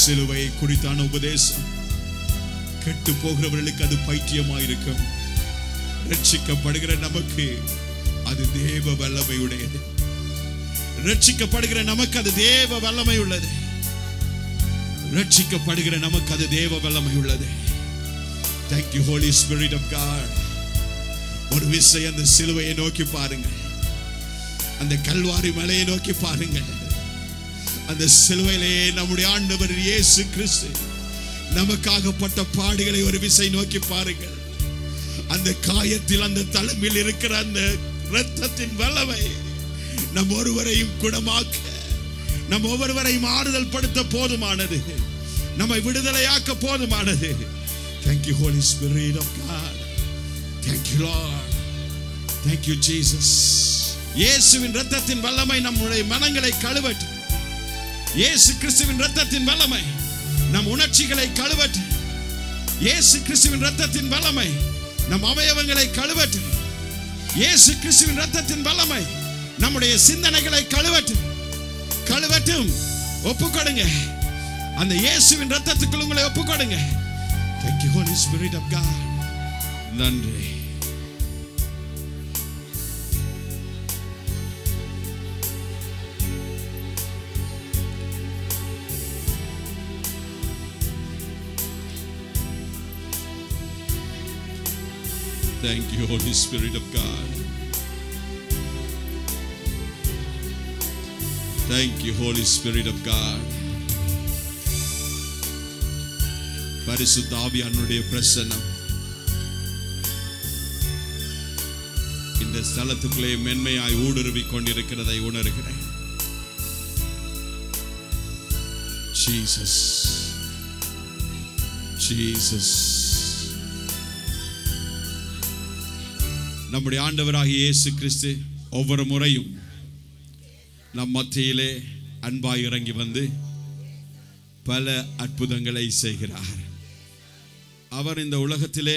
சிலுவை குறித்தான உபதேசம் கெட்டு போகிறவர்களுக்கு அது பைத்தியமாயிருக்கும் ரட்சிக்கப்படுகிற நமக்கு அது தேவ வல்லமை உடையது ரட்சிக்கப்படுகிற நமக்கு அது தேவ வல்லமை உள்ளது ரட்சிக்கப்படுகிற நமக்கு அது தேவ வல்லமை உள்ளது Thank you Holy Spirit of God ஒரு விசை அந்த சிலுவையை நோக்கி பாருங்கள் அந்த கல்வாரி மலையை நோக்கி பாருங்கள் அந்த சிலுவையிலே நம்முடைய ஆண்டவர் இயேசு கிறிஸ்து நமக்காகப்பட்ட பாடுகளை ஒரு விசை நோக்கி பாருங்கள் அந்த காயத்தில் அந்த தலைமையில் இருக்கிற அந்த இரத்தத்தின் வல்லமை நம் ஒருவரையும் குணமாக்க நம் ஒவ்வொருவரையும் ஆறுதல் படுத்த போதுமானது நம்மை விடுதலையாக்க போதுமானது Thank you Holy Spirit of God Thank you Lord Thank you Jesus இயேசுவின் இரத்தத்தின் வல்லமை நம்முடைய மனங்களை கழுவட்டு இயேசு கிறிஸ்துவின் இரத்தத்தின் வல்லமை நம் உணர்ச்சிகளை கழுவட்டு இயேசு கிறிஸ்துவின் இரத்தத்தின் வல்லமை நம் அவயவங்களை கழுவட்டு இயேசு கிறிஸ்துவின் இரத்தத்தின் வல்லமை நம்முடைய சிந்தனைகளை கழுவட்டு கழுவட்டும் ஒப்புக்கொடுங்க அந்த இயேசுவின் இரத்தத்துக்குள் உங்களை ஒப்புக்கொடுங்க Thank you Holy Spirit of God நன்றி Thank you, Holy Spirit of God. Thank you, Holy Spirit of God. பரிசுத்த ஆவியானுடைய பிரசன்னம் இந்த ஸ்தலத்துக்குள்ளே மென்மையாய் ஊடுருவி கொண்டிருக்கிறதை உணர்கிறேன் ஜீசஸ் ஜீசஸ் நம்முடைய ஆண்டவராகிய இயேசு கிறிஸ்து ஒவ்வொரு முறையும் நம் மத்தியிலே அன்பாய் இறங்கி வந்து பல அற்புதங்களை செய்கிறார் அவர் இந்த உலகத்திலே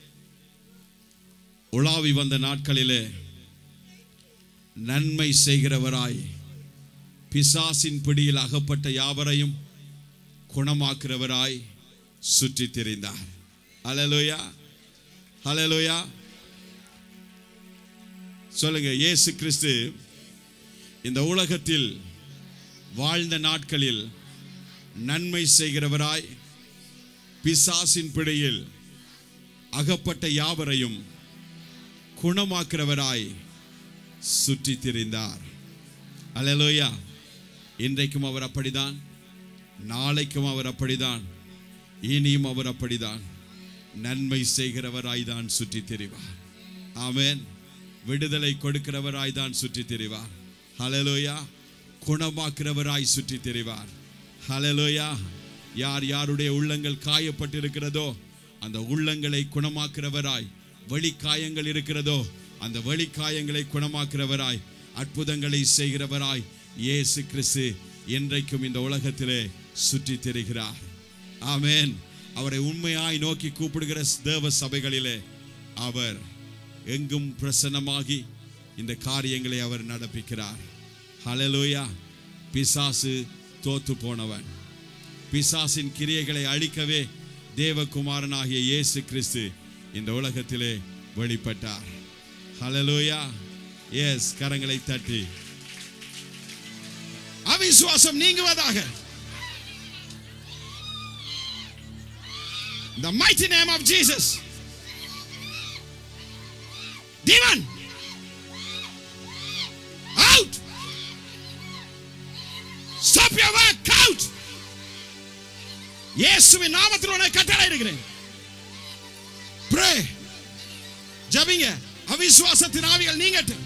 உலாவி வந்த நாட்களிலே நன்மை செய்கிறவராய் பிசாசின் பிடியில் அகப்பட்ட யாவரையும் குணமாக்குறவராய் சுற்றித் திரிந்தார் ஹalleluya ஹalleluya சொல்லுங்க இயேசு கிறிஸ்து இந்த உலகத்தில் வாழ்ந்த நாட்களில் நன்மை செய்கிறவராய் பிசாசின் பிடியில் அகப்பட்ட யாவரையும் குணமாக்குறவராய் சுற்றி திரிந்தார் அல்லேலூயா இன்றைக்கும் அவர் அப்படிதான் நாளைக்கும் அவர் அப்படிதான் இனியும் அவர் அப்படிதான் நன்மை செய்கிறவராய் தான் சுற்றி திரிவார் ஆமென் விடுதலை கொடுக்கிறவராய் தான் சுற்றி திரிவார் ஹalleluya குணமாக்குறவராய் சுற்றி திரிவார் ஹalleluya யார் யாருடைய உள்ளங்கள் காயப்பட்டிருக்கிறதோ அந்த உள்ளங்களை குணமாக்குறவராய் வெளிக்காயங்கள் இருக்கிறதோ அந்த வெளிக்காயங்களை குணமாக்குறவராய் அற்புதங்களை செய்கிறவராய் இயேசு கிறிஸ்து என்றைக்கும் இந்த உலகத்திலே சுற்றி திரிகிறார் ஆமென் அவரை உண்மையாய் நோக்கி கூப்பிடுகிற தேவ சபைகளிலே அவர் எங்கும் பிரசன்னமாகி இந்த காரியங்களை அவர் நடப்பிக்கிறார் ஹalleluya பிசாசு தோத்து போனவன் பிசாசின் கிரியைகளை அழிக்கவே தேவகுமாரனாகிய இயேசு கிறிஸ்து இந்த உலகத்திலே வெளிப்பட்டார் ஹalleluya எஸ் கரங்களை தட்டி அவிசுவாசம் நீங்குவதாக The mighty name of Jesus. Demon! Out! Stop your work! Out! இயேசுவின் நாமத்தில் உன்னை கட்டளை இருக்கிறேன் Pray. ஜபிங்க அவிசுவாசத்தின் ஆவிகள் நீங்கட்டும்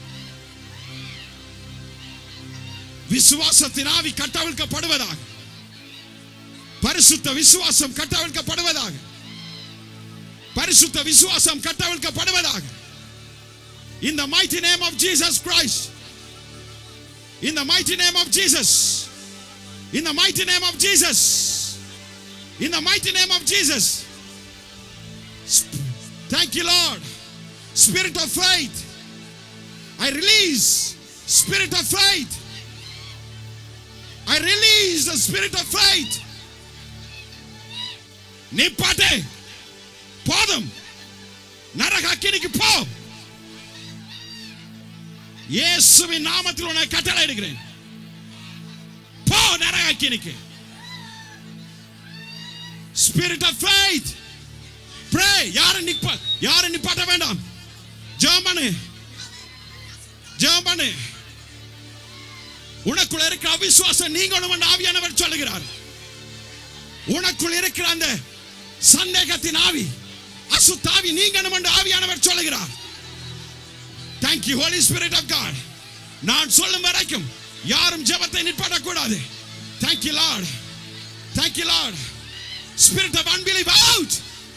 விசுவாசத்தின் ஆவி கட்டவிழ்க்கப்படுவதாக பரிசுத்த விசுவாசம் கட்டவிழ்க்கப்படுவதாக பரிசுத்த விசுவாசம் கட்டவிழ்க்கப்படுவதாக in the mighty name of Jesus Christ in the mighty name of Jesus in the mighty name of Jesus in the mighty name of Jesus Sp- thank you Lord spirit of faith I release spirit of faith I release the spirit of faith நிப்பாட்டு போதும் நரக அக்கினிக்கு போ இயேசுவின் நாமத்தில் உனக்கு கட்டளை எடுக்கிறேன் போ நரக அக்கினிக்கு ஸ்பிரிட் ஆஃப் ஃபெய்த் ப்ரே யாரை நிப்ப யாரை நிப்பாட்ட வேண்டாம் ஜெபம் பண்ணு ஜெபம் பண்ணு உனக்குள்ள இருக்கிற அவிசுவாசம் நீங்கணும் என்று ஆவியானவர் சொல்லுகிறார் உனக்குள் இருக்கிற அந்த சந்தேகத்தின் ஆவி அசுத்தாவி நீங்கணும் என்று ஆவியானவர் சொல்லுகிறார் Thank you Holy Spirit of God நான் சொல்லும் வரைக்கும் யாரும் ஜெபத்தை நிப்பாட்டக்கூடாது Thank you Lord Thank you Lord Spirit of unbelief out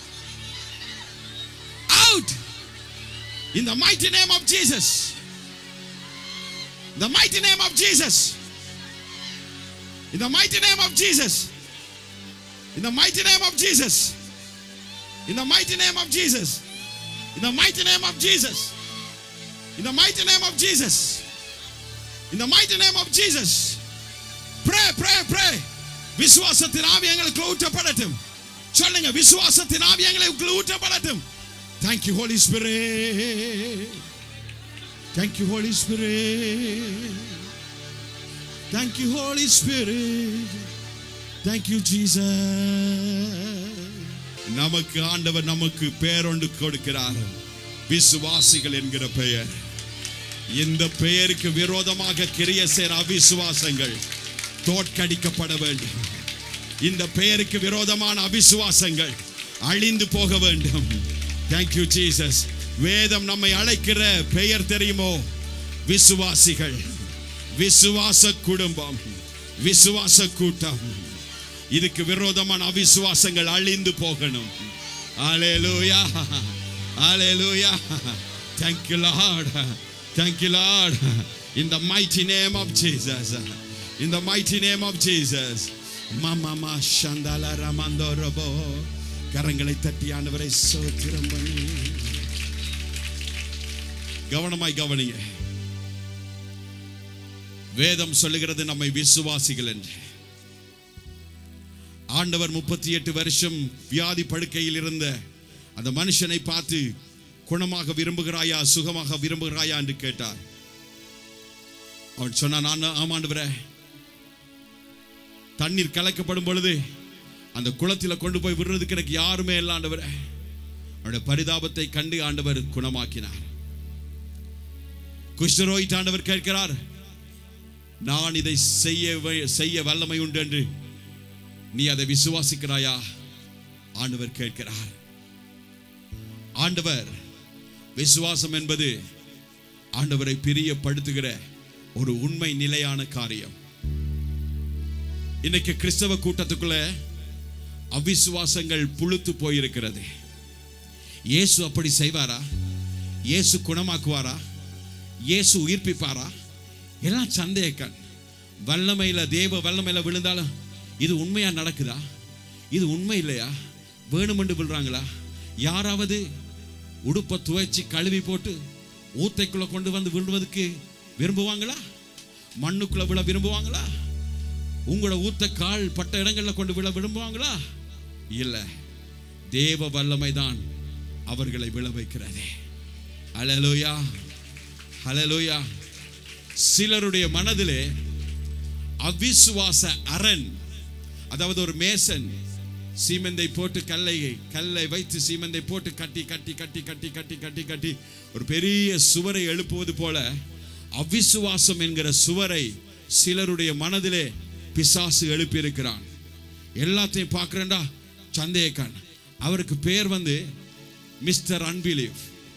out in the mighty name of Jesus the mighty name of Jesus in the mighty name of Jesus in the mighty name of Jesus in the mighty name of Jesus in the mighty name of Jesus in the mighty name of Jesus in the mighty name of Jesus pray pray pray விசுவாசத்தின் ஆவி எங்களுக்கு ஊற்றப்படட்டும் சொல்லுங்க விசுவாசத்தின் ஆவி எங்களுக்கு ஊற்றப்படட்டும் thank you holy spirit thank you holy spirit thank you holy spirit thank you jesus நமக்கு ஆண்டவர் நமக்கு பேரொண்டு கொடுக்கிறார் விசுவாசிகள் என்கிற பெயர் இந்த பெயருக்கு விரோதமாக கிரிய செய்கிற அவிசுவாசங்கள் தோற்கடிக்கப்பட வேண்டும் இந்த பெயருக்கு விரோதமான அவிசுவாசங்கள் அழிந்து போக வேண்டும் தேங்க்யூ ஜீசஸ் வேதம் நம்மை அழைக்கிற பெயர் தெரியுமோ விசுவாசிகள் விசுவாச குடும்பம் விசுவாச கூட்டம் இதுக்கு விரோதமான அவிசுவாசங்கள் அழிந்து போகணும் Hallelujah. Hallelujah. Thank you, Lord. Thank you, Lord. In the mighty name of Jesus. In the mighty name of Jesus. Mama ma shandala ramando robo. கரங்களை தட்டி ஆண்டவரை சோத்திரம் பண்ணி கவனமாய் கவனிங்க வேதம் சொல்லுகிறது நம்மை விசுவாசிகள் என்று ஆண்டவர் முப்பத்தி எட்டு வருஷம் வியாதி படுக்கையில் இருந்த அந்த மனுஷனை பார்த்து குணமாக விரும்புகிறாயா சுகமாக விரும்புகிறாயா என்று கேட்டார் அவன் சொன்னான் நான் ஆமாண்டவரே தண்ணீர் கலக்கப்படும் பொழுது அந்த குளத்தில் கொண்டு போய் விடுறதுக்கு எனக்கு யாருமே இல்லை ஆண்டவரே அவனுடைய பரிதாபத்தை கண்டு ஆண்டவர் குணமாக்கினார் குஷ்டரோகிட்ட ஆண்டவர் கேட்கிறார் நான் இதை செய்ய வே- செய்ய வல்லமை உண்டு என்று நீ அதை விசுவாசிக்கிறாயா ஆண்டவர் கேட்கிறார் ஆண்டவர் விசுவாசம் என்பது ஆண்டவரை பிரியப்படுத்துகிற ஒரு உண்மை நிலையான காரியம் இன்னைக்கு கிறிஸ்தவ கூட்டத்துக்குள்ள அவிசுவாசங்கள் புழுத்து போயிருக்கிறது இயேசு அப்படி செய்வாரா இயேசு குணமாக்குவாரா இயேசு உயிர்ப்பிப்பாரா எல்லாம் சந்தேகக்கண் வல்லமையில தேவ வல்லமையில விழுந்தாலும் இது உண்மையா நடக்குதா இது உண்மை இல்லையா வேணுமென்று விழுறாங்களா யாராவது உடுப்பை துவைச்சி கழுவி போட்டு ஊத்தைக்குள்ள கொண்டு வந்து விழுவதற்கு விரும்புவாங்களா மண்ணுக்குள்ள விழ விரும்புவாங்களா உங்களோட ஊத்த கால் பட்ட இடங்கள்ல கொண்டு விழ விரும்புவாங்களா இல்ல தேவ வல்லமை தான் அவர்களை விழ வைக்கிறது அலலோயா ஹலலோயா சிலருடைய மனதிலே அவிசுவாச அரண் அதாவது ஒரு மேசன் சீமெந்தை போட்டு கல்லை கல்லை வைத்து சீமெந்தை போட்டு கட்டி கட்டி கட்டி கட்டி கட்டி கட்டி கட்டி ஒரு பெரிய சுவரை எழுப்புவது போல அவிசுவாசம் என்கிற சுவரை சிலருடைய மனதிலே பிசாசு எழுப்பியிருக்கிறான் எல்லாத்தையும் பார்க்குறேன்டா சந்தேகக்கான் அவருக்கு பேர் வந்து மிஸ்டர் அன்பிலீவ்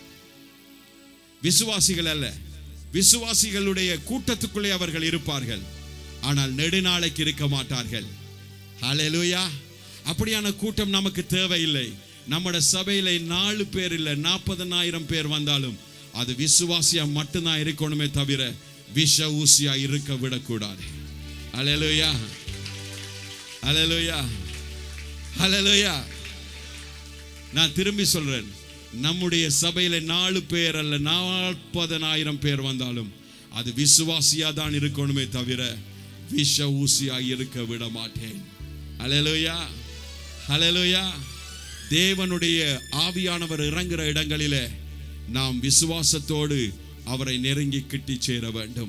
விசுவாசிகள் அல்ல விசுவாசிகளுடைய கூட்டத்துக்குள்ளே அவர்கள் இருப்பார்கள் ஆனால் நெடுநாளைக்கு இருக்க மாட்டார்கள் ஹalleluya அப்படியான கூட்டம் நமக்கு தேவையில்லை நம்மட சபையில நாலு பேர் இல்லை நாற்பதனாயிரம் பேர் வந்தாலும் அது விசுவாசியா மட்டும்தான் இருக்கணுமே தவிர விஷ ஊசியா இருக்க விடக்கூடாது ஹalleluya ஹalleluya ஹalleluya நான் திரும்பி சொல்றேன் நம்முடைய சபையில நாலு பேர் அல்ல நாற்பதனாயிரம் பேர் வந்தாலும் அது விசுவாசியா தான் இருக்கணுமே தவிர விஷ ஊசியா இருக்க விட மாட்டேன் அலையலோயா ஹalleluya தேவனுடைய ஆவியானவர் இறங்குற இடங்களிலே நாம் விசுவாசத்தோடு அவரை நெருங்கி கிட்டி சேர வேண்டும்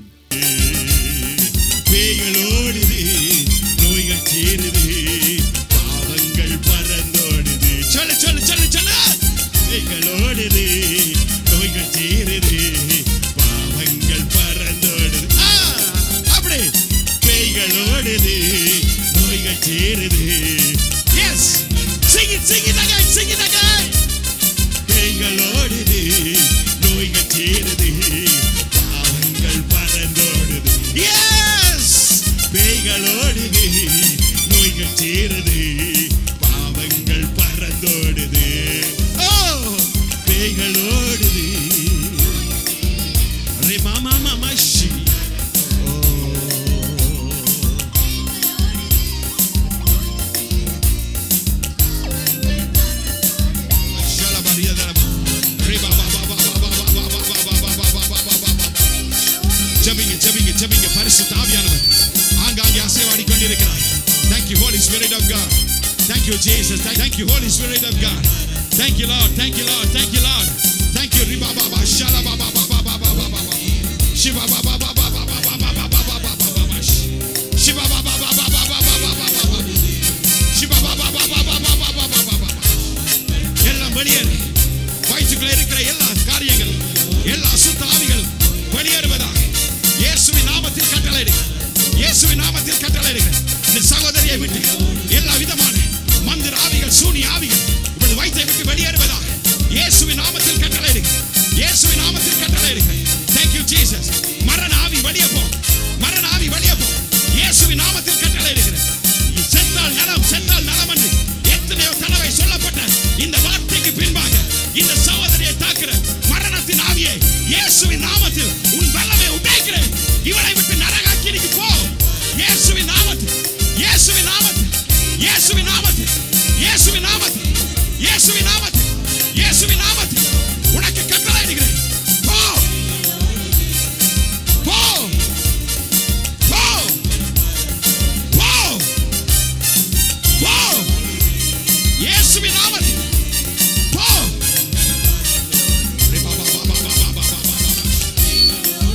பேய்களோடுது நோய்கள் சேருது பாவங்கள் பறந்தோடுது சொல்லு சொல்லு சொல்லு சொல்லு பேய்களோடுது நோய்கள் சேருது பாவங்கள் பறந்தோடுது ஆ, அப்படி பேய்களோடுது நோய்கள் சேருது yes sing it sing it again sing it again பேய்களோடுது நோய்கள் சேருது பாவங்கள் பறந்தோடுது எஸ் பேய்களோடுது நோய்கள் சேருது பாவங்கள் பறந்தோடுது ஓ பேய்களோடுது ரே மாமா மாமா ஷி ஓ ஜெபிங்க ஜெபிங்க ஜெபிங்க பரிசுத்த ஆவியானவர் ஆங்காங்கே அசைவாடி கொண்டிருக்கிறார் thank you holy spirit of god thank you jesus thank you holy spirit of god thank you lord thank you lord thank you lord thank you riba baba shala baba baba baba baba shiva baba baba baba baba baba baba shiva baba baba baba baba baba shiva baba baba baba baba baba எல்லாம் வெளியேறு வயிற்றுக்குள்ள இருக்கிற எல்லா காரியங்கள் எல்லா அசுத்த ஆவிகள் வெளியேறுவதாக இயேசுவின் நாமத்தில் கட்டளையிடு இயேசுவின் நாமத்தில் கட்டளையிடுங்க இந்த சகோதரியை விட்டு எல்லா விதமான மந்திர ஆவிகள் சூனி ஆவிகள் இப்படி வயிற்றை விட்டு வெளியேறுவதாக இயேசுவின் நாமத்தில் கட்டளையிடுங்க இயேசுவின் நாமத்தில் கட்டளையிடுங்க thank you ஜீசஸ் மரண ஆவி வெளியே போ மரண ஆவி வெளியே போ இயேசுவின் நாமத்தில் கட்டளையிடுகிறேன் செத்தால் நலம் செத்தால் நலம் என்று எத்தனையோ தடவை சொல்லப்பட்ட இந்த வார்த்தைக்கு பின்பாக இந்த சகோதரியை தாக்குற மரணத்தின் ஆவியை இயேசுவின் நாமத்தில் உன் வல்லமை உடைக்கிறேன் இவளை விட்டு நரகாக்கினிக்கு போ இயேசுவின் நாமத்தில் இயேசுவின் நாமத்தில் இயேசுவின் நாமத்தில் இயேசுவின் நாமத்தில் இயேசுவின் நாமத்தில் இயேசுவின் நாமத்தில் உனக்கு கட்டளையிடுகிறேன் போ போ போ போ போ இயேசுவின் நாமத்தில் போ ரே பா பா பா பா பா பா பா பா பா.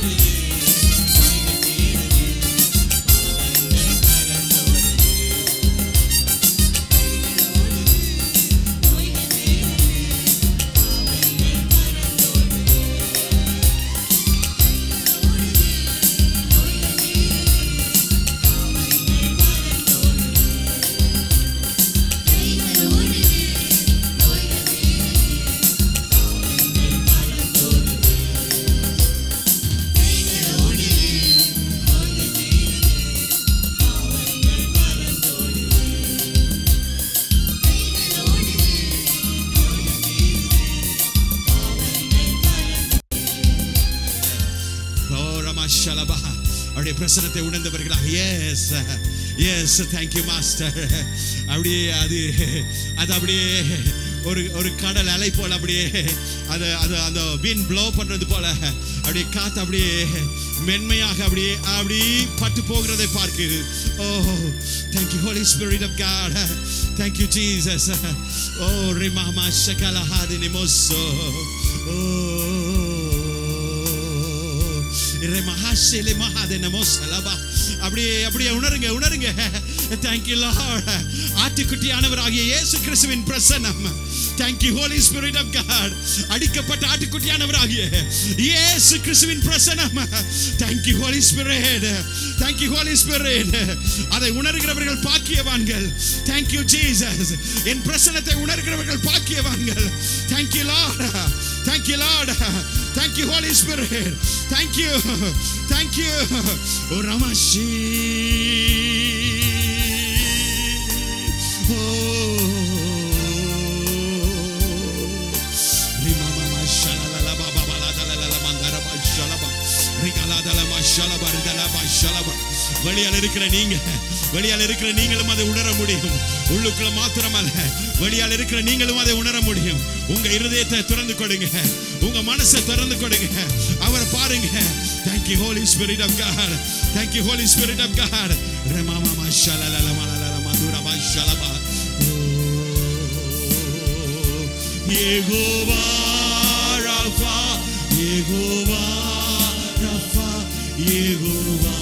ஓ ரமாஷலபா அவருடைய பிரசனத்தை உணர்ந்தவர்களாக எஸ் எஸ் தேங்க்யூ மாஸ்டர் அப்படியே அது அது அப்படியே ஒரு ஒரு கடல் அலை போல அப்படியே அது அது அந்த வின் ப்ளோ பண்றது போல அப்படியே காத்து அப்படியே மென்மையாக அப்படியே அப்படி பட்டு போகிறதை பார்க்குது ஓ thank you holy spirit of God thank you Jesus ஓ ரிமாமா ஷகல ஹாதினி மோசோ ஓ இறை மகாசேலே மகாதேன மோசலபா அப்படியே அப்படியே உணருங்க உணருங்க தேங்க்யூ லார்ட் ஆட்டுக்குட்டியானவராகிய இயேசு கிறிஸ்துவின் பிரசன்னம் thank you holy spirit of God அடிக்கப்பட்ட ஆட்டுக்குட்டியானவராகிய இயேசு கிறிஸ்துவின் பிரசன்னம் thank you holy spirit thank you holy spirit அதை உணர்கிறவர்கள் பாக்கியவான்கள் தேங்க்யூ ஜீசஸ் என் பிரசன்னத்தை உணர்கிறவர்கள் பாக்கியவான்கள் thank you lord thank you lord thank you holy spirit thank you thank you ஓ ரமஷி ஓ ரிமமம ஷலலல பபபலதலல மங்கரப ஷலப ரிகலதலம ஷலப ரிதலப ஷலப வெளியால் இருக்கிற நீங்க வெளியால் இருக்கிற நீங்களும் அதை உணர முடியும் உள்ளுக்குள்ள மாத்திரமல்ல வெளியால் இருக்கிற நீங்களும் அதை உணர முடியும் உங்க இருதயத்தை திறந்து கொடுங்க உங்க மனசை திறந்து கொடுங்க அவரை பாருங்க thank you holy spirit of god thank you holy spirit of god ரமமம ஷலலல மலலல மதுரப ஷலப ஓ யெகோவா ரஃபா யெகோவா ரஃபா யெகோவா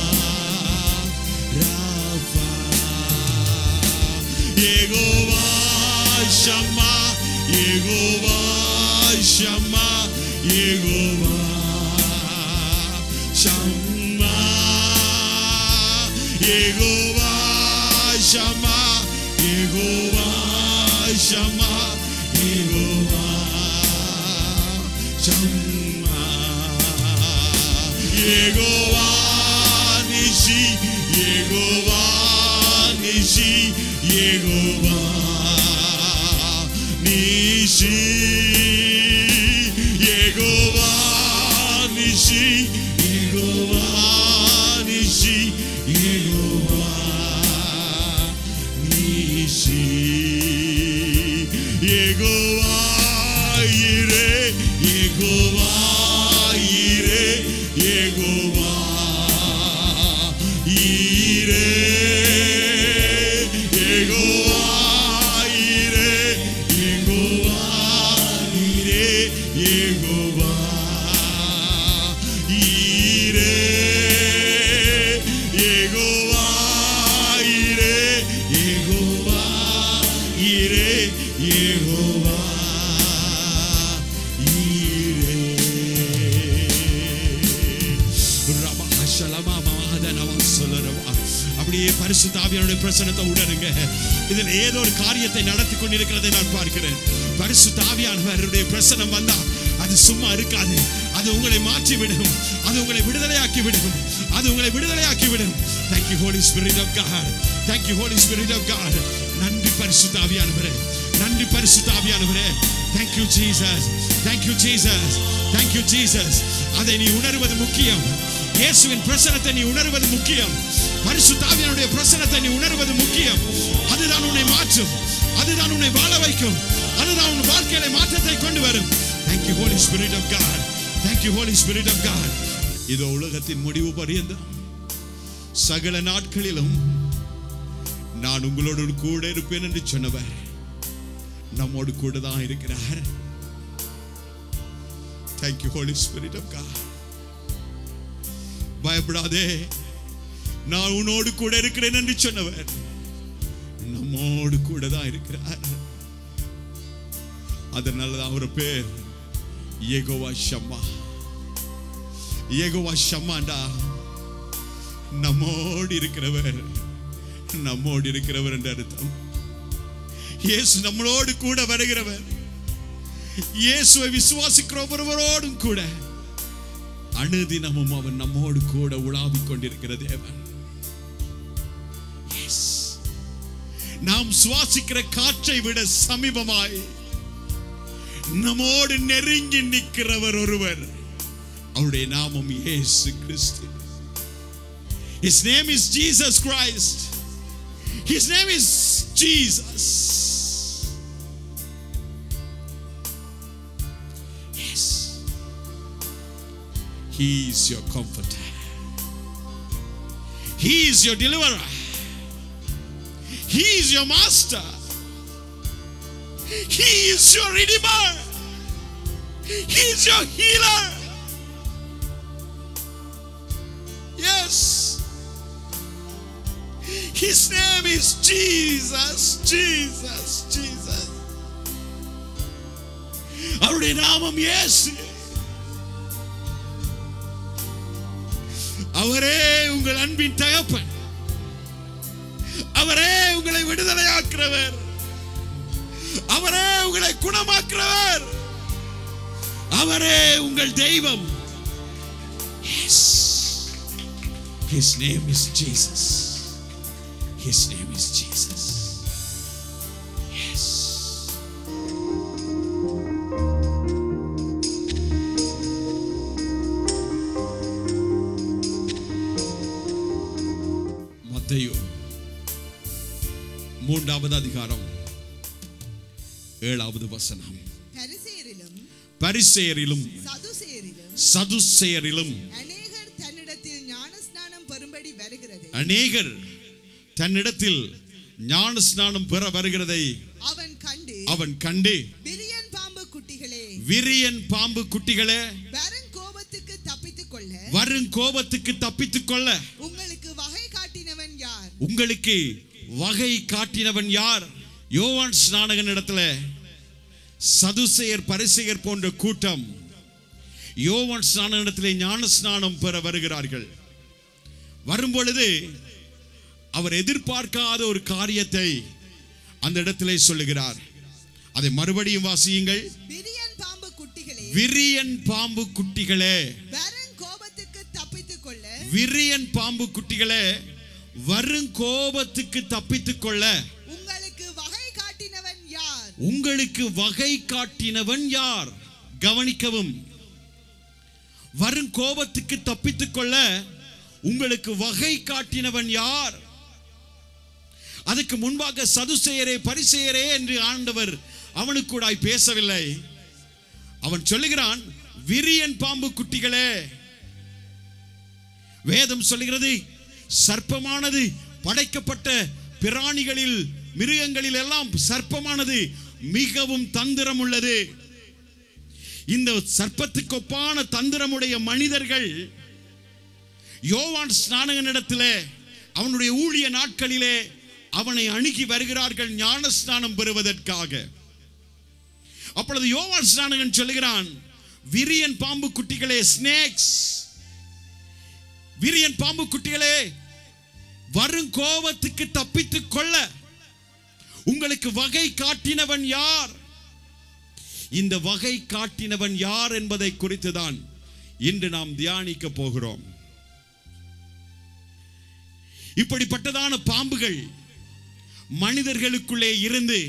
ரஃபா யெகோவா ஷம்மா யெகோவா ஷம்மா யெகோவா ஷம்மா யெகோவா ஷம்மா யெகோவா ஷம்மா யெகோவா ஷம்மா யெகோவா நிஷி யெகோவா நிஷி யெகோவா நிஷி யெகோவா நிஷி யெகோவா நிஷி யெகோவா நிஷி யெகோவா இரே யெகோவா இரே யெகோவா இரே யெகோவா இரே யெகோவா இரே யெகோவா இரே யெகோவா இரே யெகோவா இரே யெகோவா ரபா ஷலமா மஹதனவா சொல்லரவா. அப்படியே பரிசுத்த ஆவியானுடைய பிரசனத்தை உணருங்க இதில் ஏதோ ஒரு காரியத்தை நடத்தி கொண்டிருக்கிறதை நான் பார்க்கிறேன் பரிசுத்த ஆவியானவருடைய பிரசனம் வந்தா அது சும்மா இருக்காது அது உங்களை மாற்றி விடும் அது உங்களை விடுதலையாக்கி விடும் அது உங்களை விடுதலையாக்கி விடும் thank you holy spirit of God thank you holy spirit of God நன்றி பரிசுத்த ஆவியானவரே நன்றி பரிசுத்த ஆவியானவரே thank you Jesus thank you Jesus thank you Jesus அதை நீ உணர்வது முக்கியம் இயேசுவின் பிரசனத்தை நீ உணர்வது முக்கியம் பரிசுத்தாவியனுடைய பிரசனத்தை நீ உணர்வது முக்கியம் அதுதான் உன்னை மாற்றும் அதுதான் உன்னை வாழ வைக்கும் அதுதான் உன் வாழ்க்கையில மாற்றத்தை கொண்டு வரும் thank you holy spirit of god thank you holy spirit of god இதோ உலகத்தின் முடிவு பரியந்தம் சகல நாட்களிலும் நான் உங்களோடு கூட இருப்பேன் என்று சொன்னவர் நம்மோடு கூட தான் இருக்கிறார் thank you holy spirit of god பயப்படாதே நான் உன்னோடு கூட இருக்கிறேன் என்று சொன்னவர் நம்மோடு கூட தான் இருக்கிறார் அதனால தான் அவர் பேர் ஏகோவா ஷம்மா ஏகோவா ஷம்மாண்டா நம்மோடு இருக்கிறவர் நம்மோடு இருக்கிறவர் என்று அர்த்தம் இயேசு நம்மளோடு கூட வருகிறவர் இயேசுவை விசுவாசிக்கிற ஒவ்வொருவரோடும் கூட அணுதினமும் அவன் நம்மோடு கூட உலாவிக் கொண்டிருக்கிற தேவன் Yes. நாம் சுவாசிக்கிற காற்றை விட சமீபமாய் நம்மோடு நெருங்கி நிற்கிறவர் ஒருவர் அவருடைய நாமம் இயேசு கிறிஸ்து His name is Jesus Christ. His name is Jesus. Yes. He is your comforter. He is your deliverer. He is your master. He is your redeemer. He is your healer. Yes. His name is Jesus. Jesus. Jesus. அவருடைய நாமம் இயேசு அவரே உங்கள் அன்பின் தகப்பன் அவரே உங்களை விடுதலையாக்குறவர் அவரே உங்களை குணமாக்குறவர் அவரே உங்கள் தெய்வம் Yes. His name is Jesus. His name is Jesus. Yes. மத்தேயு மூன்றாவது அதிகாரம் ஏழாவது வசனம் பரிசேரிலும் பரிசேயரிலும் சதுசேரிலும் சதுசேயரிலும் அநேகர் தன்னிடத்தில் ஞானஸ்நானம் பெறும்படி வருகிறது அநேகர் தன்னிடத்தில் ஞான ஸ்நானம் பெற வருகிறதை அவன் கண்டு அவன் கண்டு பிரியன் விரியன் பாம்பு குட்டிகளே வரும் கோபத்துக்கு தப்பித்துக் கொள்ள வரும் கோபத்துக்கு தப்பித்துக் கொள்ள உங்களுக்கு வகை காட்டினவன் யார் உங்களுக்கு வகை காட்டினவன் யார் யோவான் ஸ்நானகன் இடத்துல சதுசேயர் பரிசெயர் போன்ற கூட்டம் யோவான் ஸ்நான இடத்திலே ஞான ஸ்நானம் பெற வருகிறார்கள் வரும்பொழுது அவர் எதிர்பார்க்காத ஒரு காரியத்தை அந்த இடத்திலே சொல்லுகிறார் அதை மறுபடியும் வாசியுங்கள் விரியன் பாம்பு குட்டிகளே விரியன் பாம்பு குட்டிகளே வரும் கோபத்துக்கு தப்பித்துக் கொள்ள விரியன் பாம்பு குட்டிகளே வரும் கோபத்துக்கு தப்பித்துக் கொள்ள உங்களுக்கு வகை காட்டினவன் யார் உங்களுக்கு வகை காட்டினவன் யார் கவனிக்கவும் வரும் கோபத்துக்கு தப்பித்துக் கொள்ள உங்களுக்கு வகை காட்டினவன் யார் அதுக்கு முன்பாக சதுசேயரே பரிசெயரே என்று ஆண்டவர் அவனுக்கூடாய் பேசவில்லை அவன் சொல்லுகிறான் விரியன் பாம்பு குட்டிகளே வேதம் சொல்லுகிறது சர்ப்பமானது படைக்கப்பட்ட பிராணிகளில் மிருகங்களில் எல்லாம் சர்ப்பமானது மிகவும் தந்திரம் உள்ளது இந்த சர்ப்பத்துக்கு ஒப்பான தந்திரமுடைய மனிதர்கள் யோவான் ஸ்நானகனிடத்திலே அவனுடைய ஊழிய நாட்களிலே அவனை அணுகி வருகிறார்கள் ஞான ஸ்நானம் பெறுவதற்காக அப்பொழுது யோவான் ஸ்நானகன் சொல்லுகிறான் விரியன் பாம்பு குட்டிகளே ஸ்னேக்ஸ் விரியன் பாம்பு குட்டிகளே வரும் கோபத்துக்கு தப்பித்துக் கொள்ள உங்களுக்கு வகை காட்டினவன் யார் இந்த வகை காட்டினவன் யார் என்பதை குறித்துதான் இன்று நாம் தியானிக்க போகிறோம் இப்படிப்பட்டதான பாம்புகள் மனிதர்களுக்குள்ளே இருந்து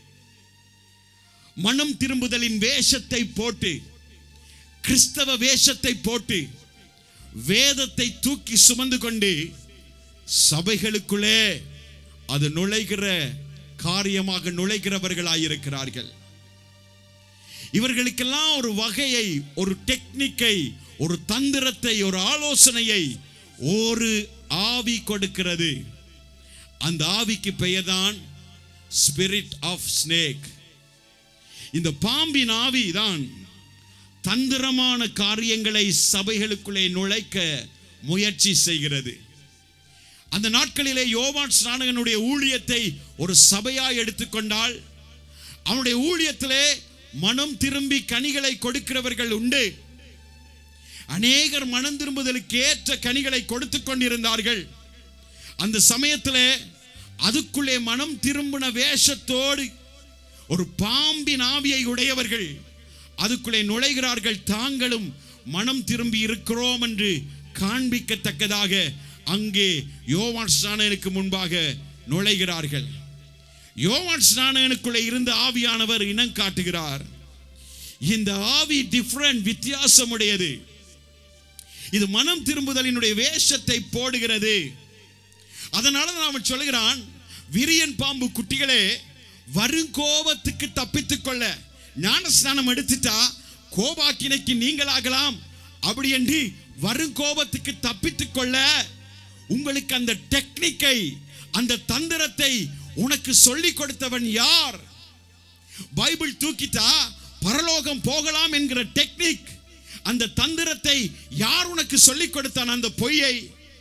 மனம் திரும்புதலின் வேஷத்தை போட்டு கிறிஸ்தவ வேஷத்தை போட்டு வேதத்தை தூக்கி சுமந்து கொண்டு சபைகளுக்குள்ளே அது நுழைகிற காரியமாக நுழைகிறவர்களாயிருக்கிறார்கள் இவர்களுக்கெல்லாம் ஒரு வகையை ஒரு டெக்னிக்கை ஒரு தந்திரத்தை ஒரு ஆலோசனையை ஒரு ஆவி கொடுக்கிறது அந்த ஆவிக்கு பெயர்தான் ஸ்பிரிட் ஆஃப் ஸ்னேக் இந்த பாம்பின் ஆவி தான் தந்திரமான காரியங்களை சபைகளுக்குள்ளே நுழைக்க முயற்சி செய்கிறது அந்த நாட்களிலே யோவான் ஸ்நானகனுடைய ஊழியத்தை ஒரு சபையாய் எடுத்துக்கொண்டால் அவனுடைய ஊழியத்திலே மனம் திரும்பி கனிகளை கொடுக்கிறவர்கள் உண்டு அநேகர் மனம் திரும்புதலுக்கு ஏற்ற கனிகளை கொடுத்து கொண்டிருந்தார்கள் அந்த சமயத்தில் அதுக்குள்ளே மனம் திரும்பின வேஷத்தோடு ஒரு பாம்பின் ஆவியை உடையவர்கள் அதுக்குள்ளே நுழைகிறார்கள் தாங்களும் மனம் திரும்பி இருக்கிறோம் என்று காண்பிக்கத்தக்கதாக அங்கே யோவான் ஸ்நானனுக்கு முன்பாக நுழைகிறார்கள் யோவான் ஸ்நானனுக்குள்ளே இருந்த ஆவியானவர் இனம் காட்டுகிறார் இந்த ஆவி டிஃப்ரெண்ட் வித்தியாசமுடையது இது மனம் திரும்புதலினுடைய வேஷத்தை போடுகிறது அதனால தான் அவன் சொல்லுகிறான் விரியன் பாம்பு குட்டிகளே வருங்கோபத்துக்கு தப்பித்துக் கொள்ள ஞானஸ்நானம் எடுத்துட்டா கோபாக்கினைக்கு நீங்களாகலாம் அப்படி என்று வருங்கோபத்துக்கு தப்பித்துக் கொள்ள உங்களுக்கு அந்த டெக்னிக்கை அந்த தந்திரத்தை உனக்கு சொல்லிக் கொடுத்தவன் யார் பைபிள் தூக்கிட்டா பரலோகம் போகலாம் என்கிற டெக்னிக் அந்த தந்திரத்தை யார் உனக்கு சொல்லிக் கொடுத்தான் அந்த பொய்யை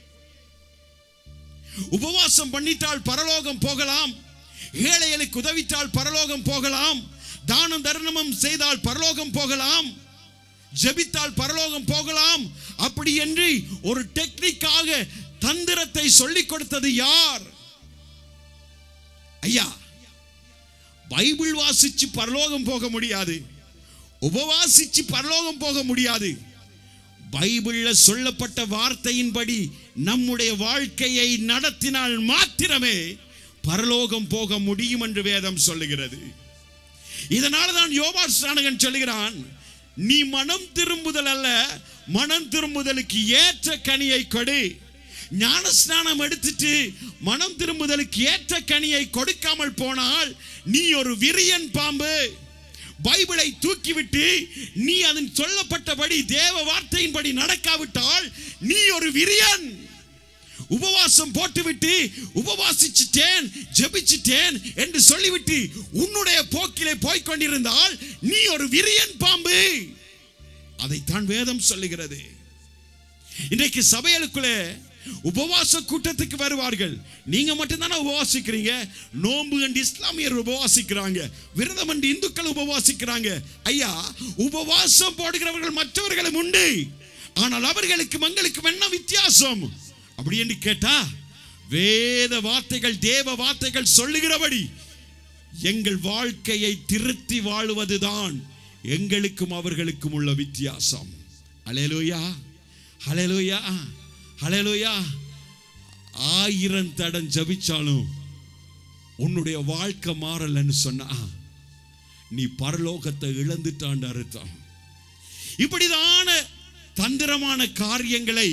உபவாசம் பண்ணிட்டால் பரலோகம் போகலாம் ஏழைகளுக்கு உதவிட்டால் பரலோகம் போகலாம் தானம் தர்மம் செய்தால் பரலோகம் போகலாம் ஜெபித்தால் பரலோகம் போகலாம் அப்படி என்று ஒரு டெக்னிக்காக தந்திரத்தை சொல்லிக் கொடுத்தது யார் ஐயா பைபிள் வாசிச்சு பரலோகம் போக முடியாது உபவாசிச்சு பரலோகம் போக முடியாது பைபிள்ல சொல்லப்பட்ட வார்த்தையின்படி நம்முடைய வாழ்க்கையை நடத்தினால் மாத்திரமே பரலோகம் போக முடியும் என்று வேதம் சொல்லுகிறது இதனால தான் யோபா ஸ்நானகன் சொல்லுகிறான் நீ மனம் திரும்புதல் அல்ல மனம் திரும்புதலுக்கு ஏற்ற கனியை கொடு ஞானஸ்நானம் எடுத்துட்டு மனம் திரும்புதலுக்கு ஏற்ற கனியை கொடுக்காமல் போனால் நீ ஒரு விரியன் பாம்பு பைபிளை தூக்கிவிட்டு நீ அதன் சொல்லப்பட்டபடி தேவ வார்த்தையின்படி நடக்காவிட்டால் நீ ஒரு விரியன் உபவாசம் போட்டுவிட்டு உபவாசிச்சிட்டேன் ஜெபிச்சிட்டேன் என்று சொல்லிவிட்டு உன்னுடைய போக்கிலே போய்க் கொண்டிருந்தால் நீ ஒரு விரியன் பாம்பு அதைத்தான் வேதம் சொல்லுகிறது இன்றைக்கு சபைகளுக்குள்ளே உபவாச கூட்டத்துக்கு வருவார்கள் நீங்க மட்டும்தானே உபவாசிக்கிறீங்க நோன்பு கண்டு இஸ்லாமியர் உபவாசிக்கிறாங்க விரதம் கண்டு இந்துக்கள் உபவாசிக்கிறாங்க ஐயா உபவாசம் போடுகிறவர்கள் மற்றவர்களும் உண்டு ஆனால் அவர்களுக்கு மங்களுக்கு என்ன வித்தியாசம் அப்படி என்று கேட்டா வேத வார்த்தைகள் தேவ வார்த்தைகள் சொல்லுகிறபடி எங்கள் வாழ்க்கையை திருத்தி வாழுவதுதான் எங்களுக்கும் அவர்களுக்கும் உள்ள வித்தியாசம் அலேலூயா ஹalleluya ஹalleluya ஆயிரம் தடம் ஜபிச்சாலும் உன்னுடைய வாழ்க்கை மாறலன்னு சொன்னா நீ பரலோகத்தை இழந்துட்டான்னு அர்த்தம் இப்படிதான தந்திரமான காரியங்களை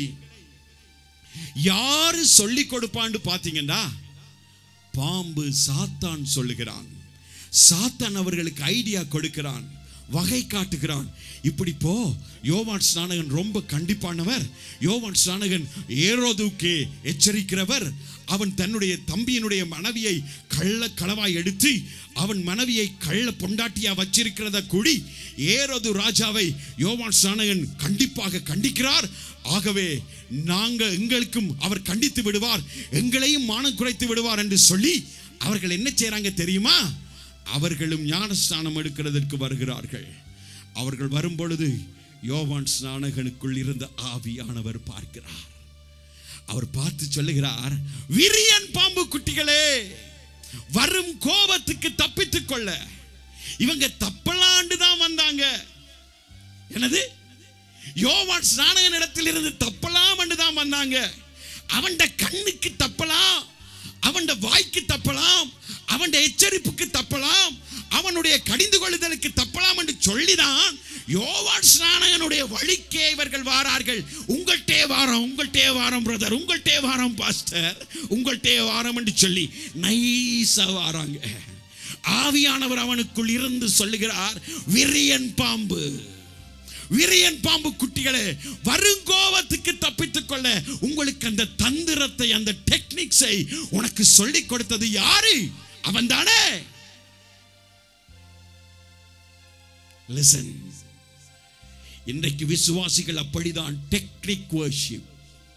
யாரு சொல்லிக் கொடுப்பான்னு பாத்தீங்கன்னா பாம்பு சாத்தான் சொல்லுகிறான் சாத்தான் அவர்களுக்கு ஐடியா கொடுக்கிறான் வகை காட்டுகிறான் இப்படி போ யோவான் ஸ்நானகன் ரொம்ப கண்டிப்பானவர் யோவான் ஸ்நானகன் ஏரோதுக்கு எச்சரிக்கிறவர் அவன் தன்னுடைய தம்பியினுடைய மனைவியை கள்ள களவாய் எடுத்து அவன் மனைவியை கள்ள பொண்டாட்டியா வச்சிருக்கிறத கூடி ஏரோது ராஜாவை யோவான் ஸ்நானகன் கண்டிப்பாக கண்டிக்கிறார் ஆகவே நாங்க எங்களுக்கும் அவர் கண்டித்து விடுவார் எங்களையும் மானம் குறைத்து விடுவார் என்று சொல்லி அவர்கள் என்ன செய்றாங்க தெரியுமா அவர்களும் ஞானஸ்நானம் எடுக்கிறதற்கு வருகிறார்கள் அவர்கள் வரும்பொழுது யோவான் ஸ்நானகனுக்குள் இருந்த ஆவியானவர் பார்க்கிறார் அவர் பார்த்து சொல்லுகிறார் விரியன் பாம்பு குட்டிகளே வரும் கோபத்துக்கு தப்பித்துக் கொள்ள இவங்க தப்பலாண்டு தான் வந்தாங்க என்னது யோவான் ஸ்நானகன் இடத்தில் இருந்து தப்பலாம் என்று தான் வந்தாங்க அவன் கண்ணுக்கு தப்பலாம் அவன் வாய்க்கு தப்பலாம் அவன் எச்சரிப்புக்கு தப்பலாம் அவனுடைய கடிந்து கொள்ளுதலுக்கு தப்பலாம் என்று சொல்லிதான் யோவான் ஸ்நானகனுடைய வழிக்கே இவர்கள் வாரார்கள் உங்கள்கிட்டே வாரம் உங்கள்கிட்டே வாரம் பிரதர் உங்கள்கிட்டே வாரம் பாஸ்டர் உங்கள்கிட்டே வாரம் என்று சொல்லி நைஸா வாராங்க ஆவியானவர் அவனுக்குள் இருந்து சொல்லுகிறார் விரியன் பாம்பு விரியன் பாம்பு குட்டிகளே வருங்கோவத்துக்கு தப்பித்துக் கொள்ள உங்களுக்கு அந்த தந்திரத்தை அந்த டெக்னிக்ஸை உனக்கு சொல்லிக் கொடுத்தது யாரு அவன் தானே லிசன் இன்றைக்கு விசுவாசிகள் அப்படிதான் டெக்னிக் வர்ஷிப்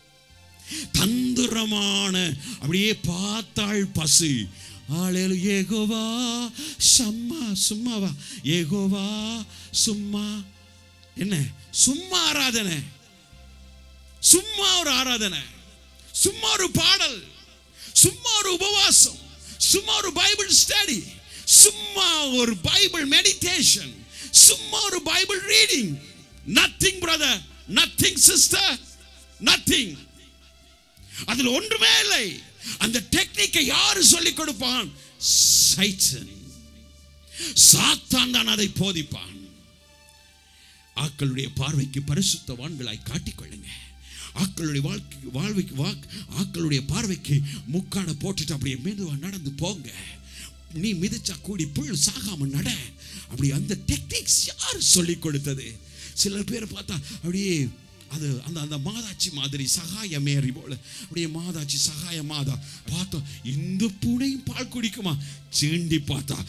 தந்திரமான அப்படியே பார்த்தாள் பசு ஆளேலு ஏகோவா சம்மா சும்மாவா ஏகோவா சும்மா என்ன சும்மா ஆராதனை சும்மா ஒரு ஆராதனை சும்மா ஒரு பாடல் சும்மா ஒரு உபவாசம் சும்மா ஒரு பைபிள் ஸ்டடி சும்மா ஒரு பைபிள் மெடிடேஷன் சும்மா ஒரு Bible reading nothing brother nothing sister nothing அதில் ஒன்றுமே இல்லை அந்த டெக்னிக்கை யாரு சொல்லிக் கொடுப்பான் சைத்தன் சாத்தான் தான் அதை போதிப்பான் ஆக்களுடைய பார்வைக்கு பரிசுத்தவான்களாய் காட்டிக்கொள்ளுங்க ஆக்களுடைய வாழ்க்கை வாழ்வைக்கு வாக் ஆக்களுடைய பார்வைக்கு முக்காட போட்டுட்டு அப்படியே மெதுவா நடந்து போங்க நீ மிதிச்சா கூடி புல் சாகாம நட அப்படி அந்த டெக்னிக்ஸ் யார் சொல்லி கொடுத்தது சில பேர் பார்த்தா அப்படியே அது அந்த அந்த மாதாச்சி மாதிரி சகாய மேரி போல அப்படியே மாதாச்சி சகாய மாதா பார்த்தோம் இந்த பூனையும் பால் குடிக்குமா சீண்டி பார்த்தா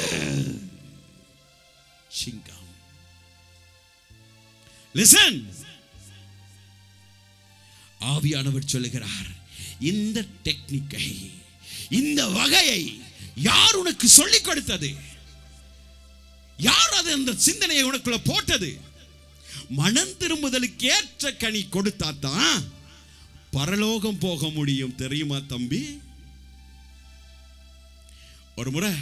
சிங்கம் லிசன் ஆவியானவர் சொல்லுகிறார் இந்த டெக்னிக்கை இந்த வகையை யார் உனக்கு சொல்லிக் கொடுத்தது யார் அது அந்த சிந்தனையை உனக்குள்ள போட்டது மனம் திரும்புதலுக்கு ஏற்ற கனி கொடுத்தா தான் பரலோகம் போக முடியும் தெரியுமா தம்பி ஒரு முறை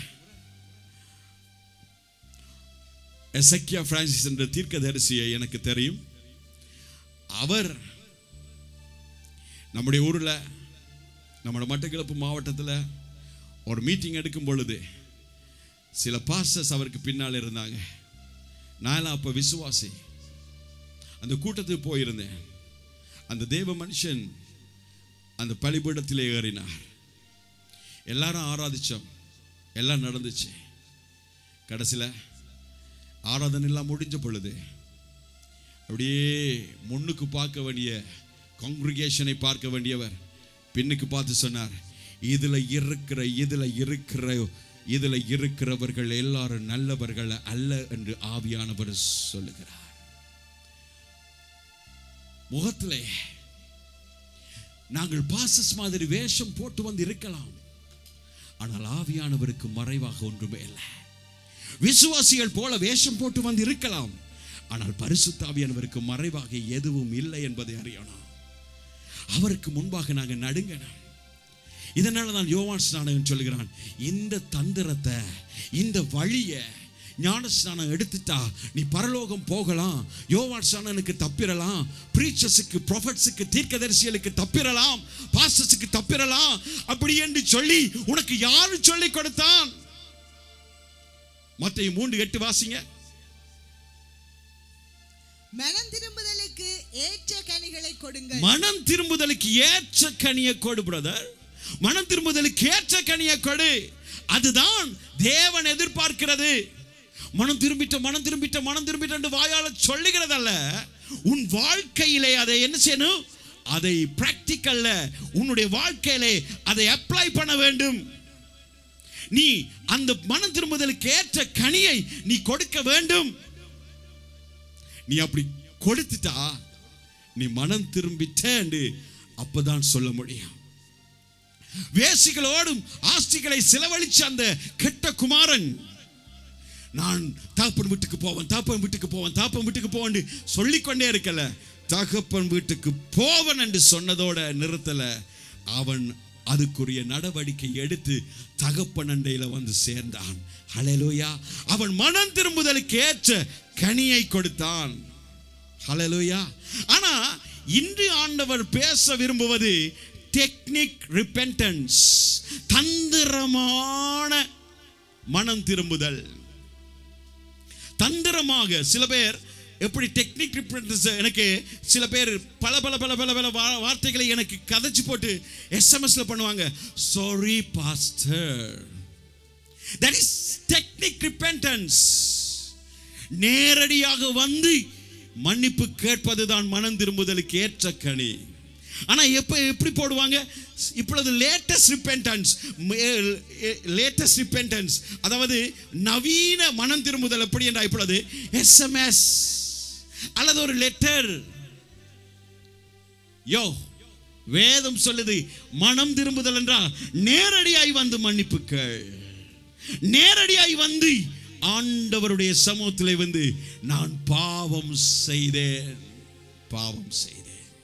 எசக்கியா பிரான்சிஸ் என்ற தீர்க்கதரிசியை எனக்கு தெரியும் அவர் நம்முடைய ஊரில் நம்மளோட மட்டக்கிழப்பு மாவட்டத்தில் ஒரு மீட்டிங் எடுக்கும் பொழுது சில பாஸ்டர்ஸ் அவருக்கு பின்னால் இருந்தாங்க நான் அப்போ விசுவாசி அந்த கூட்டத்துக்கு போயிருந்தேன் அந்த தேவ மனுஷன் அந்த பலிபீடத்திலே ஏறினார் எல்லாரும் ஆராதிச்சோம் எல்லாம் நடந்துச்சு கடைசியில் ஆராதனை எல்லாம் முடிஞ்ச பொழுது அப்படியே முன்னுக்கு பார்க்க வேண்டிய காங்கிரிகேஷனை பார்க்க வேண்டியவர் பின்னுக்கு பார்த்து சொன்னார் இதுல இருக்கிற இதுல இருக்கிற இதுல இருக்கிறவர்கள் எல்லாரும் நல்லவர்கள் அல்ல என்று ஆவியானவர் சொல்லுகிறார் முகத்திலே நாங்கள் பாசஸ் மாதிரி வேஷம் போட்டு வந்து இருக்கலாம் ஆனால் ஆவியானவருக்கு மறைவாக ஒன்றுமே இல்லை விசுவாசிகள் போல வேஷம் போட்டு வந்து இருக்கலாம் ஆனால் பரிசுத்த ஆவியானவருக்கு மறைவாக எதுவும் இல்லை என்பதை அறியணும் அவருக்கு முன்பாக நாங்கள் நடுங்கணும் இதனால தான் யோவான் ஸ்நானகன் சொல்லுகிறான் இந்த தந்திரத்தை இந்த வழியை ஞான ஸ்நானம் எடுத்துட்டா நீ பரலோகம் போகலாம் யோவான் ஸ்நானனுக்கு தப்பிரலாம் பிரீச்சஸுக்கு ப்ரொஃபட்ஸுக்கு தீர்க்கதரிசிகளுக்கு தப்பிரலாம் பாஸ்டர்ஸுக்கு தப்பிரலாம் அப்படி என்று சொல்லி உனக்கு யாரு சொல்லி கொடுத்தான் மத்திய மூன்று எட்டு வாசிங்க மனம் திரும்புதலுக்கு ஏற்ற கனிகளை கொடுங்கள் மனம் திரும்புதலுக்கு ஏற்ற கனியை கொடு பிரதர் மனம் திரும்புதலுக்கு ஏற்ற கனியை கொடு அதுதான் தேவன் எதிர்பார்க்கிறது மனம் திரும்பிட்ட மனம் திரும்பிட்ட மனம் திரும்பிட்ட என்று வாயால சொல்லுகிறதல்ல உன் வாழ்க்கையிலே அதை என்ன செய்யணும் அதை பிராக்டிக்கல்ல உன்னுடைய வாழ்க்கையிலே அதை அப்ளை பண்ண வேண்டும் நீ அந்த மனம் திரும்புதலுக்கு ஏற்ற கனியை நீ கொடுக்க வேண்டும் நீ அப்படி கொடுத்துட்டா நீ மனம் திரும்பிட்டேன்னு அப்பதான் சொல்ல முடியும் வேசிகளோடும் ஆஸ்திகளை செலவழிச்ச அந்த கெட்ட குமாரன் நான் தாப்பன் வீட்டுக்கு போவேன் தாப்பன் வீட்டுக்கு போவேன் தாப்பன் வீட்டுக்கு போவேன் சொல்லிக்கொண்டே இருக்கல தகப்பன் வீட்டுக்கு போவன் என்று சொன்னதோட நிறுத்தல அவன் அதுக்குரிய நடவடிக்கை எடுத்து தகப்பன் அண்டையில வந்து சேர்ந்தான் ஹalleluya அவன் மனம் திரும்புதலுக்கு ஏற்ற கனியை கொடுத்தான் ஹalleluya ஆனா இன்று ஆண்டவர் பேச விரும்புவது டெக்னிக் ரிப்பென்டன்ஸ் தந்திரமான மனம் திரும்புதல் தந்திரமாக சில பேர் எப்படி டெக்னிக் ரிப்பென்டன்ஸ் எனக்கு சில பேர் பல பல பல பல பல வா- வார்த்தைகளை எனக்கு கதைச்சு போட்டு எஸ்எம்எஸ்ல பண்ணுவாங்க sorry pastor that is technique repentance நேரடியாக வந்து மன்னிப்பு கேட்பதுதான் மனம் திரும்புதலுக்கு ஏற்ற கனி ஆனா எப்ப எப்படி போடுவாங்க இப்பொழுது லேட்டஸ்ட் ரிப்பென்டன்ஸ் லேட்டஸ்ட் ரிப்பென்டன்ஸ் அதாவது நவீன மனம் திரும்புதல் எப்படி என்றால் இப்பொழுது எஸ்எம்எஸ் அல்லது ஒரு லெட்டர் யோ வேதம் சொல்லுது மனம் திரும்புதல் என்றால் நேரடியாய் வந்து மன்னிப்புக்கள் நேரடியாய் வந்து ஆண்டவருடைய சமூகத்திலே வந்து நான் பாவம் செய்தேன் பாவம் செய்தேன்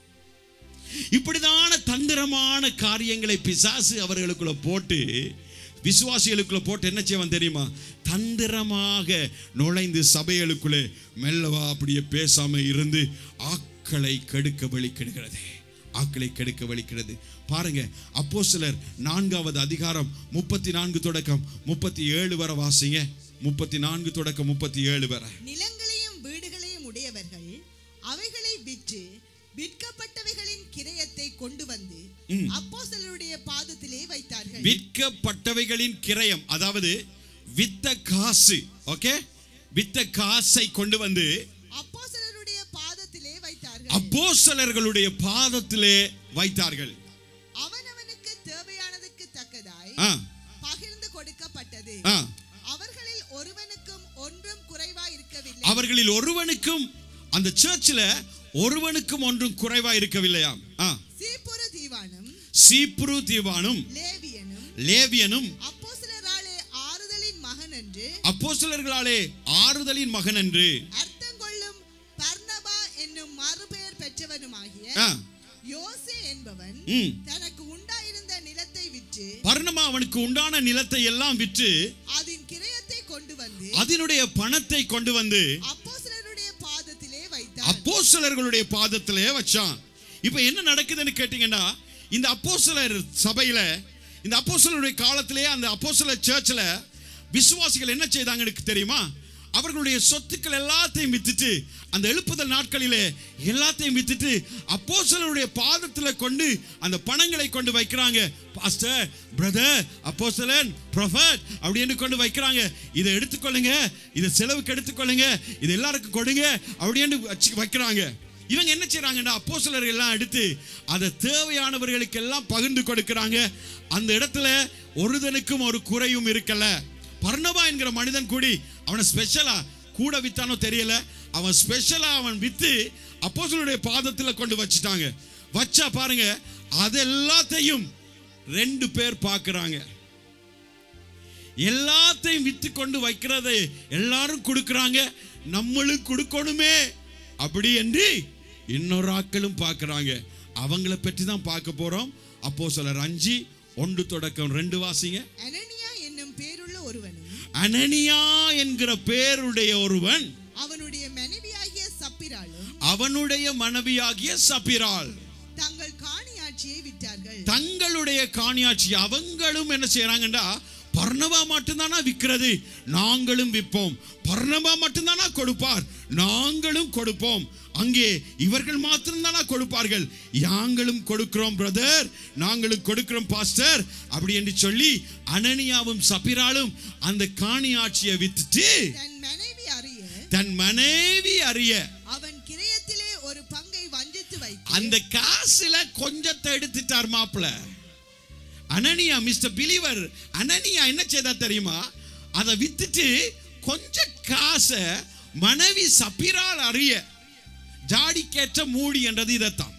இப்படிதான தந்திரமான காரியங்களை பிசாசு அவர்களுக்குள்ள போட்டு விசுவாசிகளுக்குள்ள போட்டு என்ன செய்வான் தெரியுமா தந்திரமாக நுழைந்து சபைகளுக்குள்ளே மெல்லவா அப்படியே பேசாம இருந்து ஆக்களை கெடுக்க வழிக்கிடுகிறது ஆக்களை கெடுக்க வலிக்கிறது பாருங்க அப்போ சிலர் நான்காவது அதிகாரம் முப்பத்தி நான்கு தொடக்கம் முப்பத்தி ஏழு வரை வாசிங்க முப்பத்தி நான்கு தொடக்கம் முப்பத்தி ஏழு வரை நிலங்களையும் வீடுகளையும் உடையவர்கள் அவைகளை விற்று விற்கப்பட்டவைகளின் கிரயத்தை கொண்டு வந்து அப்போஸ்தலருடைய பாதத்திலே வைத்தார்கள் விற்கப்பட்டவைகளின் கிரயம் அதாவது வித்த காசு ஓகே வித்த காசை கொண்டு வந்து அப்போஸ்தலருடைய பாதத்திலே வைத்தார்கள் அப்போஸ்தலர்களுடைய பாதத்திலே வைத்தார்கள் அவனவனுக்கு தேவையானதுக்கு தக்கதாய் ஆ, பகிர்ந்து கொடுக்கப்பட்டது ஆ. அவர்களில் ஒருவனுக்கும் ஒன்றும் குறைவா இருக்கவில்லை அவர்களில் ஒருவனுக்கும் அந்த சர்ச்சில் ஒருவனுக்கும் ஒன்றும் குறைவா இருக்கவில்லையாம் ஆ. சீப்புரு தீவானும் சீப்ரு தீவானும் லேவியனும் லேவியனும் அப்போஸ்தலராலே ஆறுதலின் மகன் என்று அப்போஸ்தலர்களாலே ஆறுதலின் மகன் என்று அர்த்தம் கொள்ளும் பர்னபா என்னும் மறுபெயர் பெற்றவனுமாகிய ஆ, யோசே என்பவன் ம். தனக்கு உண்டாயிருந்த நிலத்தை விற்று பர்ணமா அவனுக்கு உண்டான நிலத்தை எல்லாம் விற்று அதன் கிரயத்தை கொண்டு வந்து அதனுடைய பணத்தை கொண்டு வந்து அப்போஸ்தலருடைய பாதத்திலே வைத்தான் அப்போஸ்தலர்களுடைய பாதத்திலே வச்சான் இப்போ என்ன நடக்குதுன்னு கேட்டீங்கன்னா இந்த அப்போஸ்தலர் சபையில இந்த அப்போஸ்தலருடைய காலத்திலே அந்த அப்போஸ்தலர் சர்ச்சில் விசுவாசிகள் என்ன செய்தாங்க எனக்கு தெரியுமா அவர்களுடைய சொத்துக்கள் எல்லாத்தையும் வித்துட்டு அந்த எழுப்புதல் நாட்களிலே எல்லாத்தையும் வித்துட்டு அப்போஸ்தலருடைய பாதத்தில் கொண்டு அந்த பணங்களை கொண்டு வைக்கிறாங்க பாஸ்டர் பிரதர் அப்போஸ்தலன் ப்ரொஃபட் அப்படின்னு கொண்டு வைக்கிறாங்க இதை எடுத்துக்கொள்ளுங்க இதை செலவுக்கு எடுத்துக்கொள்ளுங்க இது எல்லாருக்கும் கொடுங்க அப்படின்னு வச்சு வைக்கிறாங்க இவங்க என்ன செய்றாங்கன்னா அப்போஸ்தலர்கள் எல்லாம் எடுத்து அதை தேவையானவர்களுக்கு எல்லாம் பகிர்ந்து கொடுக்கறாங்க அந்த இடத்துல ஒருதனுக்கும் ஒரு குறையும் இருக்கல பர்ணபா என்கிற மனிதன் கூடி அவனை ஸ்பெஷலா கூட வித்தானோ தெரியல அவன் ஸ்பெஷலா அவன் வித்து அப்போஸ்தலருடைய பாதத்துல கொண்டு வச்சிட்டாங்க வச்சா பாருங்க அது எல்லாத்தையும் ரெண்டு பேர் பார்க்கறாங்க எல்லாத்தையும் வித்து கொண்டு வைக்கிறதை எல்லாரும் கொடுக்கறாங்க நம்மளும் கொடுக்கணுமே அப்படி என்று இன்னொரு ஆட்களும் பார்க்கறாங்க அவங்கள பற்றி தான் பார்க்க போறோம் அப்போ சிலர் அஞ்சு ஒன்று தொடக்கம் ரெண்டு வாசிங்க அனனியா என்னும் பேருள்ள ஒருவனும் அனனியா என்கிற பேருடைய ஒருவன் அவனுடைய மனைவியாகிய சப்பிராலும் அவனுடைய மனைவியாகிய சபிராள் தங்கள் காணியாட்சியை விற்றார்கள் தங்களுடைய காணியாட்சி அவங்களும் என்ன செய்றாங்கடா பர்ணபா மட்டும்தானா விற்கிறது நாங்களும் விற்போம் பர்ணபா மட்டும்தானா கொடுப்பார் நாங்களும் கொடுப்போம் அங்கே இவர்கள் மாத்திரம்தானா கொடுப்பார்கள் யாங்களும் கொடுக்கிறோம் பிரதர் நாங்களும் கொடுக்கிறோம் பாஸ்டர் அப்படி என்று சொல்லி அனனியாவும் சபிராலும் அந்த காணியாட்சியை வித்துட்டு தன் மனைவி அறிய தன் மனைவி அறிய அவன் கிரயத்திலே ஒரு பங்கை வஞ்சித்து வைத்து அந்த காசுல கொஞ்சத்தை எடுத்துட்டார் மாப்பிள்ள அனனியா மிஸ்டர் பிலிவர் அனனியா என்ன செய்தா தெரியுமா அதை வித்துட்டு கொஞ்சம் காசை மனைவி சப்பிரால் அறிய ஜாடிக்கேற்ற மூடி என்றது இதைத்தான்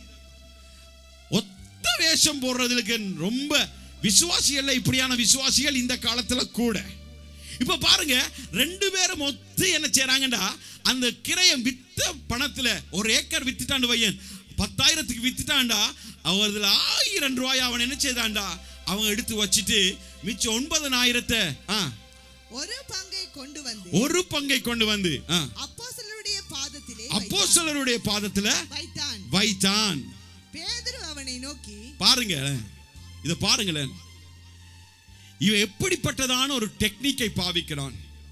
ஒத்த வேஷம் போடுறதுக்கு ரொம்ப விசுவாசிகள் இப்படியான விசுவாசிகள் இந்த காலத்துல கூட இப்ப பாருங்க ரெண்டு பேரும் ஒத்து என்ன செய்றாங்கடா அந்த கிரயம் வித்த பணத்துல ஒரு ஏக்கர் வித்துட்டாண்டு வையன் பத்தாயிரத்துக்கு வித்துட்டான்டா அவர்ல ஆயிரம் ரூபாய் அவன் என்ன செய்தான்டா அவன் எடுத்து வச்சுட்டு மிச்சம் ஒன்பதனாயிரத்தை ஆ, ஒரு பங்கை கொண்டு வந்து ஒரு பங்கை கொண்டு வந்து ஆ, அப்போஸ்தலருடைய பாதத்திலே அப்போஸ்தலருடைய பாதத்துல வைத்தான் வைத்தான் பேதுரு அவனை நோக்கி பாருங்க இத பாருங்களேன் இவன் எப்படிப்பட்டதான ஒரு டெக்னிக்கை பாவிக்கிறான்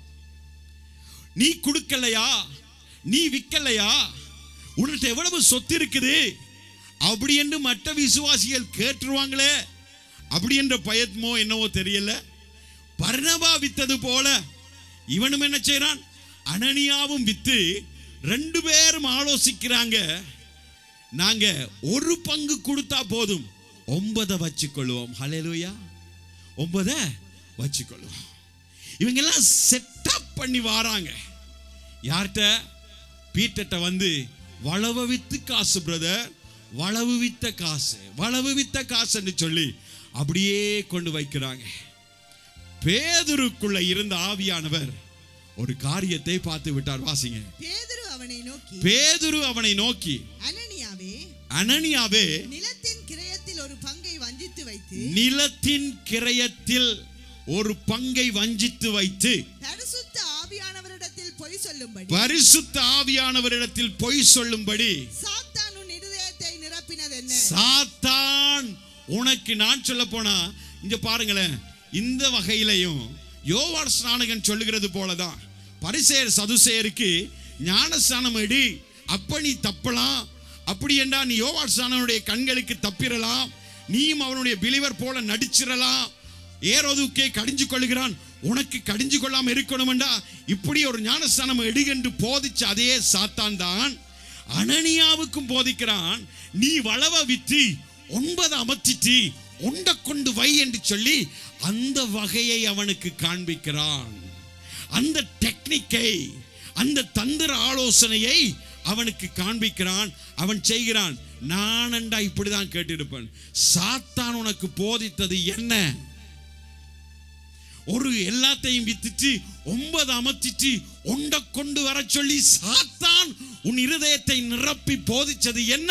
நீ கொடுக்கலையா நீ விற்கலையா உன்கிட்ட எவ்வளவு சொத்து இருக்குது அப்படி என்று மற்ற விசுவாசிகள் கேட்டுருவாங்களே அப்படி என்ற பயத்மோ என்னவோ தெரியல பர்ணபா வித்தது போல இவனும் என்ன செய்றான் அனனியாவும் வித்து ரெண்டு பேரும் ஆலோசிக்கிறாங்க நாங்க ஒரு பங்கு கொடுத்தா போதும் ஒன்பதை வச்சுக்கொள்வோம் ஹalleluya ஒன்பதை வச்சுக்கொள்வோம் இவங்க எல்லாம் செட்டப் பண்ணி வாராங்க யார்கிட்ட பீட்டட்ட வந்து வளவு வித்து காசு பிரதர் வளவு வித்த காசு வளவு வித்த காசுன்னு சொல்லி அப்படியே கொண்டு வைக்கிறாங்க பேதுருக்குள்ள இருந்த ஆவியானவர் ஒரு காரியத்தை பார்த்து விட்டார் வாசிங்க பேதுரு அவனை நோக்கி பேதுரு அவனை நோக்கி அனனியாவே அனனியாவே நிலத்தின் கிரயத்தில் ஒரு பங்கை வஞ்சித்து வைத்து நிலத்தின் கிரயத்தில் ஒரு பங்கை வஞ்சித்து வைத்து பரிசுத்த ஆவியானவரிடத்தில் பொய் சொல்லும்படி பரிசுத்த ஆவியானவரிடத்தில் பொய் சொல்லும்படி சாத்தான் உன் இருதயத்தை நிரப்பினது என்ன சாத்தான் உனக்கு நான் சொல்ல போனா இங்க பாருங்களேன் இந்த வகையிலையும் யோவான் ஸ்நானகன் சொல்லுகிறது போலதான் பரிசேர் சதுசேருக்கு ஞானஸ்நானம் எடு அப்ப நீ தப்பலாம் அப்படி என்றா நீ யோவான் ஸ்நானனுடைய கண்களுக்கு தப்பிரலாம் நீயும் அவனுடைய பிலிவர் போல நடிச்சிடலாம் ஏரோதுக்கே கடிஞ்சு கொள்கிறான் உனக்கு கடிஞ்சு கொள்ளாம இருக்கணும்டா இப்படி ஒரு ஞானஸ்தானம் எடுகென்று போதிச்ச அதே சாத்தான் தான் அனனியாவுக்கும் போதிக்கிறான் நீ வளவ வித்து ஒன்பது அமர்த்திட்டு உண்ட கொண்டு வை என்று சொல்லி அந்த வகையை அவனுக்கு காண்பிக்கிறான் அந்த டெக்னிக்கை அந்த தந்திர ஆலோசனையை அவனுக்கு காண்பிக்கிறான் அவன் செய்கிறான் நானண்டா இப்படிதான் கேட்டிருப்பேன் சாத்தான் உனக்கு போதித்தது என்ன ஒரு எல்லாத்தையும் வித்துட்டு ஒன்பது அமர்த்திட்டு ஒண்ட கொண்டு வர சொல்லி சாத்தான் உன் இருதயத்தை நிரப்பி போதிச்சது என்ன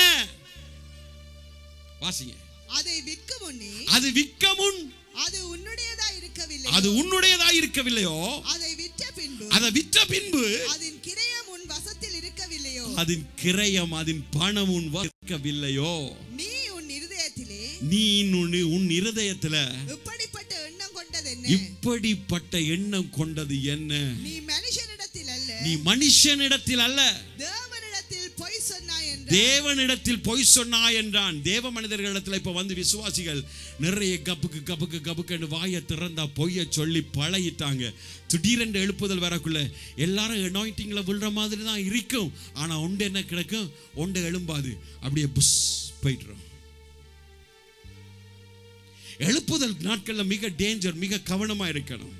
வாசிங்க அதை விற்க முன்னே அது விற்க முன் அது உன்னுடையதா இருக்கவில்லை அது உன்னுடையதா இருக்கவில்லையோ அதை விற்ற பின்பு அதை விற்ற பின்பு அதன் கிரயம் உன் வசத்தில் இருக்கவில்லையோ அதன் கிரயம் அதன் பணம் உன் இருக்கவில்லையோ நீ உன் இருதயத்திலே நீ உன் உன் இருதயத்துல இப்படிப்பட்ட எண்ணம் கொண்டது என்ன இப்படிப்பட்ட எண்ணம் கொண்டது என்ன நீ மனுஷனிடத்தில் அல்ல நீ மனுஷனிடத்தில் அல்ல தேவனிடத்தில் பொய் சொன்னாய் என்று என்றான் தேவனிடத்தில் பொய் சொன்னாய் என்றான் தேவ மனிதர்களிடத்தில் இப்ப வந்து விசுவாசிகள் நிறைய கப்புக்கு கப்புக்கு கப்புக்கு வாயை திறந்தா பொய்ய சொல்லி பழகிட்டாங்க திடீரென்று எழுப்புதல் வரக்குள்ள எல்லாரும் அனாயிண்டிங்ல விழுற மாதிரி தான் இருக்கும் ஆனா உண்டு என்ன கிடக்கும் உண்டு எழும்பாது அப்படியே புஷ் போயிட்டுரும் எழுப்புதல் நாட்கள்ல மிக டேஞ்சர் மிக கவனமா இருக்கணும்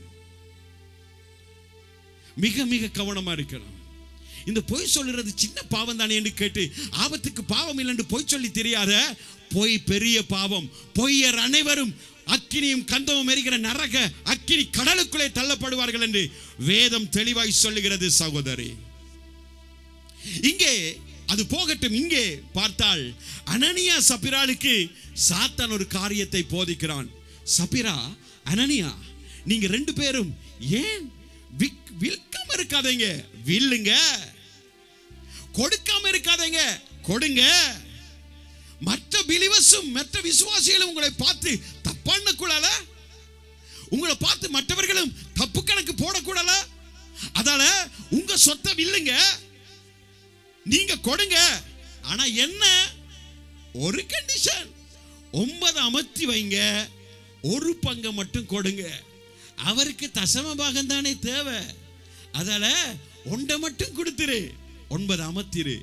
மிக மிக கவனமா இருக்கணும் இந்த பொய் சொல்லுறது சின்ன பாவம் தானே என்று கேட்டு ஆபத்துக்கு பாவம் இல்லை என்று பொய் சொல்லி தெரியாத பொய் பெரிய பாவம் பொய்யர் அனைவரும் அக்கினியும் கந்தமும் எரிகிற நரக அக்கினி கடலுக்குள்ளே தள்ளப்படுவார்கள் என்று வேதம் தெளிவாய் சொல்லுகிறது சகோதரி இங்கே அது போகட்டும் இங்கே பார்த்தால் அனனியா சபிராளுக்கு சாத்தான் ஒரு காரியத்தை போதிக்கிறான் சபிரா அனனியா நீங்க ரெண்டு பேரும் ஏன் விக்- விற்காம இருக்காதீங்க வில்லுங்க கொடுக்காம இருக்காதீங்க கொடுங்க மற்ற பிலிவஸும் மற்ற விசுவாசிகளும் உங்களை பார்த்து தப்பான கூடால உங்களை பார்த்து மற்றவர்களும் தப்பு கணக்கு போடக்கூடால அதால உங்க சொத்தை வில்லுங்க நீங்க கொடுங்க ஆனா என்ன ஒரு கண்டிஷன் ஒன்பது அமர்த்தி வைங்க ஒரு பங்கை மட்டும் கொடுங்க அவருக்கு தசம பாகம் தானே தேவை அதால ஒன்றை மட்டும் கொடுத்துரு ஒன்பது அமர்த்திரு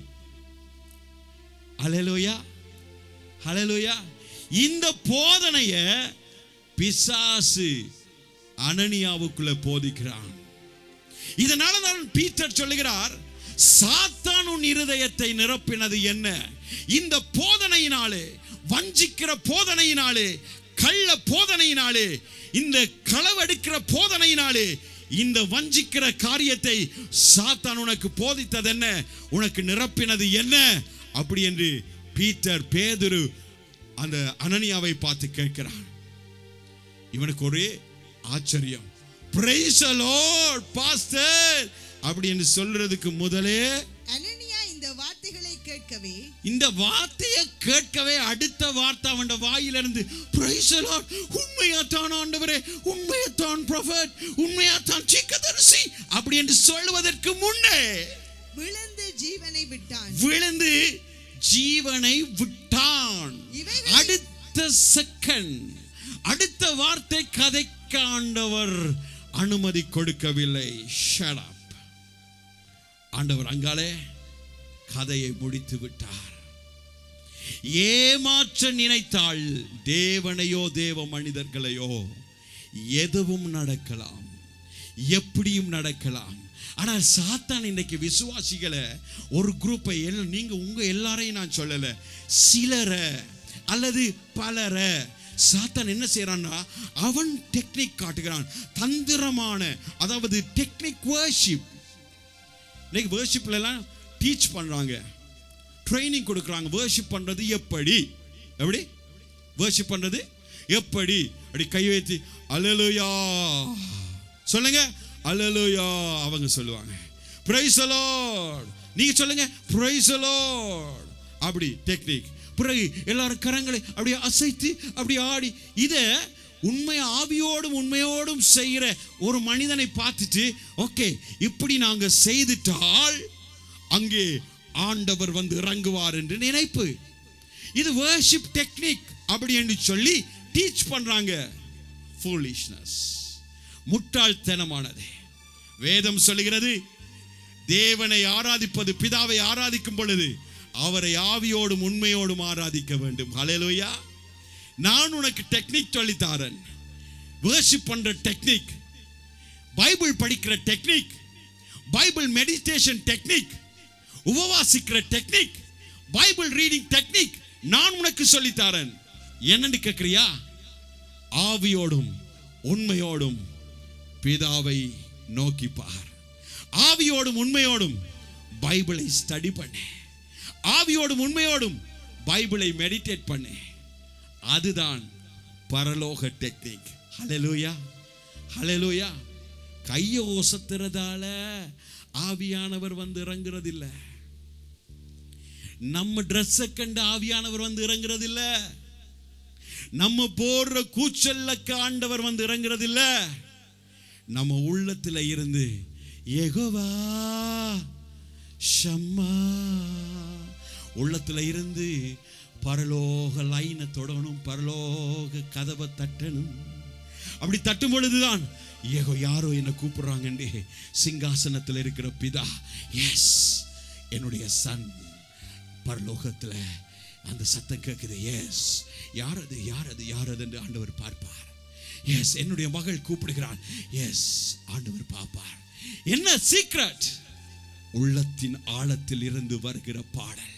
அலலோயா ஹalleluya இந்த போதனைய பிசாசு அனனியாவுக்குள்ள போதிக்கிறான் இதனால தான் பீட்டர் சொல்லுகிறார் சாத்தான் உன் இருதயத்தை நிரப்பினது என்ன இந்த போதனையினாலே வஞ்சிக்கிற போதனையினாலே கள்ள போதனையினாலே இந்த களவெடுக்கிற போதனையினாலே இந்த வஞ்சிக்கிற காரியத்தை சாத்தான் உனக்கு போதித்தது என்ன உனக்கு நிரப்பினது என்ன அப்படி என்று பீட்டர் பேதுரு அந்த அனனியாவை பார்த்து கேட்கிறான் இவனுக்கு ஒரே ஆச்சரியம் பிரைஸ் லார்ட் பாஸ்டர் அப்படி என்று சொல்றதுக்கு முதலே அனனியா இந்த வார்த்தைகளை கேட்கவே இந்த வார்த்தையை கேட்கவே அடுத்த வார்த்தை அவன் வாயிலிருந்து பிரைஸ் லார்ட் உண்மையாத்தான் ஆண்டவரே உண்மையாத்தான் ப்ரொஃபட் உண்மையாத்தான் சீக்கதரிசி அப்படி என்று சொல்வதற்கு முன்னே விழுந்து ஜீவனை விட்டான் விழுந்து ஜீவனை விட்டான் இவைகளை- அடுத்த செகண்ட் அடுத்த வார்த்தை கதைக்க ஆண்டவர் அனுமதி கொடுக்கவில்லை Shut up. ஆண்டவர் அங்காலே கதையை முடித்து விட்டார் ஏமாற்ற நினைத்தாள் தேவனையோ தேவ மனிதர்களையோ எதுவும் நடக்கலாம் எப்படியும் நடக்கலாம் ஆனால் சாத்தான் இன்னைக்கு விசுவாசிகளை ஒரு குரூப்பை எல் நீங்க உங்க எல்லாரையும் நான் சொல்லல சிலரை அல்லது பலரை சாத்தான் என்ன செய்யறான்னா அவன் டெக்னிக் காட்டுகிறான் தந்திரமான அதாவது டெக்னிக் வர்ஷிப் இன்னைக்கு வேர்ஷிப்ல எல்லாம் டீச் பண்றாங்க ட்ரைனிங் கொடுக்குறாங்க வேர்ஷிப் பண்றது எப்படி எப்படி வேர்ஷிப் பண்றது எப்படி அப்படி கை வைத்து அலலுயா சொல்லுங்க அலலுயா அவங்க சொல்லுவாங்க பிரைஸ் லார்ட் நீங்க சொல்லுங்க பிரைஸ் லார்ட் அப்படி டெக்னிக் பிறகு எல்லாரும் கரங்களை அப்படியே அசைத்து அப்படி ஆடி இத உண்மை ஆவியோடும் உண்மையோடும் செய்கிற ஒரு மனிதனை பார்த்துட்டு ஓகே இப்படி நாங்க செய்துட்டால் அங்கே ஆண்டவர் வந்து இறங்குவார் என்று நினைப்பு இது worship டெக்னிக் அப்படி என்று சொல்லி டீச் பண்றாங்க foolishness முட்டாள்தனமானது வேதம் சொல்லுகிறது தேவனை ஆராதிப்பது பிதாவை ஆராதிக்கும் பொழுது அவரை ஆவியோடும் உண்மையோடும் ஆராதிக்க வேண்டும் ஹalleluya நான் உனக்கு டெக்னிக் சொல்லித்தாரன் worship பண்ற டெக்னிக் பைபிள் படிக்கிற டெக்னிக் பைபிள் மெடிடேஷன் டெக்னிக் உபவாசிக்கிற டெக்னிக் பைபிள் ரீடிங் டெக்னிக் நான் உனக்கு சொல்லித்தாரன் என்னன்னு கேட்கிறியா ஆவியோடும் உண்மையோடும் பிதாவை நோக்கி பார் ஆவியோடும் உண்மையோடும் பைபிளை ஸ்டடி பண்ணு ஆவியோடும் உண்மையோடும் பைபிளை மெடிடேட் பண்ணு அதுதான் பரலோக டெக்னிக் ஹalleluya ஹalleluya கையை ஒசத்துறதால ஆவியானவர் வந்து இறங்குறதில்ல நம்ம ட்ரெஸ்ஸை கண்டு ஆவியானவர் வந்து இறங்குறதில்ல நம்ம போடுற கூச்சல்ல ஆண்டவர் வந்து இறங்குறதில்ல நம்ம உள்ளத்துல இருந்து எகோவா ஷம்மா உள்ளத்துல இருந்து பரலோக லைனை தொடணும் பரலோக கதவை தட்டணும் அப்படி தட்டும் பொழுதுதான் ஏகோ யாரோ என்னை கூப்பிடுறாங்கண்டே சிங்காசனத்தில் இருக்கிற பிதா எஸ் என்னுடைய சன் பரலோகத்தில் அந்த சத்தம் கேட்குது எஸ் யார் அது யார் அது யார் அது என்று ஆண்டவர் பார்ப்பார் எஸ் என்னுடைய மகள் கூப்பிடுகிறான் எஸ் ஆண்டவர் பார்ப்பார் என்ன சீக்ரெட் உள்ளத்தின் ஆழத்தில் இருந்து வருகிற பாடல்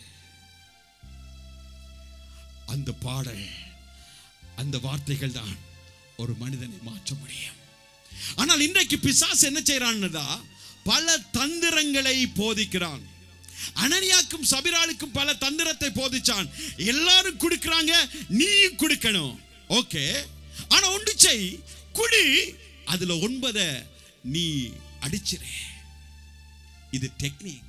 அந்த பாடல் அந்த வார்த்தைகள் தான் ஒரு மனிதனை மாற்ற முடியும் ஆனால் இன்றைக்கு பிசாசு என்ன செய்யறான்னுதா பல தந்திரங்களை போதிக்கிறான் அனனியாக்கும் சபிராளுக்கும் பல தந்திரத்தை போதிச்சான் எல்லாரும் கொடுக்கறாங்க நீயும் கொடுக்கணும் ஓகே ஆனா ஒன்று செய் குடி அதுல ஒன்பத நீ அடிச்சிரு இது டெக்னிக்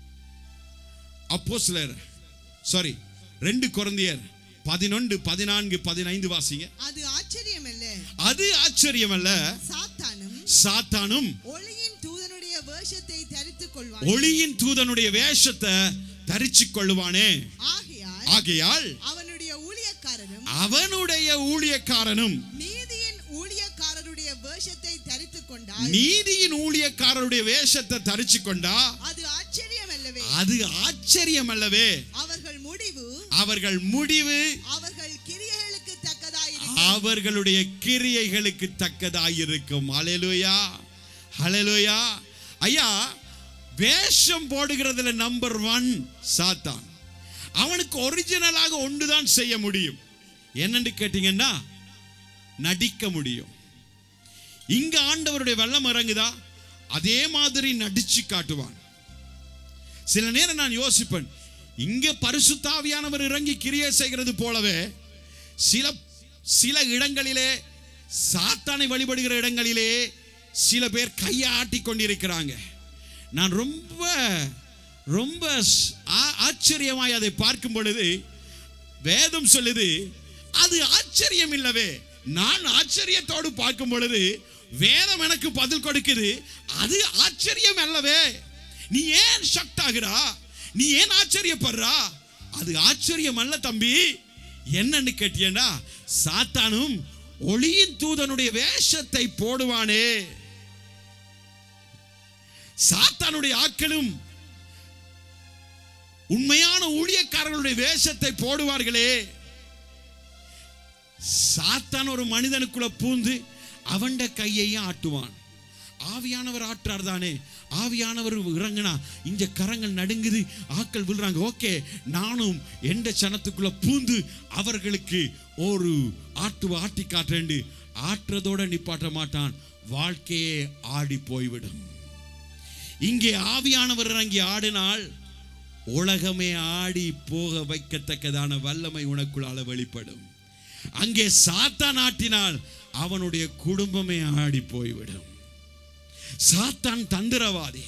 அப்போ சிலர் சாரி ரெண்டு குழந்தையர் பதினொன்று பதினான்கு பதினைந்து வாசிங்க அது ஆச்சரியம் அல்ல அது ஆச்சரியம் அல்ல சாத்தானும் சாத்தானும் ஒளியின் தூதனுடைய வேஷத்தை தரித்துக் கொள்வான் ஒளியின் தூதனுடைய வேஷத்தை தரிச்சு கொள்ளுவானே ஆகையால் ஆகையால் அவனுடைய ஊழியக்காரரும் அவனுடைய ஊழியக்காரனும் நீதியின் ஊழியக்காரருடைய வேஷத்தை தரித்துக் கொண்டால் நீதியின் ஊழியக்காரருடைய வேஷத்தை தரிச்சு கொண்டா அது ஆச்சரியம் அல்லவே அது ஆச்சரியம் அல்லவே அவர்கள் முடிவு அவர்கள் முடிவு அவர்கள் கிரியைகளுக்கு தக்கதாயிருக்கும் அவர்களுடைய கிரியைகளுக்கு தக்கதாயிருக்கும் ஹalleluya ஹalleluya ஐயா வேஷம் போடுகிறதுல நம்பர் ஒன் சாத்தான் அவனுக்கு ஒரிஜினலாக ஒன்றுதான் செய்ய முடியும் என்னன்னு கேட்டீங்கன்னா நடிக்க முடியும் இங்க ஆண்டவருடைய வெள்ளம் இறங்குதா அதே மாதிரி நடிச்சு காட்டுவான் சில நேரம் நான் யோசிப்பேன் இங்க பரிசுத்தாவியானவர் இறங்கி கிரியை செய்கிறது போலவே சில சில இடங்களிலே சாத்தானை வழிபடுகிற இடங்களிலே சில பேர் கையை ஆட்டி கொண்டிருக்கிறாங்க நான் ரொம்ப ரொம்ப ஸ்- ஆ- ஆச்சரியமாய் அதை பார்க்கும் பொழுது வேதம் சொல்லுது அது ஆச்சரியம் இல்லவே நான் ஆச்சரியத்தோடு பார்க்கும் பொழுது வேதம் எனக்கு பதில் கொடுக்குது அது ஆச்சரியம் அல்லவே நீ ஏன் ஷக்ட் ஆகுறா நீ ஏன் ஆச்சரியப்படுறா அது ஆச்சரியம் அல்ல தம்பி என்னன்னு கேட்டியண்டா சாத்தானும் ஒளியின் தூதனுடைய வேஷத்தை போடுவானே சாத்தானுடைய ஆட்களும் உண்மையான ஊழியக்காரர்களுடைய வேஷத்தை போடுவார்களே சாத்தான் ஒரு மனிதனுக்குள்ள பூந்து அவன்ட கையையும் ஆட்டுவான் ஆவியானவர் ஆற்றார் தானே ஆவியானவர் இறங்கினா இந்த கரங்கள் நடுங்குது ஆக்கள் விழுறாங்க ஓகே நானும் எந்த சனத்துக்குள்ள பூந்து அவர்களுக்கு ஒரு ஆட்டுவ ஆட்டி காட்டுறேன் ஆட்டுறதோட நிப்பாட்ட மாட்டான் வாழ்க்கையே ஆடி போய்விடும் இங்கே ஆவியானவர் இறங்கி ஆடினால் உலகமே ஆடி போக வைக்கத்தக்கதான வல்லமை உனக்குள்ளால வெளிப்படும் அங்கே சாத்தான் ஆட்டினால் அவனுடைய குடும்பமே ஆடி போய்விடும் சாத்தான் தந்திரவாதி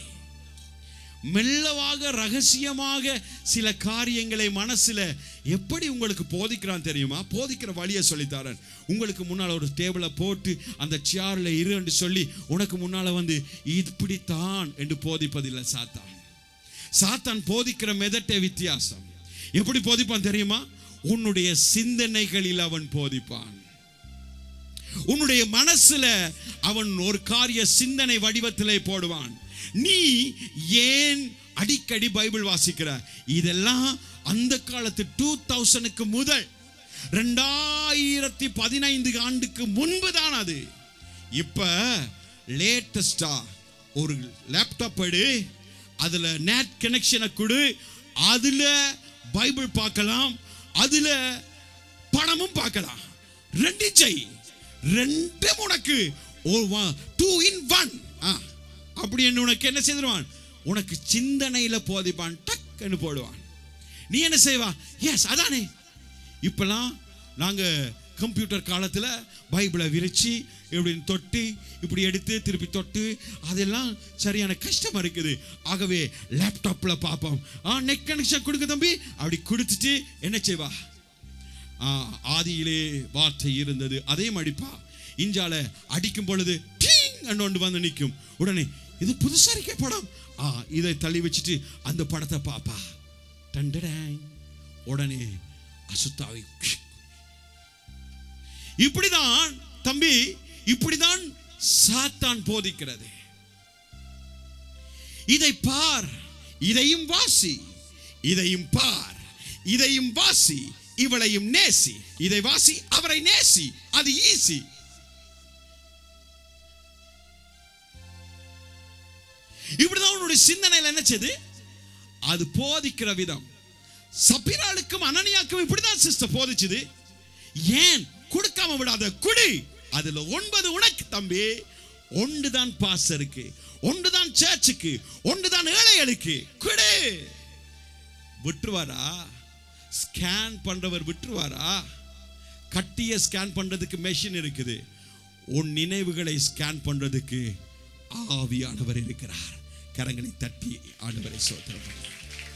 மெல்லவாக ரகசியமாக சில காரியங்களை மனசுல எப்படி உங்களுக்கு போதிக்கிறான் தெரியுமா போதிக்கிற வழியை சொல்லித்தாரன் உங்களுக்கு முன்னால ஒரு டேபிளை போட்டு அந்த சேர்ல இரு என்று சொல்லி உனக்கு முன்னால வந்து இப்படித்தான் என்று போதிப்பதில்லை சாத்தான் சாத்தான் போதிக்கிற மெதட்டே வித்தியாசம் எப்படி போதிப்பான் தெரியுமா உன்னுடைய சிந்தனைகளில் அவன் போதிப்பான் உன்னுடைய மனசுல அவன் ஒரு காரிய சிந்தனை வடிவத்திலே போடுவான் நீ ஏன் அடிக்கடி பைபிள் வாசிக்கிற இதெல்லாம் அந்த காலத்து டூ தௌசண்ட்க்கு முதல் ரெண்டாயிரத்தி பதினைந்து ஆண்டுக்கு முன்பு தான் அது இப்ப லேட்டஸ்டா ஒரு லேப்டாப் எடு அதுல நேட் கனெக்ஷனை கொடு அதுல பைபிள் பார்க்கலாம் அதுல பணமும் பார்க்கலாம் ரெண்டு செய் ரெண்டும் உனக்கு டூ இன் ஒன் அப்படி என்று உனக்கு என்ன செய்திருவான் உனக்கு சிந்தனையில போதிப்பான் டக்குன்னு போடுவான் நீ என்ன செய்வா எஸ் அதானே இப்பெல்லாம் நாங்க கம்ப்யூட்டர் காலத்துல பைபிளை விரிச்சு இப்படின்னு தொட்டு இப்படி எடுத்து திருப்பி தொட்டு அதெல்லாம் சரியான கஷ்டமா இருக்குது ஆகவே லேப்டாப்ல பார்ப்போம் ஆ நெட் கனெக்ஷன் கொடுக்க தம்பி அப்படி கொடுத்துட்டு என்ன செய்வா ஆ, ஆதியிலே வார்த்தை இருந்தது அதே அடிப்பா இஞ்சால அடிக்கும் பொழுது டீங் ஒன்று வந்து நிற்கும் உடனே இது புதுசா இருக்கே படம் ஆ இதை தள்ளி வச்சுட்டு அந்த படத்தை பாப்பா டண்டடாங் உடனே அசுத்தாவை இப்படிதான் தம்பி இப்படிதான் சாத்தான் போதிக்கிறது இதை பார் இதையும் வாசி இதையும் பார் இதையும் வாசி இவளையும் நேசி இதை வாசி அவரை நேசி அது ஈஸி இப்படிதான் உன்னுடைய சிந்தனையில் என்ன செய்து அது போதிக்கிற விதம் சப்பிராளுக்கும் அனனியாக்கும் இப்படிதான் சிஸ்டர் போதிச்சுது ஏன் கொடுக்காம விடாத குடி அதுல ஒன்பது உனக்கு தம்பி ஒன்றுதான் பாஸ்டருக்கு ஒன்றுதான் சர்ச்சுக்கு ஒன்றுதான் ஏழைகளுக்கு குடு விட்டுருவாரா ஸ்கேன் பண்றவர் விட்டுருவாரா கட்டிய ஸ்கேன் பண்றதுக்கு மெஷின் இருக்குது உன் நினைவுகளை ஸ்கேன் பண்றதுக்கு ஆவியானவர் இருக்கிறார் கரங்களை தட்டி ஆண்டவரை சோத்திரம் பண்ணு.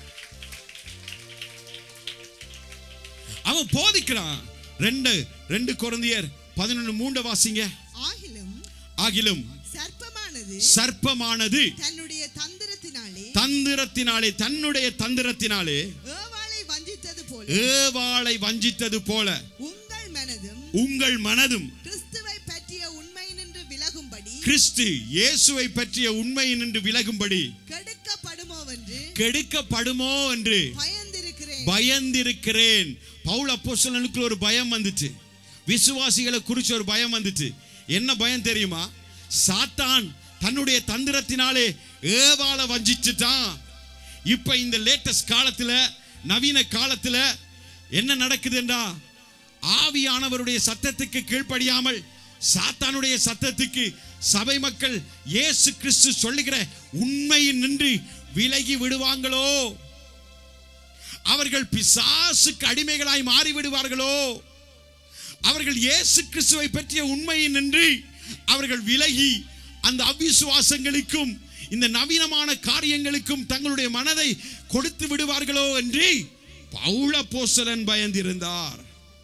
அவன் போதிக்கிறான் ரெண்டு ரெண்டு குழந்தையர் பதினொன்று மூண்ட வாசிங்க ஆகிலும் ஆகிலும் சர்ப்பமானது சர்ப்பமானது தன்னுடைய தந்திரத்தினாலே தந்திரத்தினாலே தன்னுடைய தந்திரத்தினாலே ஏவாளை வஞ்சித்தது போல ஏவாளை வஞ்சித்தது போல உங்கள் மனதும் உங்கள் மனதும் கிறிஸ்துவை பற்றிய உண்மை நின்று விலகும்படி கிறிஸ்து இயேசுவை பற்றிய உண்மை நின்று விலகும்படி கெடுக்கப்படுமோவென்று கெடுக்கப்படுமோ என்று பயந்திருக்கிறேன் பயந்திருக்கிறேன் பவுல் அப்போஸ்தலனுக்கு ஒரு பயம் வந்துச்சு விசுவாசிகளை குறிச்சு ஒரு பயம் வந்துச்சு என்ன பயம் தெரியுமா சாத்தான் தன்னுடைய தந்திரத்தினாலே ஏவாள வஞ்சிச்சுட்டான் இப்ப இந்த லேட்டஸ்ட் காலத்துல நவீன காலத்துல என்ன நடக்குதுன்றா ஆவியானவருடைய சத்தத்துக்கு கீழ்ப்படியாமல் சாத்தானுடைய சத்தத்துக்கு சபை மக்கள் இயேசு கிறிஸ்து சொல்லுகிற உண்மையின் நின்று விலகி விடுவாங்களோ அவர்கள் பிசாசுக்கு அடிமைகளாய் மாறி விடுவார்களோ அவர்கள் இயேசு கிறிஸ்துவை பற்றிய உண்மையை நின்று அவர்கள் விலகி அந்த அவிசுவாசங்களுக்கும் இந்த நவீனமான காரியங்களுக்கும் தங்களுடைய மனதை கொடுத்து விடுவார்களோ என்று பவுல போசலன் பயந்திருந்தார்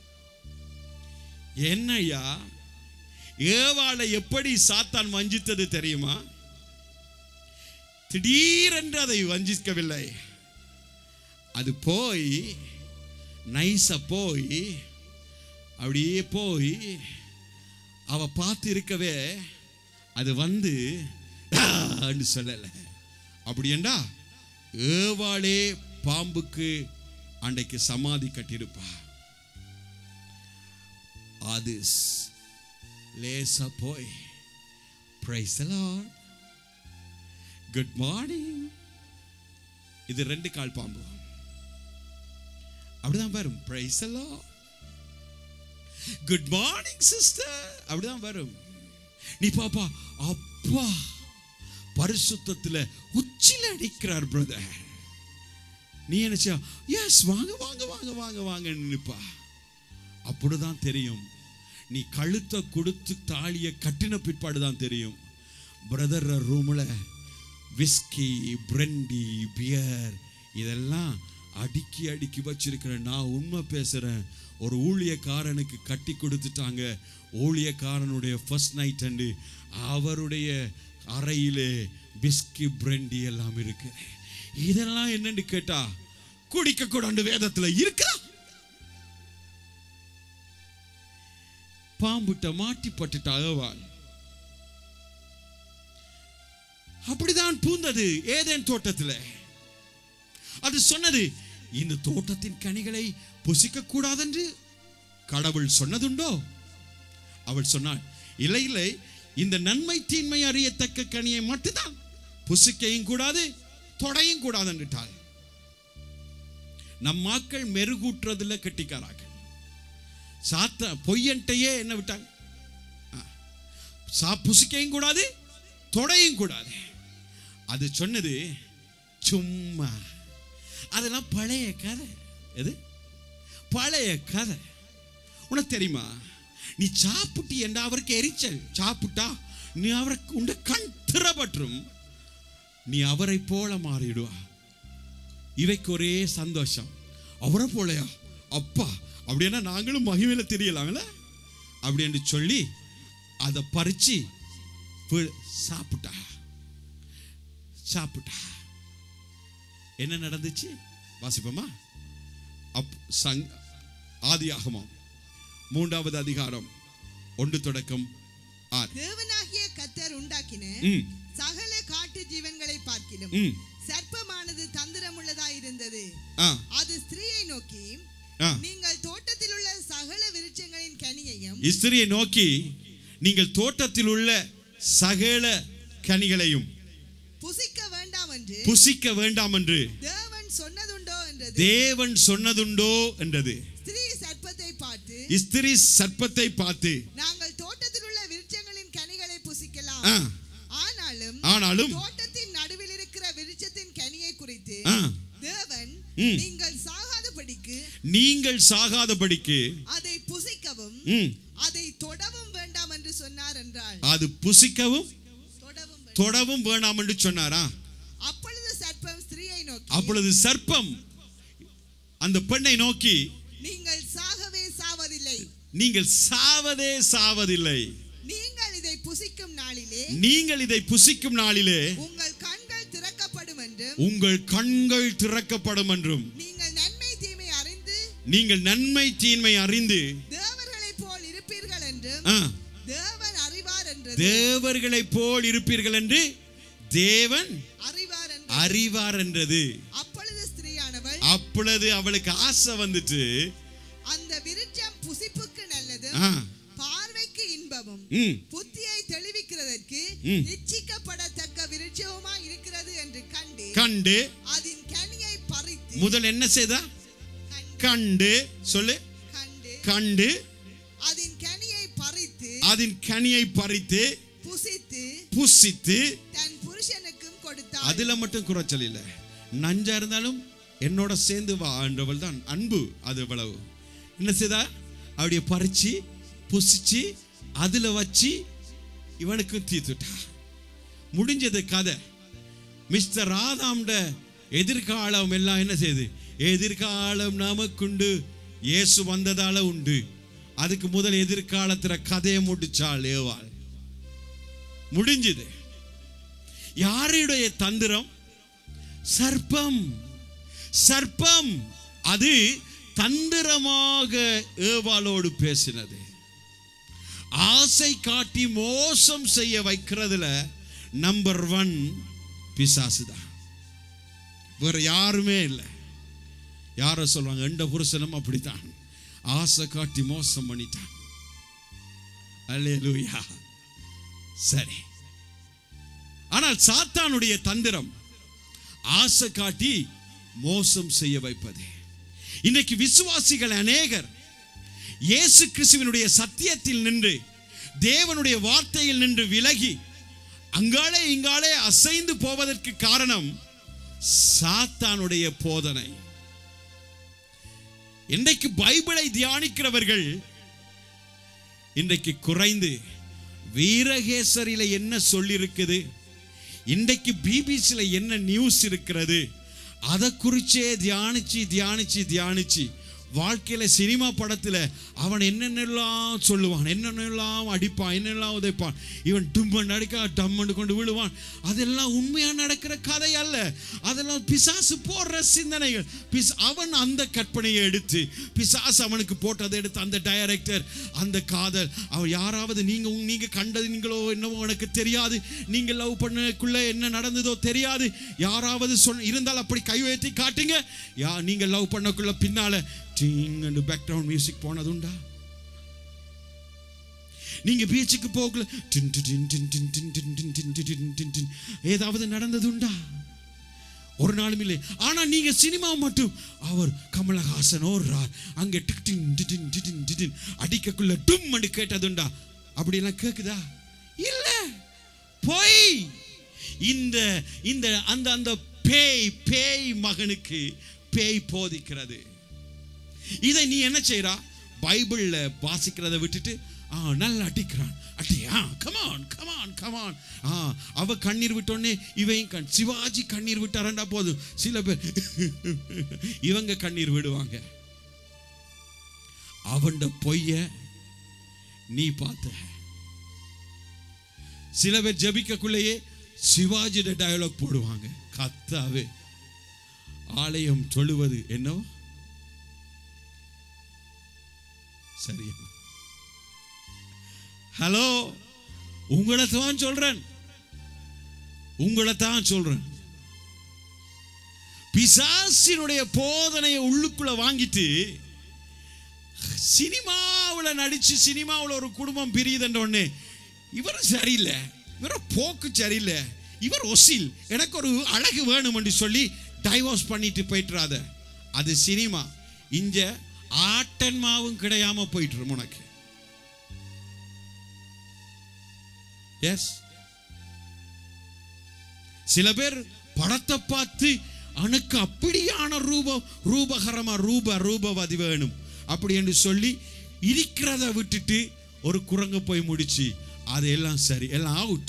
என்னையா ஏவாளை எப்படி சாத்தான் வஞ்சித்தது தெரியுமா திடீரென்று அதை வஞ்சிக்கவில்லை அது போய் நைஸா போய் அப்படியே போய் அவ பார்த்து இருக்கவே அது வந்து "ஆன்னு சொல்லல அப்படியேண்டா ஏவாளே பாம்புக்கு அன்றைக்கு சமாதி கட்டியிருப்பா அது ஸ்- லேசா போய் பிரைஸ் குட் மார்னிங் இது ரெண்டு கால் பாம்பு அப்படிதான் வரும் பிரைஸ் எல்லாம் குட் மார்னிங் சிஸ்டர் அப்படிதான் வரும் நீ பாப்பா அப்பா பரிசுத்தத்துல உச்சில அடிக்கிறார் பிரதர் நீ நினைச்சா எஸ் வாங்க வாங்க வாங்க வாங்க வாங்க நினைப்பா அப்படிதான் தெரியும் நீ கழுத்தை கொடுத்து தாலியை கட்டின பிற்பாடு தான் தெரியும் பிரதர் ரூமில் விஸ்கி பிரெண்டி பியர் இதெல்லாம் அடுக்கி அடுக்கி வச்சிருக்கிறேன் நான் உண்மை பேசுகிறேன் ஒரு ஊழியக்காரனுக்கு கட்டி கொடுத்துட்டாங்க ஊழியக்காரனுடைய ஃபர்ஸ்ட் நைட் அண்டு அவருடைய அறையிலே பிஸ்கி பிரெண்டி எல்லாம் இருக்கு இதெல்லாம் என்னன்னு கேட்டா குடிக்க கூடாண்டு வேதத்துல இருக்கா பாம்புட்ட மாட்டி பட்டுட்டா ஏவாள் அப்படிதான் பூந்தது ஏதேன் தோட்டத்தில் அது சொன்னது இந்த தோட்டத்தின் கனிகளை புசிக்க கூடாதென்று கடவுள் சொன்னதுண்டோ அவள் சொன்னாள் இல்லை இல்லை இந்த நன்மை தீன்மை அறியத்தக்க கனியை மட்டும்தான் புசிக்கையும் கூடாது தொடையும் கூடாதுன்னுட்டாள் நம் மக்கள் மெருகூட்டுறதுல கெட்டிக்காராங்க சாத்த பொய்யன்ட்டையே என்ன விட்டாங்க ஆ. சா புசிக்கையும் கூடாது தொடையும் கூடாது அது சொன்னது சும்மா அதெல்லாம் பழைய கதை எது பழைய கதை உனக்கு தெரியுமா நீ சாப்பிட்டு என்ற அவருக்கு எரிச்சல் சாப்பிட்டா நீ அவருக்கு உண்ட கண் திறப்பற்றும் நீ அவரை போல மாறிடுவா இவைக்கு ஒரே சந்தோஷம் அவரை போலயா அப்பா அப்படின்னா நாங்களும் மகிமையில தெரியலாங்கள அப்படின்னு சொல்லி அதை பறிச்சு பு- சாப்பிட்டா சாப்பிட்டா என்ன நடந்துச்சு வாசிப்போமா அப் சங் ஆதியாகமம் மூன்றாவது அதிகாரம் ஒன்று தொடக்கம் ஆறு தேவனாகிய கத்தர் உண்டாக்கின ம் சகல காட்டு ஜீவன்களை பார்க்கிலும் ம் சர்ப்பமானது தந்திரமுள்ளதாய் இருந்தது ஆ அது ஸ்திரீயை நோக்கி ஆ நீங்கள் தோட்டத்தில் உள்ள சகல விருட்சங்களின் கனியையும் இஸ்திரியை நோக்கி நீங்கள் தோட்டத்தில் உள்ள சகல கனிகளையும் புசிக்க வேண்டாம் என்று புசிக்க வேண்டாம் என்று தேவன் சொன்னதுண்டோ என்றது தேவன் சொன்னதுண்டோ என்றது ஸ்திரீ சர்ப்பத்தை பார்த்து இஸ்திரி சர்ப்பத்தை பார்த்து நாங்கள் தோட்டத்தில் உள்ள விருட்சங்களின் கனிகளை புசிக்கலாம் ஆ, ஆனாலும் ஆனாலும் தோட்டத்தின் நடுவில் இருக்கிற விருட்சத்தின் கனியை குறித்து ஆ, தேவன் ம். நீங்கள் சாகாதபடிக்கு நீங்கள் சாகாதபடிக்கு அதை புசிக்கவும் ம், அதை தொடவும் வேண்டாம் என்று சொன்னார் என்றாள் அது புசிக்கவும் தொடவும் வேண்டாம். தொடவும் வேண்டாம் என்று சொன்னாரா அப்பொழுது சர்ப்பம் ஸ்திரீயை நோக்கி அப்பொழுது சர்ப்பம் அந்த பெண்ணை நோக்கி நீங்கள் சாகவே சாவதில்லை நீங்கள் சாவதே சாவதில்லை நீங்கள் இதை புசிக்கும் நாளிலே நீங்கள் இதை புசிக்கும் நாளிலே உங்கள் கண்கள் திறக்கப்படும் என்றும் உங்கள் கண்கள் திறக்கப்படும் என்றும் நீங்கள் நன்மை தீமை அறிந்து நீங்கள் நன்மை தீன்மை அறிந்து தேவர்களைப் போல் இருப்பீர்கள் என்றும் ஆ, தேவன் அறிவார் என்றது தேவர்களைப் போல் இருப்பீர்கள் என்று தேவன் அறிவார் என்று அறிவார் என்றது அப்பொழுது ஸ்திரீயானவள் அப்பொழுது அவளுக்கு ஆசை வந்துட்டு அந்த விருட்சம் புசிப்புக்கு நல்லதும் ஆ, பார்வைக்கு இன்பமும் ம், புத்தியை தெளிவிக்கிறதற்கு ம். இச்சிக்கப்படத்தக்க விருட்சவுமா இருக்கிறது என்று கண்டு கண்டு அதன் கனியை பறித்து முதல் என்ன செய்தா கண்டு- கண்டு சொல்லு கண்டு கண்டு அதன் கனியை பறித்து அதன் கனியை பறித்து புசித்து புசித்து தன் புருஷனுக்கும் கொடுத்தாள் அதுல மட்டும் குறைச்சல் இல்லை நஞ்சா இருந்தாலும் என்னோட சேர்ந்து வா என்றவள் தான் அன்பு அது இவ்வளவு என்ன செய்தா அப்படியே பறிச்சு புசிச்சு அதுல வச்சு இவனுக்கும் தீத்துட்டா முடிஞ்சது கதை மிஸ்டர் ராதாம்ட எதிர்காலம் எல்லாம் என்ன செய்யுது எதிர்காலம் நமக்குண்டு இயேசு வந்ததால உண்டு அதுக்கு முதல் எதிர்காலத்துல கதையை முடிச்சாள் ஏவாள் முடிஞ்சது யாருடைய தந்திரம் சர்ப்பம் சர்ப்பம் அது தந்திரமாக ஏவாளோடு பேசினது ஆசை காட்டி மோசம் செய்ய வைக்கிறதுல நம்பர் ஒன் பிசாசுதான் வேற யாருமே இல்லை யாரோ சொல்லுவாங்க எந்த புருஷனும் அப்படித்தான் ஆசை காட்டி மோசம் பண்ணிட்டான் அல்லேலூயா சரி ஆனால் சாத்தானுடைய தந்திரம் ஆசை காட்டி மோசம் செய்ய வைப்பது இன்னைக்கு விசுவாசிகள் அநேகர் இயேசு கிறிஸ்துவினுடைய சத்தியத்தில் நின்று தேவனுடைய வார்த்தையில் நின்று விலகி அங்காலே இங்காலே அசைந்து போவதற்கு காரணம் சாத்தானுடைய போதனை இன்றைக்கு பைபிளை தியானிக்கிறவர்கள் இன்றைக்கு குறைந்து வீரகேசரியில என்ன சொல்லியிருக்குது இன்றைக்கு பிபிசியில் என்ன நியூஸ் இருக்கிறது அதை குறிச்சே தியானிச்சு தியானிச்சு தியானிச்சு வாழ்க்கையில சினிமா படத்துல அவன் என்னென்னலாம் சொல்லுவான் என்னென்னலாம் அடிப்பான் என்னெல்லாம் உதைப்பான் இவன் டும்மன் அடிக்க டம்மன் கொண்டு விழுவான் அதெல்லாம் உண்மையா நடக்கிற கதை அல்ல அதெல்லாம் பிசாசு போடுற சிந்தனைகள் பிஸ் அவன் அந்த கற்பனையை எடுத்து பிசாசு அவனுக்கு போட்டதை எடுத்து அந்த டைரக்டர் அந்த காதல் அவன் யாராவது நீங்க உங்க- நீங்க கண்டது நீங்களோ என்னவோ எனக்கு தெரியாது நீங்க லவ் பண்ணக்குள்ள என்ன நடந்ததோ தெரியாது யாராவது சொன்ன இருந்தால் அப்படி கை உயர்த்தி காட்டுங்க யா நீங்க லவ் பண்ணக்குள்ள பின்னால டிங் பேக்ரவுண்ட் மியூசிக் போனதுண்டா நீங்க பீச்சுக்கு போகல டின் டின் டின் டின் டின் டின் டின் டின் டின் டின் டின் டின். ஏதாவது நடந்ததுண்டா ஒரு நாளும் இல்லை ஆனா நீங்க சினிமா மட்டும் அவர் கமலஹாசன் ஓடுறார் அங்க டிக் டின் டின் டின் டின் டின் டின் அடிக்கக்குள்ள டும் அடி கேட்டதுண்டா அப்படி எல்லாம் கேக்குதா இல்ல போய் இந்த இந்த அந்த அந்த பேய் பேய் மகனுக்கு பேய் போதிக்கிறது இதை நீ என்ன செய்றா பைபிள்ல வாசிக்கிறதை விட்டுட்டு ஆ நல்லா அடிக்கிறான் அட்டியா கமான் கமான் கமான் ஆ அவ கண்ணீர் விட்டோடனே இவன் கண் சிவாஜி கண்ணீர் விட்டாரண்டா போதும் சில பேர் இவங்க கண்ணீர் விடுவாங்க அவன்ட பொய்ய நீ பார்த்த சில பேர் ஜபிக்கக்குள்ளேயே சிவாஜியோட டயலாக் போடுவாங்க கத்தாவே ஆலயம் தொழுவது என்னோ சரி ஹலோ உங்களை தான் சொல்றேன் உங்களை தான் சொல்றேன் பிசாசினுடைய போதனையை உள்ளுக்குள்ள வாங்கிட்டு சினிமாவில் நடிச்சு சினிமாவில் ஒரு குடும்பம் பிரியுதுன்ற உடனே இவர் சரியில்லை இவர போக்கு சரியில்லை இவர் ஒசில் எனக்கு ஒரு அழகு வேணும் என்று சொல்லி டைவோர்ஸ் பண்ணிட்டு போயிட்டுறாத அது சினிமா இங்க ஆட்டன் மாவும் கிடையாம போயிட்டு உனக்கு எஸ் சில பேர் படத்தை பார்த்து அனுக்கு அப்படியான ரூப ரூபகரமா ரூப ரூபவதி வேணும் அப்படி என்று சொல்லி இருக்கிறத விட்டுட்டு ஒரு குரங்கு போய் முடிச்சு அது எல்லாம் சரி எல்லாம் அவுட்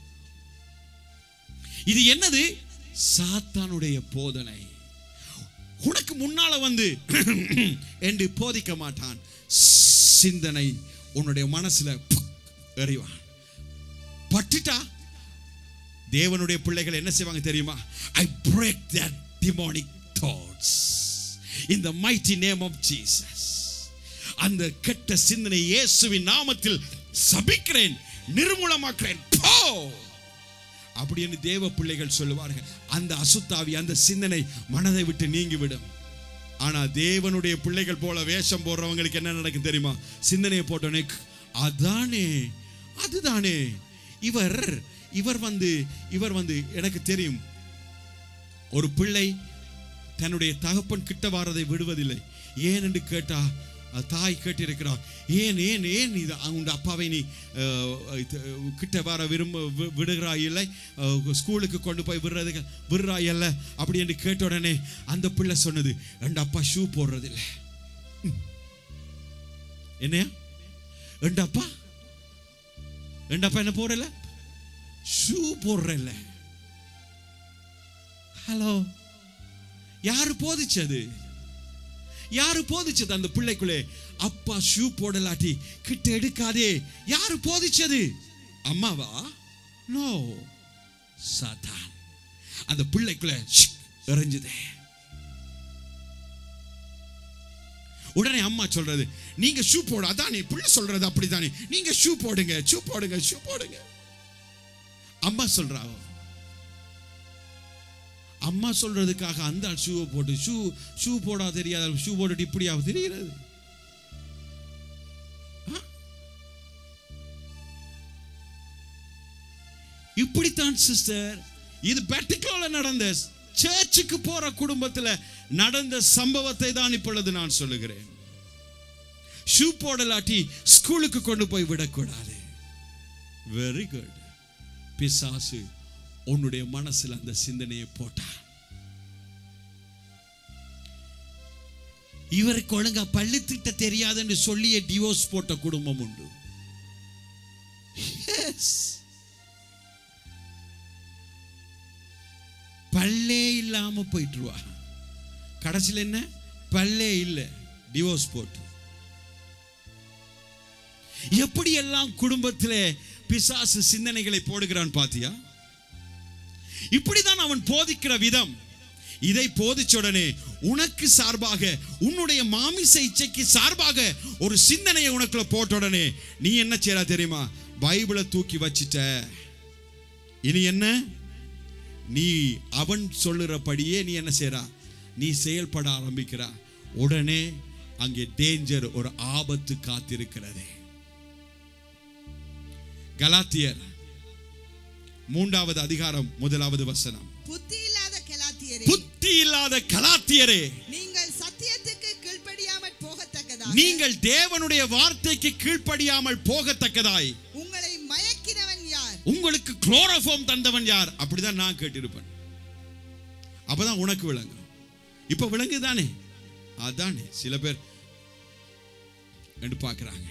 இது என்னது சாத்தானுடைய போதனை உனக்கு முன்னால வந்து என்று போதிக்க மாட்டான் சிந்தனை உன்னுடைய மனசுல எறிவான் பட்டுட்டா தேவனுடைய பிள்ளைகள் என்ன செய்வாங்க தெரியுமா I break that demonic thoughts in the mighty name of Jesus அந்த கெட்ட சிந்தனை இயேசுவின் நாமத்தில் சபிக்கிறேன் நிர்மூலமாக்குறேன் போ அப்படின்னு தேவ பிள்ளைகள் சொல்லுவார்கள் அந்த அசுத்தாவி அந்த சிந்தனை மனதை விட்டு நீங்கிவிடும் ஆனா தேவனுடைய பிள்ளைகள் போல வேஷம் போடுறவங்களுக்கு என்ன நடக்கும் தெரியுமா சிந்தனையை போட்டோன்னே அதானே அதுதானே இவர் இவர் வந்து இவர் வந்து எனக்கு தெரியும் ஒரு பிள்ளை தன்னுடைய தகப்பன் கிட்ட வாரதை விடுவதில்லை ஏன் என்று கேட்டா அஹ், தாய் கேட்டிருக்கிறார் ஏன் ஏன் ஏன் இது உங்க அப்பாவை நீ அஹ், இது, கிட்ட வர விரும்ப வி- விடுகிறாய் இல்லை அஹ், ஸ்கூலுக்கு கொண்டு போய் விடுறதுக்கு விடுறாய் அல்ல அப்படி என்று கேட்ட உடனே அந்த பிள்ளை சொன்னது எங்க அப்பா ஷூ போடுறதில்லை ம். என்னையா எங்க அப்பா எங்க அப்பா என்ன போடல ஷூ போடுறல ஹலோ யாரு போதிச்சது யாரு போதிச்சது அந்த பிள்ளைக்குள்ளே அப்பா ஷூ போடலாட்டி கிட்ட எடுக்காதே யாரு போதிச்சது அம்மாவா நோ சாத்தான் அந்த பிள்ளைக்குள்ள ஷிக் எறிஞ்சுதே உடனே அம்மா சொல்றது நீங்க ஷூ போட அதானே பிள்ளை சொல்றது அப்படித்தானே நீங்க ஷூ போடுங்க ஷூ போடுங்க ஷூ போடுங்க அம்மா சொல்றாவோ அம்மா சொல்றதுக்காக அந்த ஆள் ஷூவை போட்டு ஷூ ஷூ போடா தெரியாத ஷூ போட்டுட்டு இப்படியாவது தெரிகிறது ஆ? இப்படித்தான் சிஸ்டர் இது பெட்டிக்கோல நடந்த சர்ச்சுக்கு போற குடும்பத்துல நடந்த சம்பவத்தை தான் இப்பொழுது நான் சொல்லுகிறேன் ஷூ போடலாட்டி ஸ்கூலுக்கு கொண்டு போய் விடக்கூடாது வெரி குட் பிசாசு உன்னுடைய மனசுல அந்த சிந்தனையை போட்டான் இவருக்கு ஒழுங்கா பள்ளி திட்ட தெரியாதுன்னு சொல்லியே டிவோர்ஸ் போட்ட குடும்பம் உண்டு Yes. பல்லே இல்லாம போயிட்டுருவா கடைசியில் என்ன பல்லே இல்லை டிவோர்ஸ் போட்டு எப்படியெல்லாம் குடும்பத்திலே பிசாசு சிந்தனைகளை போடுகிறான் பாத்தியா இப்படிதான் அவன் போதிக்கிற விதம் இதை போதிச்ச உடனே உனக்கு சார்பாக உன்னுடைய மாமிச இச்சைக்கு சார்பாக ஒரு சிந்தனையை உனக்குள்ள போட்ட உடனே நீ என்ன செய்யறா தெரியுமா பைபிளை தூக்கி வச்சிட்ட இனி என்ன நீ அவன் சொல்லுறபடியே நீ என்ன செய்றா நீ செயல்பட ஆரம்பிக்கிறா உடனே அங்கே டேஞ்சர் ஒரு ஆபத்து காத்திருக்கிறது கலாத்தியர் மூன்றாவது அதிகாரம் முதலாவது வசனம் புத்தி இல்லாத கலாத்தியரே புத்தி இல்லாத கலாத்தியரே நீங்கள் சத்தியத்துக்கு கீழ்ப்படியாமல் போகத்தக்கதா நீங்கள் தேவனுடைய வார்த்தைக்கு கீழ்ப்படியாமல் போகத்தக்கதாய் உங்களை மயக்கினவன் யார் உங்களுக்கு குளோரோஃபார்ம் தந்தவன் யார் அப்படிதான் நான் கேட்டிருப்பேன் அப்பதான் உனக்கு விளங்கும் இப்ப விளங்குதானே அதானே சில பேர் என்று பார்க்கிறாங்க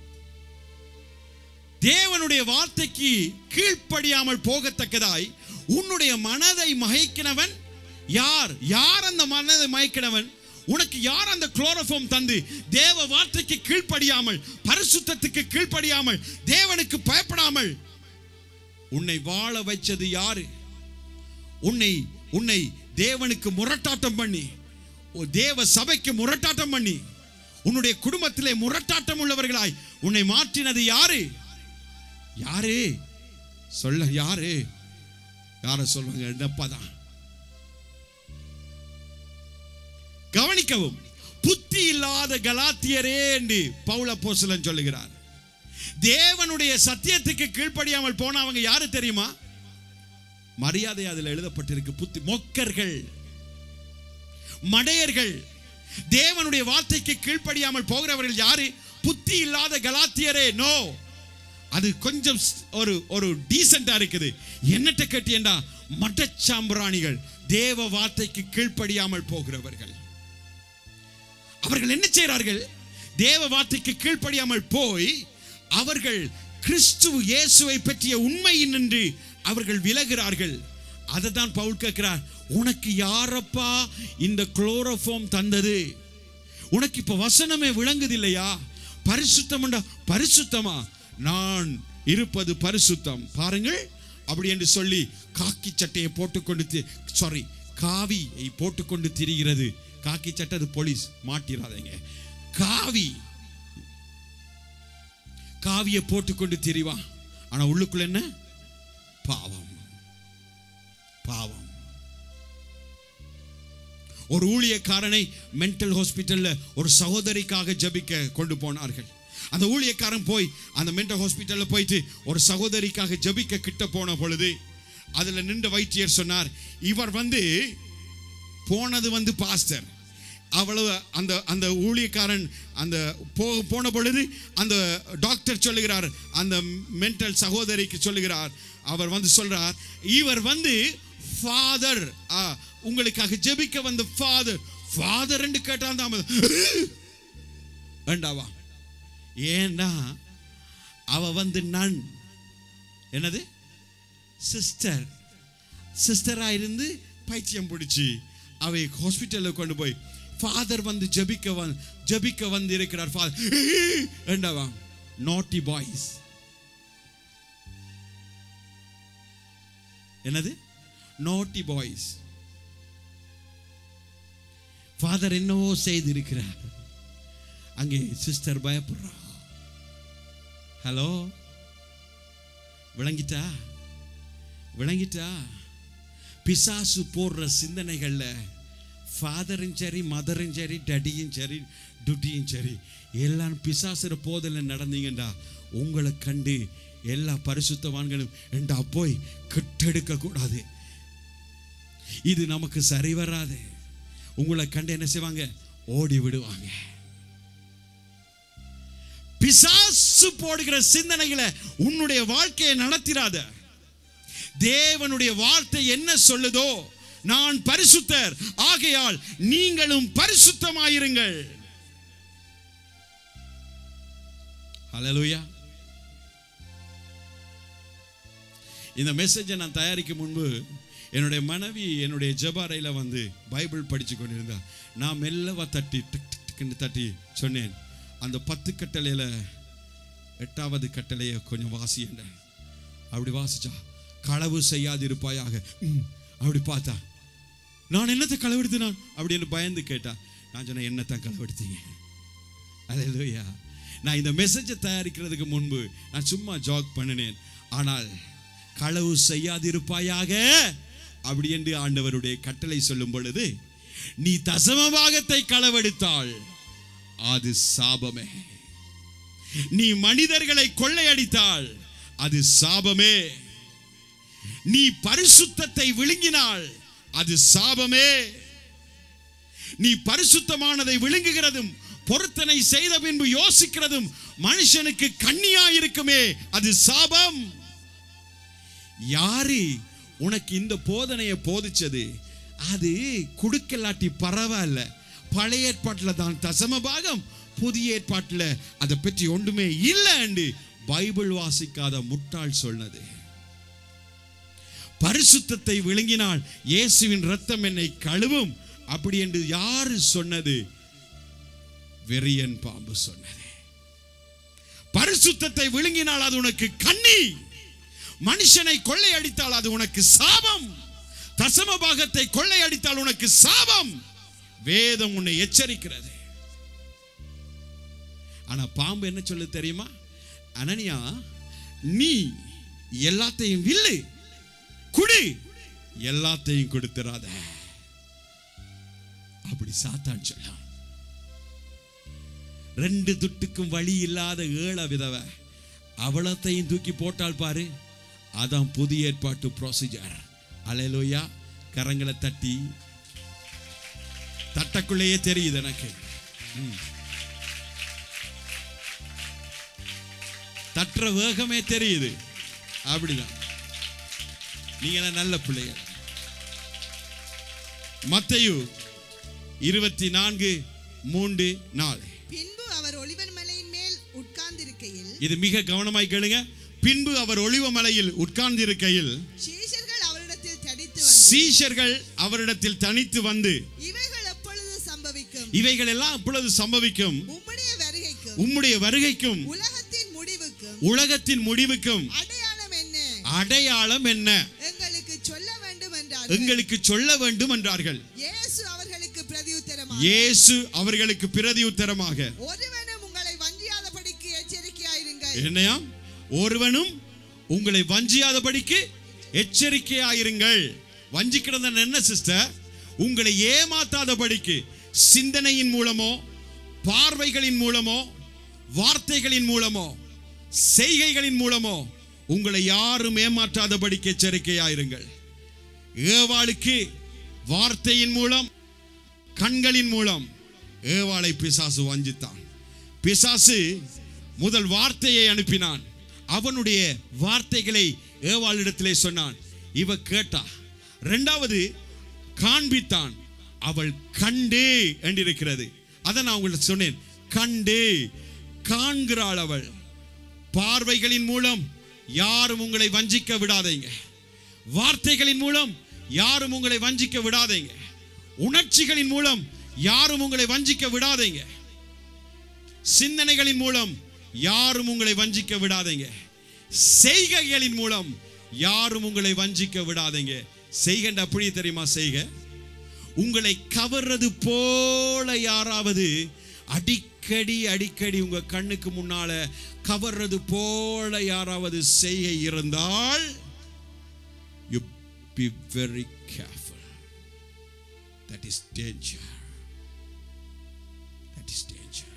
தேவனுடைய வார்த்தைக்கு கீழ்ப்படியாமல் போகத்தக்கதாய் உன்னுடைய மனதை மயக்கினவன் யார் யார் அந்த மனதை மயக்கினவன் உனக்கு யார் அந்த குளோரோஃபார்ம் தந்து தேவ வார்த்தைக்கு கீழ்ப்படியாமல் பரிசுத்தத்துக்கு கீழ்ப்படியாமல் தேவனுக்கு பயப்படாமல் உன்னை வாழ வைச்சது யாரு உன்னை உன்னை தேவனுக்கு முரட்டாட்டம் பண்ணி ஒரு தேவ சபைக்கு முரட்டாட்டம் பண்ணி உன்னுடைய குடும்பத்திலே முரட்டாட்டம் உள்ளவர்களாய் உன்னை மாற்றினது யாரு யாரு சொல்ல யாரு யார சொல்லுவாங்க என்னப்பா தான் கவனிக்கவும் புத்தி இல்லாத கலாத்தியரே என்று பவுல போசலன் சொல்லுகிறார் தேவனுடைய சத்தியத்துக்கு கீழ்ப்படியாமல் போனவங்க யாரு தெரியுமா மரியாதை அதில் எழுதப்பட்டிருக்கு புத்தி மொக்கர்கள் மடையர்கள் தேவனுடைய வார்த்தைக்கு கீழ்ப்படியாமல் போகிறவர்கள் யாரு புத்தி இல்லாத கலாத்தியரே நோ அது கொஞ்சம் ஸ்- ஒரு ஒரு டீசெண்டா இருக்குது என்னட்ட கேட்டியண்டா மட்டச்சாம்பிராணிகள் தேவ வார்த்தைக்கு கீழ்ப்படியாமல் போகிறவர்கள் அவர்கள் என்ன செய்கிறார்கள் தேவ வார்த்தைக்கு கீழ்ப்படியாமல் போய் அவர்கள் கிறிஸ்து இயேசுவை பற்றிய உண்மையின் நின்று அவர்கள் விலகிறார்கள் அதை தான் பவுல் கேட்கிறார் உனக்கு யாரப்பா இந்த குளோரோஃபார்ம் தந்தது உனக்கு இப்ப வசனமே விளங்குது இல்லையா பரிசுத்தம் பரிசுத்தமா நான் இருப்பது பரிசுத்தம் பாருங்கள் அப்படி என்று சொல்லி காக்கி சட்டையை போட்டுக்கொண்டு சாரி காவியை போட்டுக்கொண்டு திரிகிறது காக்கி சட்டை அது போலீஸ் மாட்டிராதீங்க காவி காவியை போட்டுக்கொண்டு திரிவான் ஆனா உள்ளுக்குள்ள என்ன பாவம் பாவம் ஒரு ஊழியக்காரனை மென்டல் ஹாஸ்பிட்டல்ல ஒரு சகோதரிக்காக ஜெபிக்க கொண்டு போனார்கள் அந்த ஊழியக்காரன் போய் அந்த மென்டல் ஹாஸ்பிட்டல்ல போயிட்டு ஒரு சகோதரிக்காக ஜெபிக்க கிட்ட போன பொழுது அதுல நின்ற வைத்தியர் சொன்னார் இவர் வந்து போனது வந்து பாஸ்டர் அவ்வளவு அந்த அந்த ஊழியக்காரன் அந்த போ போன பொழுது அந்த டாக்டர் சொல்லுகிறார் அந்த மென்டல் சகோதரிக்கு சொல்லுகிறார் அவர் வந்து சொல்றார் இவர் வந்து ஃபாதர் உங்களுக்காக ஜெபிக்க வந்த ஃபாதர் ஃபாதர் என்று கேட்டான் தான் வேண்டாவா ஏன்னா அவ வந்து நன் என்னது சிஸ்டர் சிஸ்டரா இருந்து பைத்தியம் பிடிச்சி அவை ஹாஸ்பிட்டலில் கொண்டு போய் ஃபாதர் வந்து ஜெபிக்க வந்து ஜெபிக்க வந்து இருக்கிறார் ஃபாதர் ரெண்டாவா நாட்டி பாய்ஸ் என்னது நாட்டி பாய்ஸ் ஃபாதர் என்னவோ செய்திருக்கிறார் அங்கே சிஸ்டர் பயப்படுறா ஹலோ விளங்கிட்டா விளங்கிட்டா பிசாசு போடுற சிந்தனைகள்ல ஃபாதரும் சரி மதரும் சரி டடியும் சரி டுட்டியும் சரி எல்லாம் பிசாசுற போதில் நடந்தீங்கண்டா உங்களை கண்டு எல்லா பரிசுத்தவான்களும் என்றா போய் கெட்டெடுக்க கூடாது இது நமக்கு சரி வராது உங்களை கண்டு என்ன செய்வாங்க ஓடி விடுவாங்க பிசாசு போடுகிற சிந்தனைகளை உன்னுடைய வாழ்க்கையை நடத்திராத தேவனுடைய வார்த்தை என்ன சொல்லுதோ நான் பரிசுத்தர் ஆகையால் நீங்களும் பரிசுத்தமாயிருங்கள் ஹalleluya இந்த மெசேஜை நான் தயாரிக்கும் முன்பு என்னுடைய மனைவி என்னுடைய ஜபாரையில் வந்து பைபிள் படித்து கொண்டிருந்தா நான் மெல்லவா தட்டி டிக் டிக் டிக்னு தட்டி சொன்னேன் அந்த பத்து கட்டளையில் எட்டாவது கட்டளையை கொஞ்சம் வாசி என்றேன் அப்படி வாசிச்சா களவு செய்யாதிருப்பாயாக ம், அப்படி பார்த்தா நான் என்னத்தை களவெடுத்து நான் அப்படின்னு பயந்து கேட்டா நான் சொன்னேன் என்னத்தான் களவெடுத்தீங்க அல்லேலூயா நான் இந்த மெசேஜை தயாரிக்கிறதுக்கு முன்பு நான் சும்மா ஜாக் பண்ணினேன் ஆனால் களவு செய்யாதிருப்பாயாக அப்படி என்று ஆண்டவருடைய கட்டளை சொல்லும் பொழுது நீ தசம பாகத்தை களவெடுத்தால் அது சாபமே நீ மனிதர்களை கொள்ளையடித்தால் அது சாபமே நீ பரிசுத்தத்தை விழுங்கினால் அது சாபமே நீ பரிசுத்தமானதை விழுங்குகிறதும் பொருத்தனை செய்த பின்பு யோசிக்கிறதும் மனுஷனுக்கு கண்ணியா இருக்குமே அது சாபம் யாரு உனக்கு இந்த போதனையை போதிச்சது அது குடுக்கலாட்டி பரவாயில்ல பழைய ஏற்பாட்டில் தான் தசம பாகம் புதிய ஏற்பாட்டில் அதை பற்றி ஒன்றுமே இல்லை பைபிள் வாசிக்காத முட்டாள் சொன்னது பரிசுத்தத்தை விழுங்கினால் இயேசுவின் ரத்தம் என்னை கழுவும் அப்படி என்று யாரு சொன்னது வெறியன் பாம்பு சொன்னது பரிசுத்தத்தை விழுங்கினால் அது உனக்கு கண்ணி மனுஷனை கொள்ளையடித்தால் அது உனக்கு சாபம் தசம பாகத்தை கொள்ளையடித்தால் உனக்கு சாபம் வேதம் உன்னை எச்சரிக்கிறது ஆனா பாம்பு என்ன சொல்லுது தெரியுமா அனனியா நீ எல்லாத்தையும் வில்லு குடி எல்லாத்தையும் கொடுத்துறாத அப்படி சாத்தான் சொல்லும் ரெண்டு துட்டுக்கும் வழி இல்லாத ஏழ விதவை அவளத்தையும் தூக்கி போட்டால் பாரு அதான் புதிய ஏற்பாட்டு ப்ரொசீஜர் அலையலோயா கரங்களை தட்டி தட்டக்குள்ளேயே தெரியுது எனக்கு ம். தட்டுற வேகமே தெரியுது அப்படிதான் நீங்க எல்லாம் நல்ல பிள்ளைகள் மத்தையு இருபத்தி நான்கு மூன்று நாலு பின்பு அவர் ஒளிவன் மலையின் மேல் உட்கார்ந்திருக்கையில் இது மிக கவனமாய் கேளுங்க பின்பு அவர் ஒளிவ மலையில் உட்கார்ந்திருக்கையில் சீஷர்கள் அவரிடத்தில் தடித்து வந்து சீஷர்கள் அவரிடத்தில் தனித்து வந்து இவைகள் எப்பொழுது சம்பவிக்கும் இவைகள் எல்லாம் அப்பொழுது சம்பவிக்கும் உம்முடைய வருகைக்கும் உம்முடைய வருகைக்கும் உலகத்தின் முடிவுக்கும் உலகத்தின் முடிவுக்கும் அடையாளம் என்ன அடையாளம் என்ன எங்களுக்கு சொல்ல வேண்டும் என்றார் எங்களுக்கு சொல்ல வேண்டும் என்றார்கள் இயேசு அவர்களுக்கு பிரதியுத்தரமாக இயேசு அவர்களுக்கு பிரதியுத்தரமாக ஒருவனும் உங்களை வஞ்சியாதபடிக்கு எச்சரிக்கையாயிருங்கள் என்னையா ஒருவனும் உங்களை வஞ்சியாதபடிக்கு எச்சரிக்கையாயிருங்கள் வஞ்சிக்கிறது என்ன சிஸ்டர் உங்களை ஏமாத்தாதபடிக்கு சிந்தனையின் மூலமோ பார்வைகளின் மூலமோ வார்த்தைகளின் மூலமோ செய்கைகளின் மூலமோ உங்களை யாரும் ஏமாற்றாதபடிக்கு எச்சரிக்கையாயிருங்கள் ஏவாளுக்கு வார்த்தையின் மூலம் கண்களின் மூலம் ஏவாளை பிசாசு வஞ்சித்தான் பிசாசு முதல் வார்த்தையை அனுப்பினான் அவனுடைய வார்த்தைகளை ஏவாளிடத்திலே சொன்னான் இவ கேட்டா இரண்டாவது காண்பித்தான் அவள் கண்டே என்றிருக்கிறது அதை நான் உங்களுக்கு சொன்னேன் கண்டே காண்கிறாள் அவள் பார்வைகளின் மூலம் யாரும் உங்களை வஞ்சிக்க விடாதீங்க வார்த்தைகளின் மூலம் யாரும் உங்களை வஞ்சிக்க விடாதீங்க உணர்ச்சிகளின் மூலம் யாரும் உங்களை வஞ்சிக்க விடாதீங்க சிந்தனைகளின் மூலம் யாரும் உங்களை வஞ்சிக்க விடாதீங்க செய்கைகளின் மூலம் யாரும் உங்களை வஞ்சிக்க விடாதீங்க செய்கண்ட அப்படி தெரியுமா செய்க உங்களை கவர்றது போல யாராவது அடிக்கடி அடிக்கடி உங்க கண்ணுக்கு முன்னால கவர்றது போல யாராவது செய்கை இருந்தால் you be very careful that is danger that is danger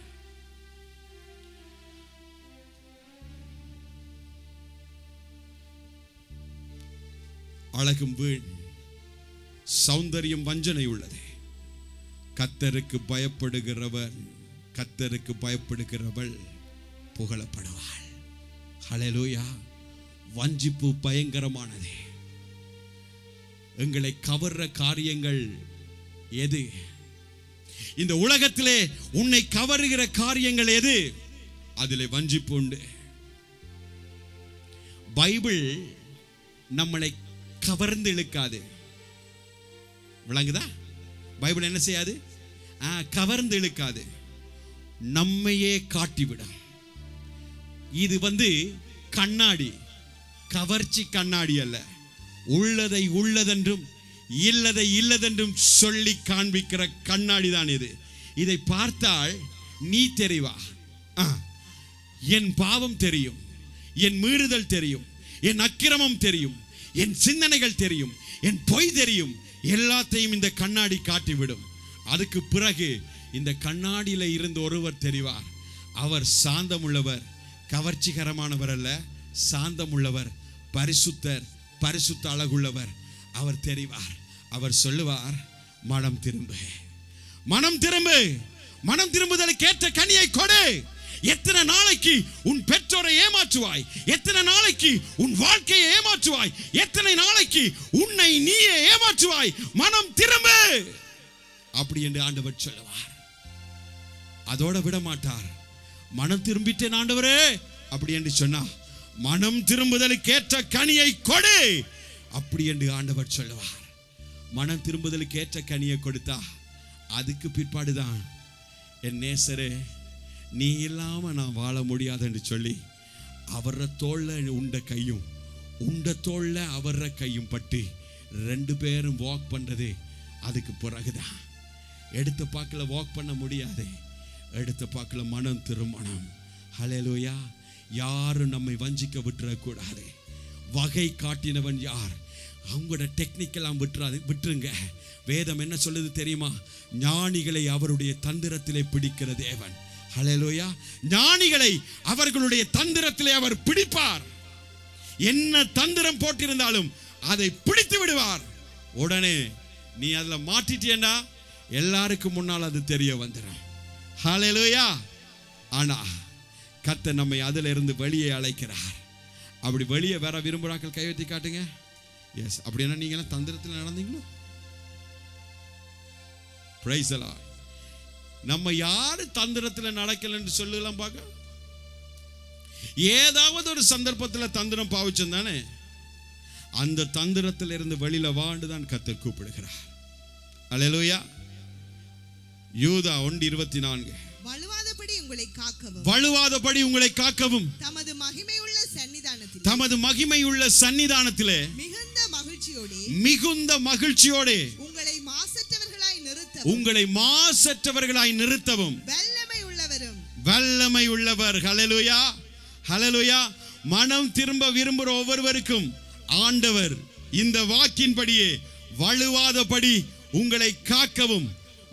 அழகும் வீண் சௌந்தரியம் வஞ்சனை உள்ளது கத்தருக்கு பயப்படுகிறவர் கத்தருக்கு பயப்படுகிறவள் புகழப்படுவாள் ஹalleluya வஞ்சிப்பு பயங்கரமானது எங்களை கவர்ற காரியங்கள் எது இந்த உலகத்திலே உன்னை கவருகிற காரியங்கள் எது அதிலே வஞ்சிப்பு உண்டு பைபிள் நம்மளை கவர்ந்து இழுக்காது விளங்குதா பைபிள் என்ன செய்யாது ஆ, கவர்ந்து இழுக்காது நம்மையே காட்டிவிடும் இது வந்து கண்ணாடி கவர்ச்சி கண்ணாடி அல்ல உள்ளதை உள்ளதென்றும் இல்லதை இல்லதென்றும் சொல்லி காண்பிக்கிற கண்ணாடி தான் இது இதை பார்த்தால் நீ தெரிவா ஆ, என் பாவம் தெரியும் என் மீறுதல் தெரியும் என் அக்கிரமம் தெரியும் என் சிந்தனைகள் தெரியும் என் பொய் தெரியும் எல்லாத்தையும் இந்த கண்ணாடி காட்டிவிடும் அதுக்கு பிறகு இந்த கண்ணாடியில இருந்து ஒருவர் தெரிவார் அவர் சாந்தமுள்ளவர் கவர்ச்சிகரமானவர் அல்ல சாந்தமுள்ளவர் பரிசுத்தர் பரிசுத்த அழகுள்ளவர் அவர் தெரிவார் அவர் சொல்லுவார் மனம் திரும்பு மனம் திரும்பு மனம் திரும்புதலுக்கு ஏற்ற கனியை கொடு எத்தனை நாளைக்கு உன் பெற்றோரை ஏமாற்றுவாய் எத்தனை நாளைக்கு உன் வாழ்க்கையை ஏமாற்றுவாய் எத்தனை நாளைக்கு உன்னை நீயே ஏமாற்றுவாய் மனம் திரும்பு அப்படி என்று ஆண்டவர் சொல்லுவார் அதோட விட மாட்டார் மனம் திரும்பிட்டேன் ஆண்டவரே அப்படி என்று சொன்னா மனம் திரும்புதலுக்கு ஏற்ற கனியை கொடு அப்படி என்று ஆண்டவர் சொல்லுவார் மனம் திரும்புதலுக்கு ஏற்ற கனியை கொடுத்தா அதுக்கு பிற்பாடுதான் என் நேசரே நீ இல்லாம நான் வாழ முடியாது என்று சொல்லி அவர தோல்ல உண்ட கையும் உண்ட தோல்ல அவர கையும் பட்டு ரெண்டு பேரும் வாக் பண்றது அதுக்கு பிறகுதான் எடுத்த பாக்கில் வாக் பண்ண முடியாது எடுத்த பாக்கில் மனம் திருமணம் ஹalleluya யாரும் நம்மை வஞ்சிக்க விட்டுறக்கூடாது வகை காட்டினவன் யார் அவங்களோட டெக்னிக்கெல்லாம் விட்டுறாது விட்டுருங்க வேதம் என்ன சொல்லுது தெரியுமா ஞானிகளை அவருடைய தந்திரத்திலே பிடிக்கிற தேவன் ஹalleluya ஞானிகளை அவர்களுடைய தந்திரத்திலே அவர் பிடிப்பார் என்ன தந்திரம் போட்டிருந்தாலும் அதை பிடித்து விடுவார் உடனே நீ அதுல மாட்டிட்டியண்டா எல்லாருக்கும் முன்னால் அது தெரிய வந்துடும் ஹalleluya ஆனா கர்த்தர் நம்மை அதில் இருந்து வெளியே அழைக்கிறார் அப்படி வெளியே வர விரும்புகிறாக்கள் கையெழுத்தி காட்டுங்க எஸ் அப்படின்னா நீங்களாம் தந்திரத்தில் நடந்தீங்களோ பிரைஸ் நம்ம யாரு தந்திரத்தில் நடக்கலன்னு சொல்லலாம் பார்க்க ஏதாவது ஒரு சந்தர்ப்பத்தில் தந்திரம் பாவிச்சோம் தானே அந்த தந்திரத்தில் இருந்து வெளியில வாண்டு தான் கத்தர் கூப்பிடுகிறார் அல்லேலூயா யூதா ஒன்று இருபத்தி நான்கு வலுவாதபடி உங்களை காக்கவும் வழுவாதபடி உங்களை காக்கவும் தமது மகிமையுள்ள சன்னிதானத்தில் தமது மகிமையுள்ள சன்னிதானத்திலே மிகுந்த மகிழ்ச்சியோடே மிகுந்த மகிழ்ச்சியோടെ உங்களை மாசற்றவர்களாய் நிறுத்தவும் உங்களை மாசற்றவர்களாய் நிறுத்தவும் வல்லமை உள்ளவரும் வல்லமை உள்ளவர் ஹalleluya ஹalleluya மனம் திரும்ப விரும்புகிற ஒவ்வொருவருக்கும் ஆண்டவர் இந்த வாக்கின்படியே வழுவாதபடி உங்களை காக்கவும்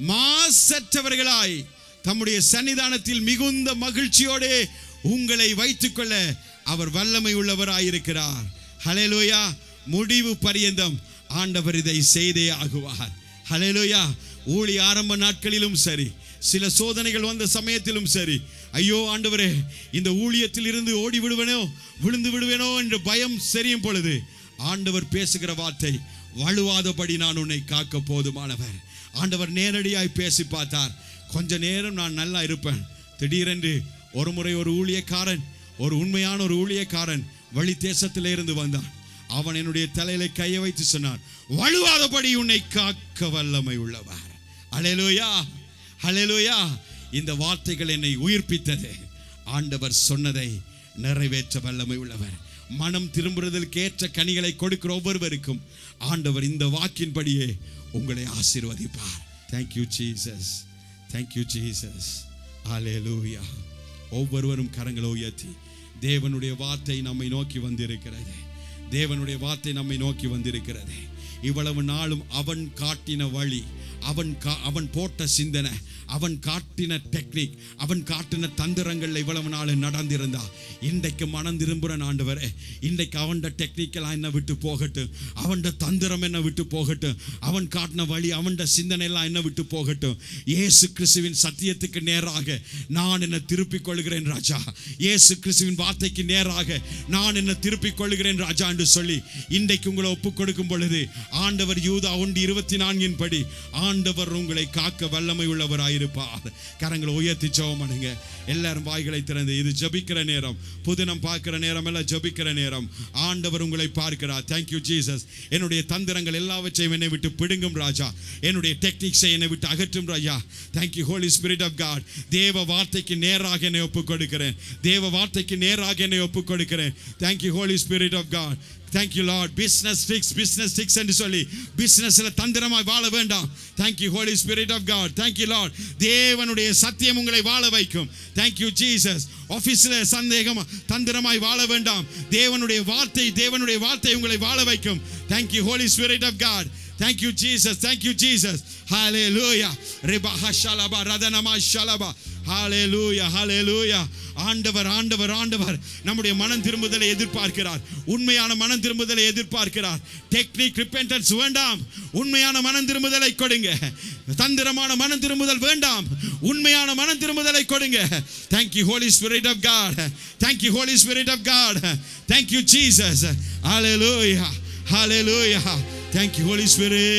மாசற்றவர்களாய் தம்முடைய சன்னிதானத்தில் மிகுந்த மகிழ்ச்சியோடே உங்களை வைத்துக்கொள்ள அவர் வல்லமை உள்ளவராயிருக்கிறார் ஹalleluya முடிவு பரியந்தம் ஆண்டவர் இதை செய்தே ஆகுவார் ஹalleluya ஊழி ஆரம்ப நாட்களிலும் சரி சில சோதனைகள் வந்த சமயத்திலும் சரி ஐயோ ஆண்டவரே இந்த ஊழியத்தில் இருந்து ஓடி விடுவேனோ விழுந்து விடுவேனோ என்ற பயம் சரியும் பொழுது ஆண்டவர் பேசுகிற வார்த்தை வழுவாதபடி நான் உன்னை காக்க போதுமானவர் ஆண்டவர் நேரடியாய் பேசி பார்த்தார் கொஞ்ச நேரம் நான் நல்லா இருப்பேன் திடீரென்று ஒரு முறை ஒரு ஊழியக்காரன் ஒரு உண்மையான ஒரு ஊழியக்காரன் வழி தேசத்திலே இருந்து வந்தான் அவன் என்னுடைய தலையில கையை வைத்து சொன்னான் வழுவாதபடி உன்னை காக்க வல்லமை உள்ளவர் அலையலூயா அலையலூயா இந்த வார்த்தைகள் என்னை உயிர்ப்பித்தது ஆண்டவர் சொன்னதை நிறைவேற்ற வல்லமை உள்ளவர் மனம் திரும்புறதற்கு ஏற்ற கனிகளை கொடுக்கிற ஒவ்வொருவருக்கும் ஆண்டவர் இந்த வாக்கின்படியே உங்களை ஆசீர்வதிப்பார் தேங்க்யூ ஜீசஸ் தேங்க்யூ ஜீசஸ் ஹalleluya ஒவ்வொருவரும் கரங்களை உயர்த்தி தேவனுடைய வார்த்தை நம்மை நோக்கி வந்திருக்கிறது தேவனுடைய வார்த்தை நம்மை நோக்கி வந்திருக்கிறது இவ்வளவு நாளும் அவன் காட்டின வழி அவன் கா- அவன் போட்ட சிந்தனை அவன் காட்டின டெக்னிக் அவன் காட்டின தந்திரங்கள்ல இவ்வளவு நாள் நடந்திருந்தா இன்றைக்கு மனம் திரும்புகிறேன் ஆண்டவரே இன்றைக்கு அவன்ட டெக்னிக்கெல்லாம் என்ன விட்டு போகட்டும் அவன்ட தந்திரம் என்ன விட்டு போகட்டும் அவன் காட்டின வழி அவன்ட சிந்தனை எல்லாம் என்ன விட்டு போகட்டும் இயேசு கிறிஸ்துவின் சத்தியத்துக்கு நேராக நான் என்ன திருப்பிக் கொள்கிறேன் ராஜா இயேசு கிறிஸ்துவின் வார்த்தைக்கு நேராக நான் என்ன திருப்பிக் கொள்கிறேன் ராஜா என்று சொல்லி இன்றைக்கு உங்களை ஒப்புக் கொடுக்கும் பொழுது ஆண்டவர் யூதா ஒன்று இருபத்தி நான்கின் படி ஆண்டவர் உங்களை காக்க வல்லமை உள்ளவராயிருப்பார் கரங்களை உயர்த்தி ஜெபம் பண்ணுங்க எல்லாரும் வாய்களை திறந்து இது ஜபிக்கிற நேரம் புதினம் பார்க்கிற நேரம் எல்லாம் ஜபிக்கிற நேரம் ஆண்டவர் உங்களை பார்க்கிறார் தேங்க்யூ ஜீசஸ் என்னுடைய தந்திரங்கள் எல்லாவற்றையும் என்னை விட்டு பிடுங்கும் ராஜா என்னுடைய டெக்னிக்ஸை என்னை விட்டு அகற்றும் ராஜா thank you holy spirit of God தேவ வார்த்தைக்கு நேராக என்னை ஒப்புக் கொடுக்கிறேன் தேவ வார்த்தைக்கு நேராக என்னை ஒப்புக் கொடுக்கிறேன் thank you holy spirit of God thank you lord business tricks business tricks என்று சொல்லி பிஸ்னஸ்ல தந்திரமாய் வாழ வேண்டாம் thank you holy spirit of God thank you lord தேவனுடைய சத்தியம் உங்களை வாழ வைக்கும் தேங்க்யூ ஜீசஸ் ஆபீஸ்ல சந்தேகம் தந்திரமாய் வாழ வேண்டாம் தேவனுடைய வார்த்தை தேவனுடைய வார்த்தை உங்களை வாழ வைக்கும் thank you holy spirit of God Thank you, Jesus. Thank you, Jesus. Hallelujah. Reba hashalaba radanama shalaba. Hallelujah. Hallelujah. ஆண்டவர் ஆண்டவர் ஆண்டவர் நம்முடைய மனம் திரும்புதலை எதிர்பார்க்கிறார் உண்மையான மனம் திரும்புதலை எதிர்பார்க்கிறார் டெக்னிக் ரிப்பென்டன்ஸ் வேண்டாம் உண்மையான மனம் திரும்புதலை கொடுங்க தந்திரமான மனம் திரும்புதல் வேண்டாம் உண்மையான மனம் திரும்புதலை கொடுங்க thank you holy spirit of god thank you holy spirit of god thank you jesus hallelujah hallelujah thank you holy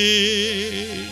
spirit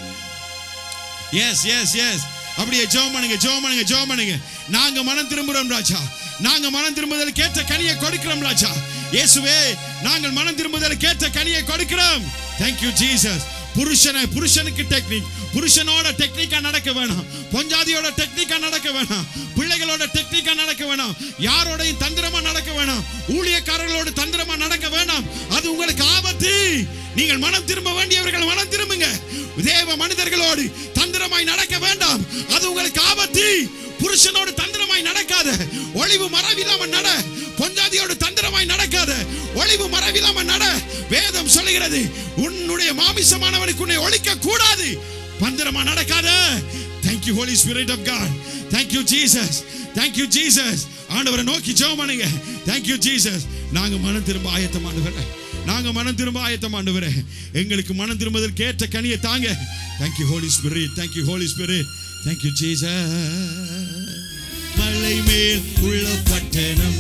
yes yes yes அப்படியே ஜெபம் பண்ணுங்க ஜெபம் பண்ணுங்க ஜெபம் பண்ணுங்க நாங்க மனம் திரும்புறோம் ராஜா நாங்க மனம் திரும்புதல் கேட்ட கனியை கொடுக்கிறோம் ராஜா இயேசுவே நாங்கள் மனம் திரும்புதல் கேட்ட கனியை கொடுக்கிறோம் thank you ஜீசஸ் புருஷனை புருஷனுக்கு டெக்னிக் புருஷனோட டெக்னிக்கா நடக்க வேணாம் பொஞ்சாதியோட டெக்னிக்கா நடக்க வேணாம் பிள்ளைகளோட டெக்னிக்கா நடக்க வேணாம் யாரோடையும் தந்திரமா நடக்க வேணாம் ஊழியக்காரர்களோட தந்திரமா நடக்க வேணாம் அது உங்களுக்கு ஆபத்து நீங்கள் மனம் திரும்ப வேண்டியவர்கள் மனம் திரும்புங்க தேவ மனிதர்களோடு தந்திரமாய் நடக்க வேண்டாம் அது உங்களுக்கு ஆபத்து புருஷனோடு தந்திரமாய் நடக்காத ஒளிவு மறைவில்லாம நட பொஞ்சாதியோடு தந்திரமாய் நடக்காத ஒளிவு மறைவில்லாம நட வேதம் சொல்லுகிறது உன்னுடைய மாமிசமானவனுக்கு உன்னை ஒழிக்க கூடாது பந்திரமா நடக்காத Thank you Holy Spirit of God Thank you Jesus Thank you Jesus ஆண்டவரை நோக்கி ஜெபம் பண்ணுங்க Thank you Jesus நாங்க மனம் திரும்ப ஆயத்தம் ஆண்டவரே நாங்க மனம் திரும்ப ஆயத்தம் ஆண்டவரே எங்களுக்கு மனம் திரும்புவதற்கு ஏற்ற கனியை தாங்க Thank you Holy Spirit Thank you Holy Spirit Thank you Jesus மலை மேல் உள்ள பட்டணம்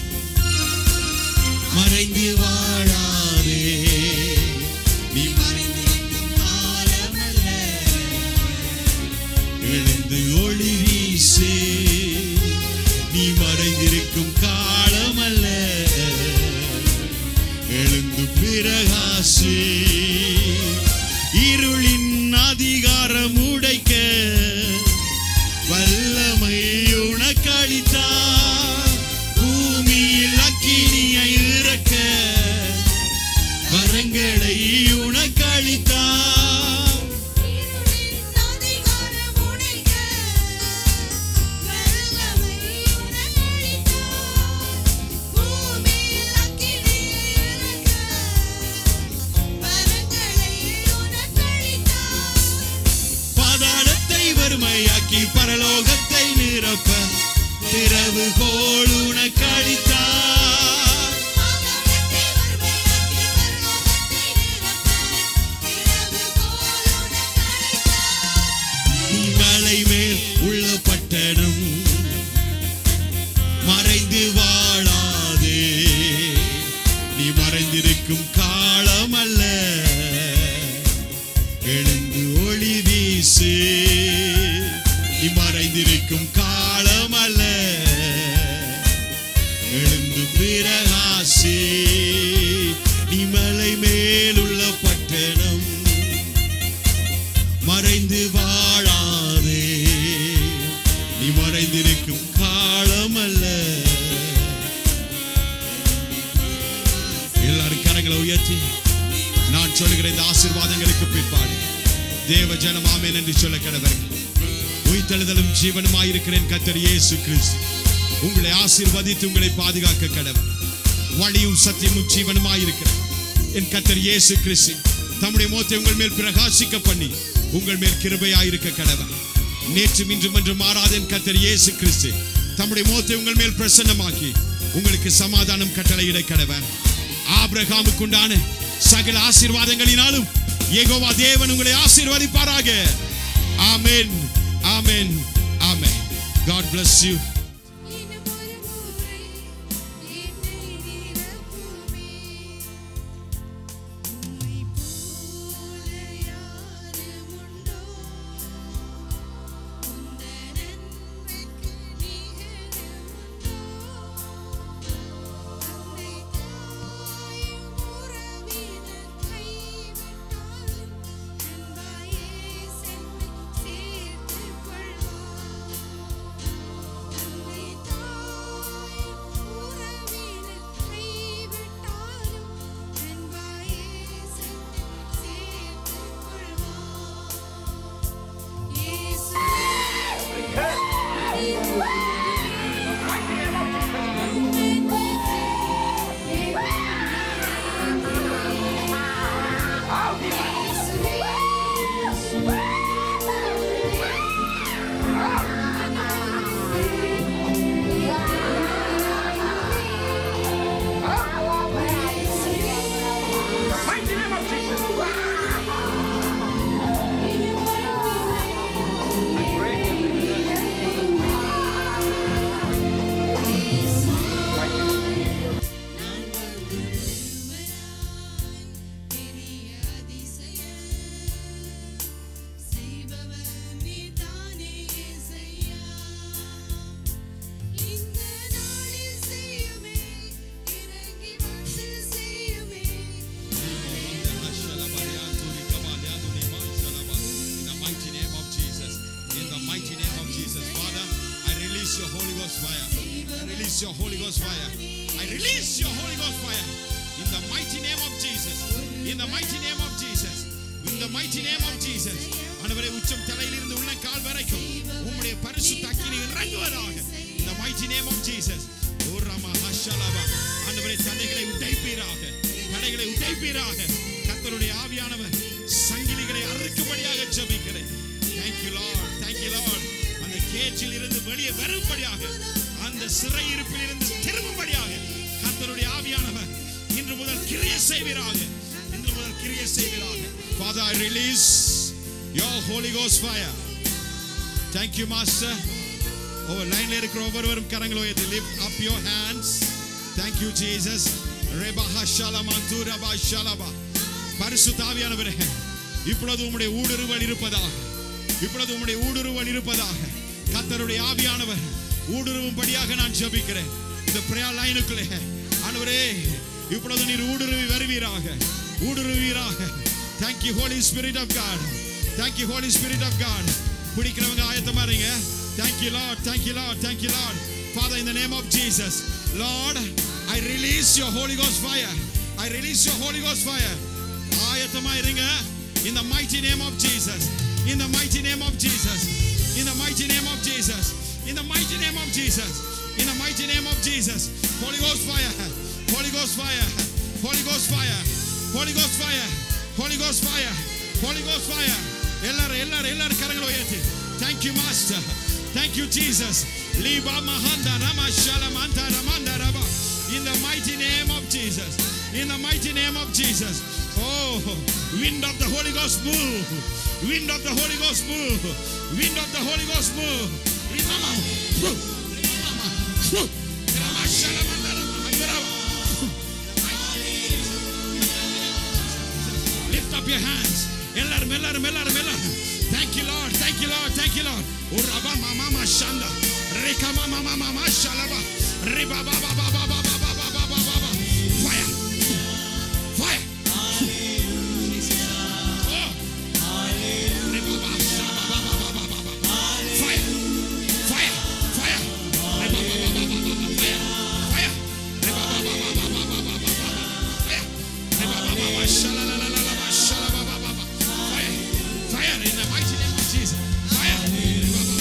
மறைந்து வாழாதே நீ மறைந்திருக்கும் காலமல்ல எழுந்து ஒளி வீசு நீ மறைந்திருக்கும் காலமல்ல எழுந்து பிரகாசு இருளின் அதிகாரம் உடைக்க வல்லமை உனக்களித்தார் பூமியில் அக்கினியை இறக்க வரங்களை உனக்களித்தார் இருளின் அதிகாரம் உடைக்க வல்லமை உனக்களித்தார் பூமியில் அக்கினியை இறக்க வரங்களை உனக்களித்தார் பாதாளத்தை வறுமையாக்கி பரலோகத்தை நிரப்ப திறவு கோள் உனக்களித்தார் பாதாளத்தை வறுமையாக்கி பரலோகத்தை நிரப்ப திறவுகோல் உனக்களித்தார் நீ மலை மேல் உள்ள பட்டணம் மறைந்து வாழாதே நீ மறைந்திருக்கும் காலம் அல்ல எழுந்து ஒளி வீசு நீ மறைந்திருக்கும் காலம் அல்ல எழுந்து பிரகாசி நீ மலை மேலுள்ள பட்டணம் மறைந்து வாழாதே நீ மறைந்திருக்கும் காலம் அல்ல எல்லாரும் கரங்களை உயர்த்தி நான் சொல்லுகிற இந்த ஆசீர்வாதங்களுக்கு பிற்பாடு தேவ ஜனம் ஆமென் என்று சொல்ல கடவர்கள் உயிர்த்தெழுதலும் ஜீவனுமாயிருக்கிறேன் கத்தர் இயேசு கிறிஸ்து உங்களை ஆசீர்வதித்து உங்களை பாதுகாக்க கடவர் வழியும் சத்தியமும் ஜீவனுமாயிருக்கிறார் என் கத்தர் இயேசு கிறிஸ்து தம்முடைய முகத்தை உங்கள் மேல் பிரகாசிக்க பண்ணி உங்கள் மேல் கிருபையாயிருக்க கடவர் நேற்று இன்றும் என்று மாறாத என் கத்தர் இயேசு கிறிஸ்து தம்முடைய முகத்தை உங்கள் மேல் பிரசன்னமாக்கி உங்களுக்கு சமாதானம் கட்டளையிட கடவர் ஆபிரகாமுக்கு உண்டான சகல ஆசீர்வாதங்களினாலும் யெகோவா தேவன் உங்களை ஆசீர்வதிப்பாராக ஆமென் ஆமென் ஆமென் காட் bless you இன்னும் ஒரு முறை என்னை நிரப்புமே உம்மை போல யாரும் உண்டோ உந்தன் அன்பிற்கு நிகரும் உண்டோ தந்தை தாயும் உறவினர் கைவிட்டாலும் அன்பாயே சென்று சேர்த்துக் கொள்வார் தந்தை தாயும் உறவினர் கைவிட்டாலும் அன்பாயே சென்று சேர்த்துக் கொள்வார் Mighty name of Jesus. பெரிய அதிசயம் செய்பவர் நீதானே இசையா இந்த நாளில் செய்யுமே இறங்கி வந்து செய்யுமே In the mighty name of Jesus. In the mighty name of Jesus. Father, I release your Holy Ghost fire. I release your Holy Ghost fire. I release your Holy Ghost fire. In the mighty name of Jesus. In the mighty name of Jesus in the mighty name of Jesus ஆண்டவரே உச்சம் தலையிலிருந்து உள்ள கால் வரைக்கும் உம்முடைய பரிசுத்த அக்கினி இறங்குவதாக in the mighty name of Jesus ஓ ரமா ஹஷலவா ஆண்டவரே தடைகளை உடைப்பீராக தடைகளை உடைப்பீராக கர்த்தருடைய ஆவியானவர் சங்கிலிகளை அறுக்கும்படியாக ஜெபிக்கிறேன் thank you lord thank you lord அந்த கேஜில் இருந்து வெளியே வரும்படியாக அந்த சிறையிருப்பில் இருந்து திரும்பும்படியாக கர்த்தருடைய ஆவியானவர் இன்று முதல் கிரியை செய்வீராக இன்று முதல் கிரியை செய்வீராக Father I release your Holy Ghost fire thank you master ஓ லைன்ல இருக்கிற ஒவ்வொருவரும் கரங்களை உயர்த்தி lift up your hands thank you Jesus ரெபஹ ஷலமா தூரபா ஷலபா பரிசுத்த ஆவியானவரே இப்பொழுது உம்முடைய ஊடுருவல் இருப்பதாக இப்பொழுது உம்முடைய ஊடுருவல் இருப்பதாக கர்த்தருடைய ஆவியானவர் ஊடுருவும்படியாக நான் ஜெபிக்கிறேன் இந்த பிரேயர் லைனுக்குள்ளே ஆண்டவரே இப்பொழுது நீர் ஊடுருவி வருவீராக ஊடுருவீராக thank you holy spirit of god thank you holy spirit of god பிடிக்கிறவங்க ஆயத்தமா இருங்க thank you lord thank you lord thank you lord father in the name of jesus lord i release your holy ghost fire i release your holy ghost fire ஆயத்தமா இருங்க in the mighty name of jesus in the mighty name of jesus in the mighty name of jesus in the mighty name of jesus in the mighty name of jesus holy ghost fire holy ghost fire holy ghost fire holy ghost fire holy ghost fire holy ghost fire எல்லாரும் எல்லாரும் எல்லாரும் கரங்களை உயர்த்தி thank you master thank you jesus liba mahanda rama shalamanta ramanda raba in the mighty name of jesus in the mighty name of jesus oh wind of the holy ghost move wind of the holy ghost move wind of the holy ghost move Rimama. Rimama. Rama shalamanda rama rama. Lift up your hands. எல்லாரும் எல்லாரும் எல்லாரும் எல்லாரும் Thank you Lord. Thank you Lord. Thank you Lord. Uraba mama mama shanda. Rika mama mama mama shalaba. Riba ba ba ba ba ba ba ba ba ba ba ba ba. Fire. Fire. Oh. Riba ba sha ba ba ba ba ba ba ba. Fire. Fire. Fire. Riba ba ba ba ba ba ba. Fire. Fire. Riba ba ba ba ba ba ba ba ba ba. Fire. Riba ba ba ba shala la la la la ba shala ba ba ba ba. Fire. Fire in the mighty name of Jesus. Fire. Riba ba.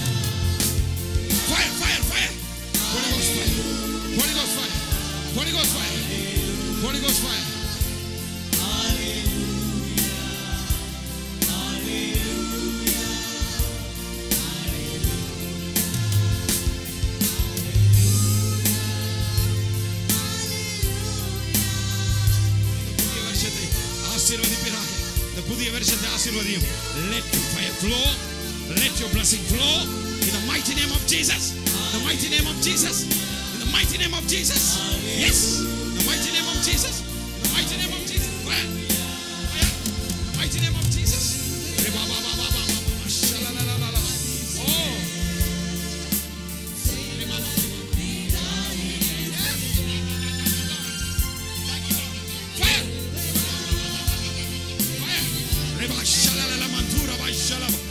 Fire, fire, fire. Holy Ghost fire. Holy Ghost fire. Holy Ghost fire. Holy Ghost fire. புதிய வருஷத்தை ஆசீர்வதிப்பீராக இந்த புதிய வருஷத்தை ஆசீர்வதியும் let your fire flow let your blessing flow in the mighty name of Jesus in the mighty name of Jesus in the mighty name of Jesus yes in the mighty name of Jesus in the mighty name of Jesus fire fire in the mighty name of Jesus Reba ba ba ba ba ba ba ba shalalalala. oh Reba ba ba ba. Fire! Fire! Reba shalalala mantura ba shalaba.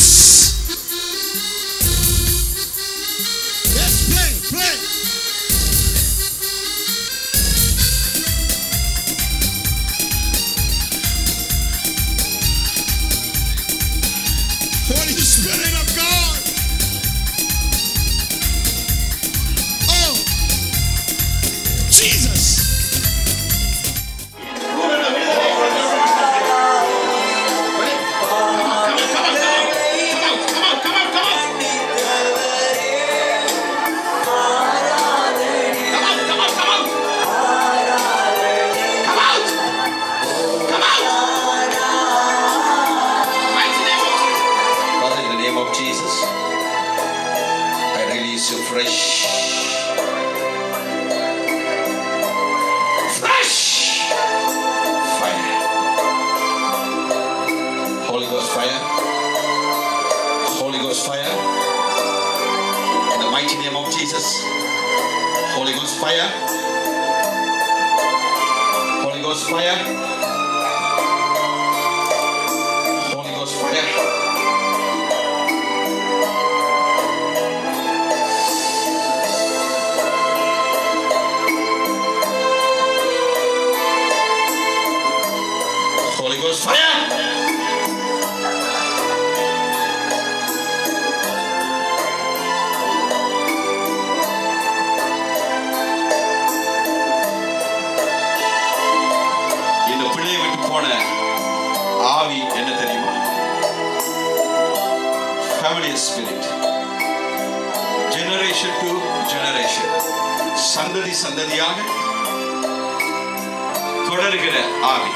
Yes. Yes, play, play. Holy Spirit of God. Oh, Jesus. Father, in the name of Jesus, I release you fresh. Fresh fire. Holy Ghost fire. Holy Ghost fire. In the mighty name of Jesus. Holy Ghost fire. Holy Ghost fire. Holy Ghost fire. Holy Ghost fire. இந்த பிள்ளையை விட்டு போன ஆவி என்ன தெரியுமா family spirit generation to generation சந்ததி சந்ததியாக தொடர்கிற ஆவி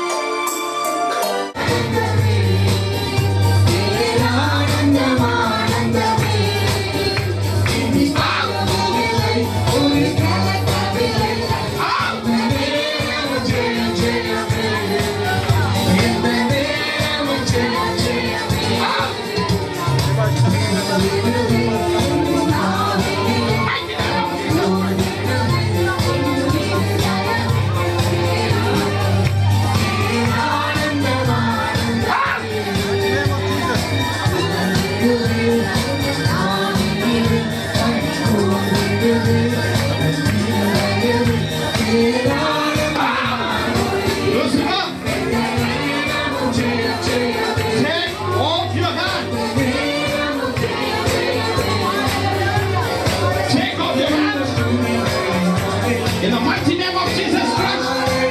Take off your hands. In the mighty name of Jesus Christ.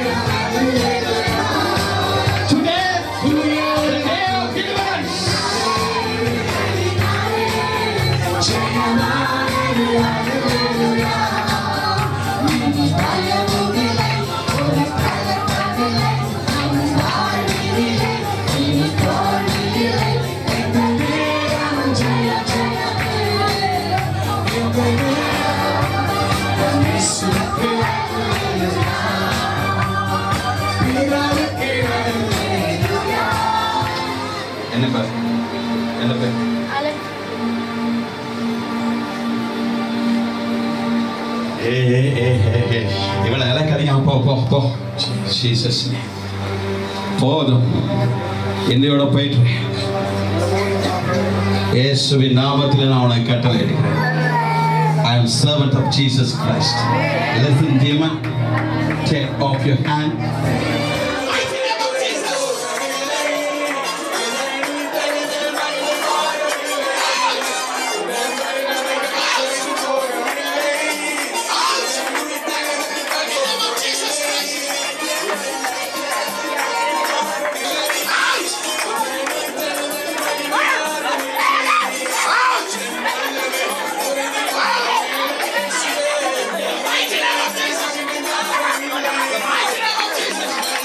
Today, the day of deliverance. என்ன பேர் என்ன பேர் ஏ ஏ ஏ ஏ ஏ இவளை இலக்காதீங்க போ போ போ ஜீசஸ் போதும் என்னையோட போயிட்டு இயேசுவின் நாமத்தில் நான் உனக்கு கட்டளை எடுக்கிறேன் I am servant of Jesus Christ. Listen, demon, take off your hand. Out!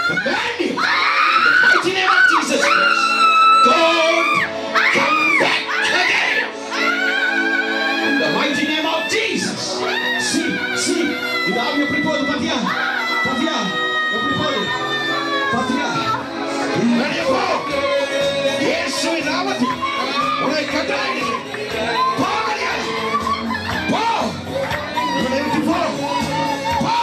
command you, in the mighty name of Jesus Christ, don't come back again. In the mighty name of Jesus. See, see, இந்த ஆவி எப்படி போகுது பாத்தியா பாத்தியா எப்படி போகுது பாத்தியா வெளியே போ இயேசுவின் நாமத்தில் உன்னை கட்டளையிடுகிறேன். போ வெளியே. போ இவனை விட்டு போ போ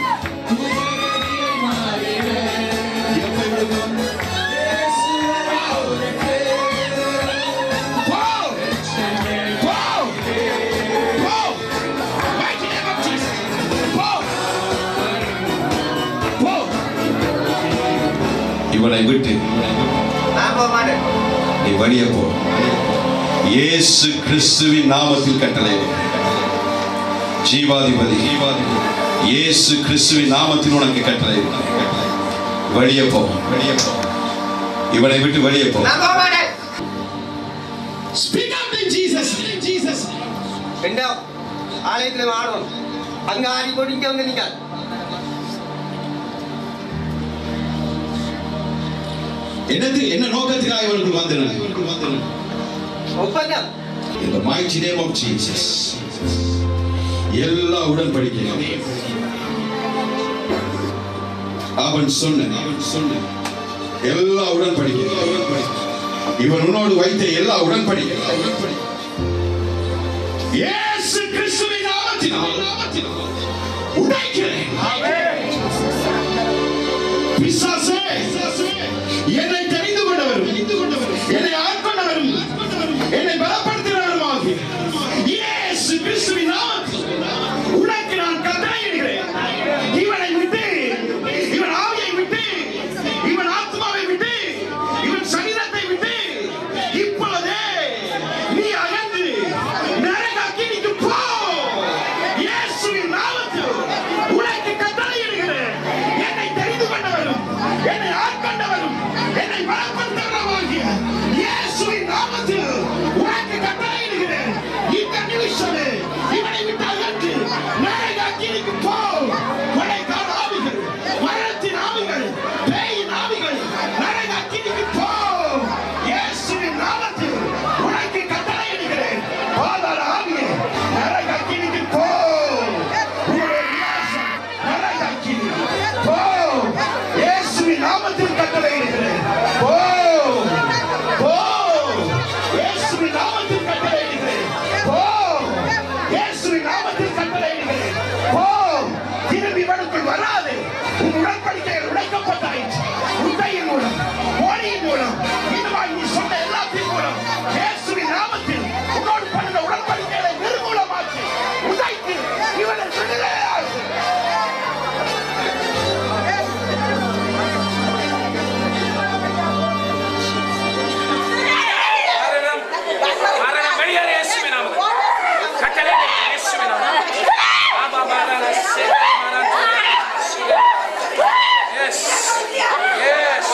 இவனை விட்டு நான் போக மாட்டேன் நீ வெளியே போ இயேசு கிறிஸ்துவின் நாமத்தில் கட்டளை ஜீவாதிபதி இயேசு கிறிஸ்துவின் நாமத்தில் உனக்கு கட்டளை வெளியே போ வெளியே போ இவனை விட்டு வெளியே போ நான் போக மாட்டேன் Speak up in Jesus name, Jesus என்ன ஆலயத்துல ஆடணும் அங்க ஆடி போட்டு இங்க வந்து நிக்காது என்னது என்ன நோக்கத்துக்காக இவனுக்கு வந்தன இவனுக்கு வந்தன ஒப்பந்தம் In the mighty name of Jesus. எல்லா உடன்படிக்கையும் அவன் சொன்ன அவன் சொன்ன எல்லா உடன்படிக்கையும் இவன் உன்னோடு வைத்த எல்லா உடன்படிக்கையும் இயேசு கிறிஸ்துவின் நாமத்தினால் உடைக்கிறேன் பிசாசே என்னை தெரிந்து கொண்டவரும் என்னை ஆட்கொண்டவரும் என்னை பலப்படுத்தினவருமாகிய இயேசு கிறிஸ்துவின் நாமத்தில் உனக்கு நான் கட்டளையிடுகிறேன் இவனை விட்டு இவன் ஆவியை விட்டு இவன் ஆத்மாவை விட்டு இவன் சரீரத்தை விட்டு இப்பொழுதே நீ அகன்று நரக அக்கினிக்கு போ இயேசுவின் நாமத்தில் உனக்கு கட்டளையிடுகிறேன் என்னை தெரிந்து கொண்டவரும் என்னை ஆட்கொண்டவரும் என்னை பலப்படுத்தவருமாகிய இயேசுவின் நாமத்தில் உனக்கு கட்டளையிடுகிறேன் இந்த நிமிஷமே இவனை விட்டு அகன்று நரக அக்கினிக்கு போ கொலைக்கார ஆவிகள் மரணத்தின் ஆவிகள் பேயின் ஆவிகள் நரக அக்கினிக்கு போ இயேசுவின் நாமத்தில் உனக்கு கட்டளையிடுகிறேன் பாதாள ஆவியே நரக அக்கினிக்கு போ உன்னுடைய விநாசம் நரக அக்கினி போ இயேசுவின் நாமத்தில் கட்டளையிடுகிறேன் போ போ இயேசுவின் நாமத்தில் கட்டளையிடுகிறேன் போ இயேசுவின் நாமத்தில் கட்டளையிடுகிறேன் போ திரும்பி இவனுக்குள் வராது உன் உடன்படிக்கைகள் உடைக்கப்பட்டாயிற்று உண்மையின் மூலம் மொழியின் மூலம் இதுவாய் நீ சொன்ன எல்லாத்தின் மூலம் இயேசுவின் நாமத்தில் உன்னோடு பண்ணுற உடன்படிக்கைகளை நிர்மூலமாக்கி உதைத்து இவனை விடுதலையாக்கு மரணம் வெளியேறு இயேசுவின் நாமத்தில். கட்டளையிடு இயேசுவின் நாமத்தில். ஆமா, மரண சேவை, மரண சேவை. Yes. Yes.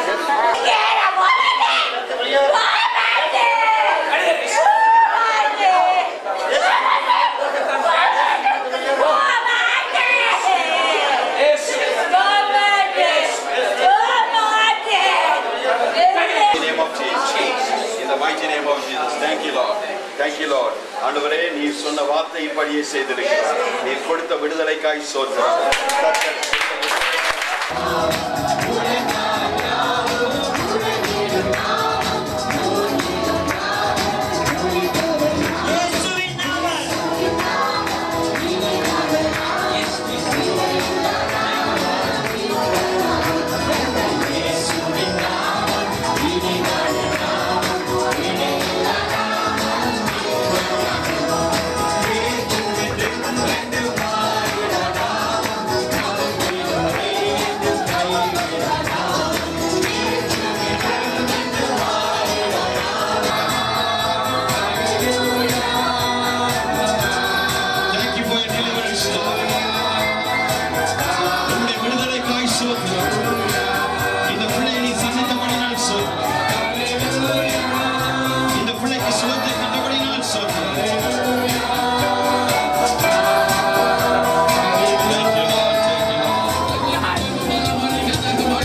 வெளியேறு இயேசு. இயேசுவின் the name of Jesus. In the mighty name of Jesus. Thank you, Lord. Thank you, Lord. ஆண்டவரே நீர் சொன்ன வார்த்தையின்படியே செய்திருக்கிறார் நீர் கொடுத்த விடுதலைக்காய் சோற்றார் Thank you for your deliverance, Lord. உம்முடைய விடுதலைக்காய் சோத்திரம். இந்த பிள்ளையை நீ சந்தித்தபடினால் சோத்திரம். இந்த பிள்ளைக்கு சுகத்தை தந்தபடினால் சோத்திரம். Thank you, Lord. Thank you, Lord.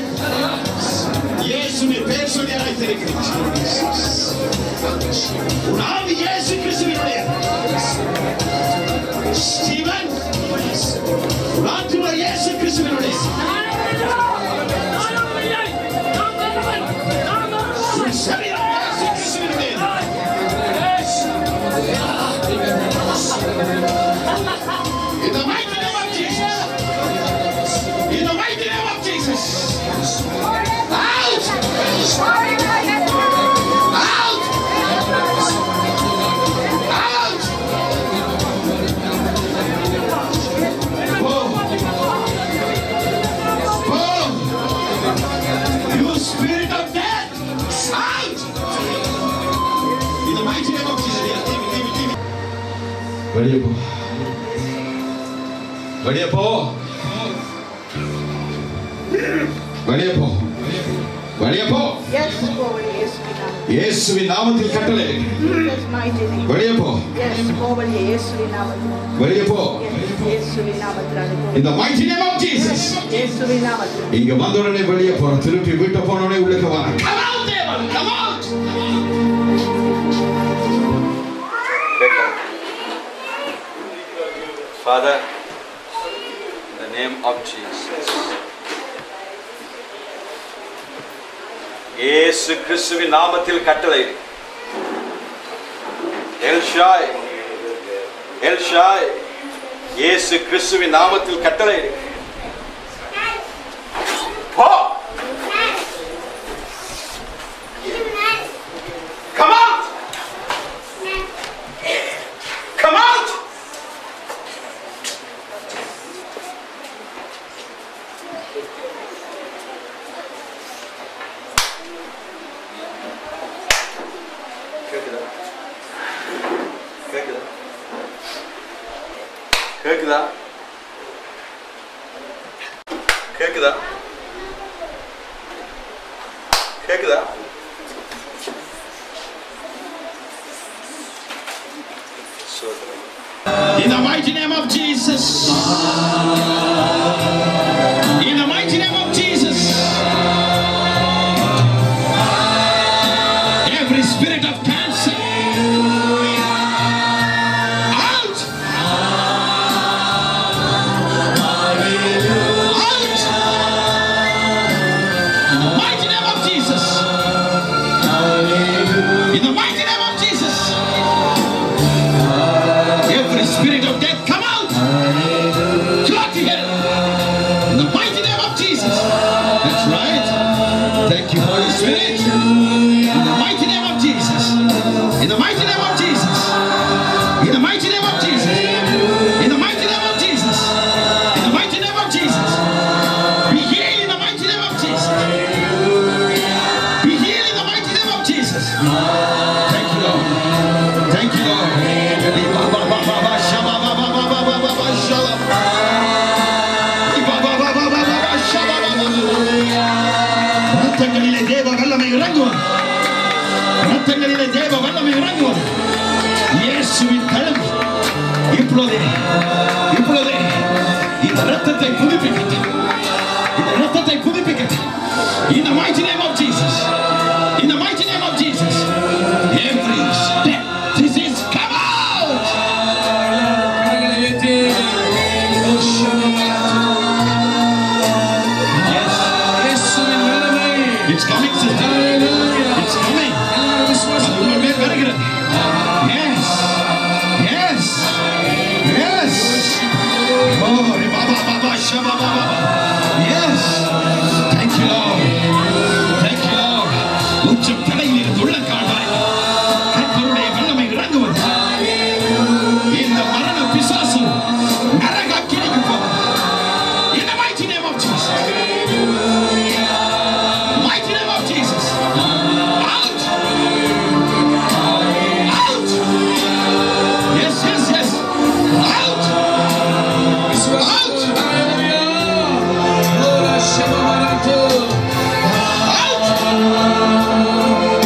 இயேசுவின் பெயர் சொல்லி அழைத்திருக்கிறேன் உன் ஆவி இயேசு கிறிஸ்துவினுடைய ஸ்டீவன் உன் ஆத்துமா இயேசு கிறிஸ்துவினுடைய உன் சரீரம் இயேசு கிறிஸ்துவினுடைய In the mighty name of Jesus. In the mighty name of Jesus. Out! Out! Out! Oh! Oh! You spirit of death! Out! In the mighty name of Jesus. Yeah, leave it, leave it, leave it. வெளியே போ வெளியே போ வெளியே போ வெளியே போ Yes, forward, yes, we know. இயேசுவின் நாமத்தில் கட்டளை Jesus' mighty name. வெளியே போ Yes, forward, yes, we know. வெளியே போ Yes, yes, we know. in the mighty name of Jesus Yes, we know. இங்க வந்த உடனே வெளியே போற திருப்பி வீட்டை போன உடனே உள்ளுக்கு வர come out devil come out Father, in the name of Jesus. இயேசு கிறிஸ்துவின் நாமத்தில் கட்டளை எல்ஷாய் எல்ஷாய் இயேசு கிறிஸ்துவின் நாமத்தில் கட்டளை போ Come out! Come out! கேக்குதா கேக்குதா கேக்குதா கேக்குதா கேக்குதா சோதரம் in the mighty name of Jesus in the mighty name of Jesus every spirit of cancer out out mighty name of Jesus in the mighty name of Jesus Every spirit of death, come out! Come to hell! In the mighty name of Jesus. That's right. Thank you, Holy Spirit. In the mighty name of Jesus. In the mighty name of Jesus. In the mighty name of Jesus. In the mighty name of Jesus. In the mighty name of Jesus. Be healed in the mighty name of Jesus. Be healed in the mighty name of Jesus. Thank you, Lord. Thank you, Lord. Ba, ba, ba, ba, ba, sha, ba, ba, ba, ba, ba, ba, ba, ba, sha, la. Ba, ba, ba, ba, ba, ba, ba, sha, ba, ba, ba, ba. ரத்தங்களிலே தேவ வல்லமை இறங்குவது ரத்தங்களிலே தேவ வல்லமை இறங்குவது இயேசுவின் கழுவி இப்பொழுதே இப்பொழுதே இந்த ரத்தத்தை புதுப்பிக்கட்டும் இந்த ரத்தத்தை புதுப்பிக்கட்டும் in the mighty name of Jesus in the mighty name of Jesus every step disease come out yes it's coming sister it's coming அது உங்கள் மேல் வருகிறது yes yes yes oh ba ba ba ba sha ba ba ba ba yes thank you lord thank you lord உச்சம் தலையில் இருந்து உள்ளங்கால் வரை கர்த்தருடைய வல்லமை இறங்குவது இந்த மரண பிசாசு நரகாக்கினிக்கு போகும் in the mighty name of Jesus mighty name of Jesus out out yes yes yes out out out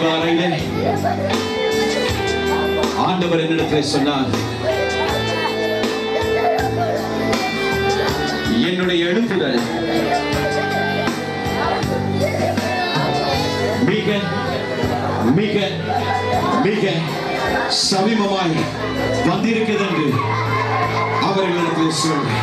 காலையிலே ஆண்டவர் என்னிடத்தில் சொன்னார் என்னுடைய எழுப்புதல் மிக மிக மிக சமீபமாய் வந்திருக்கிறது என்று அவர்களிடத்தில் சொன்னார்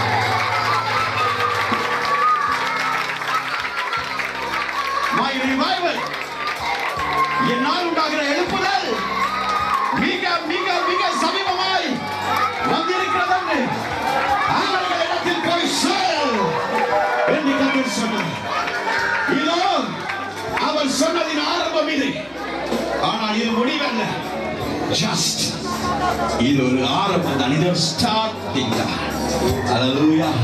My revival என்னால் உண்டாகிற எழுப்புதல் மிக மிக மிக சமீபமாய் வந்திருக்கிறது என்று அவர்களிடத்தில் போய் சொல் என்று கத்தர் சொன்னார் இதோ அவர் சொன்னதின் ஆரம்பம் இது ஆனால் இது முடிவல்ல ஜஸ்ட் இது ஒரு ஆரம்பம் தான் இது ஒரு ஸ்டார்டிங் தான் Hallelujah.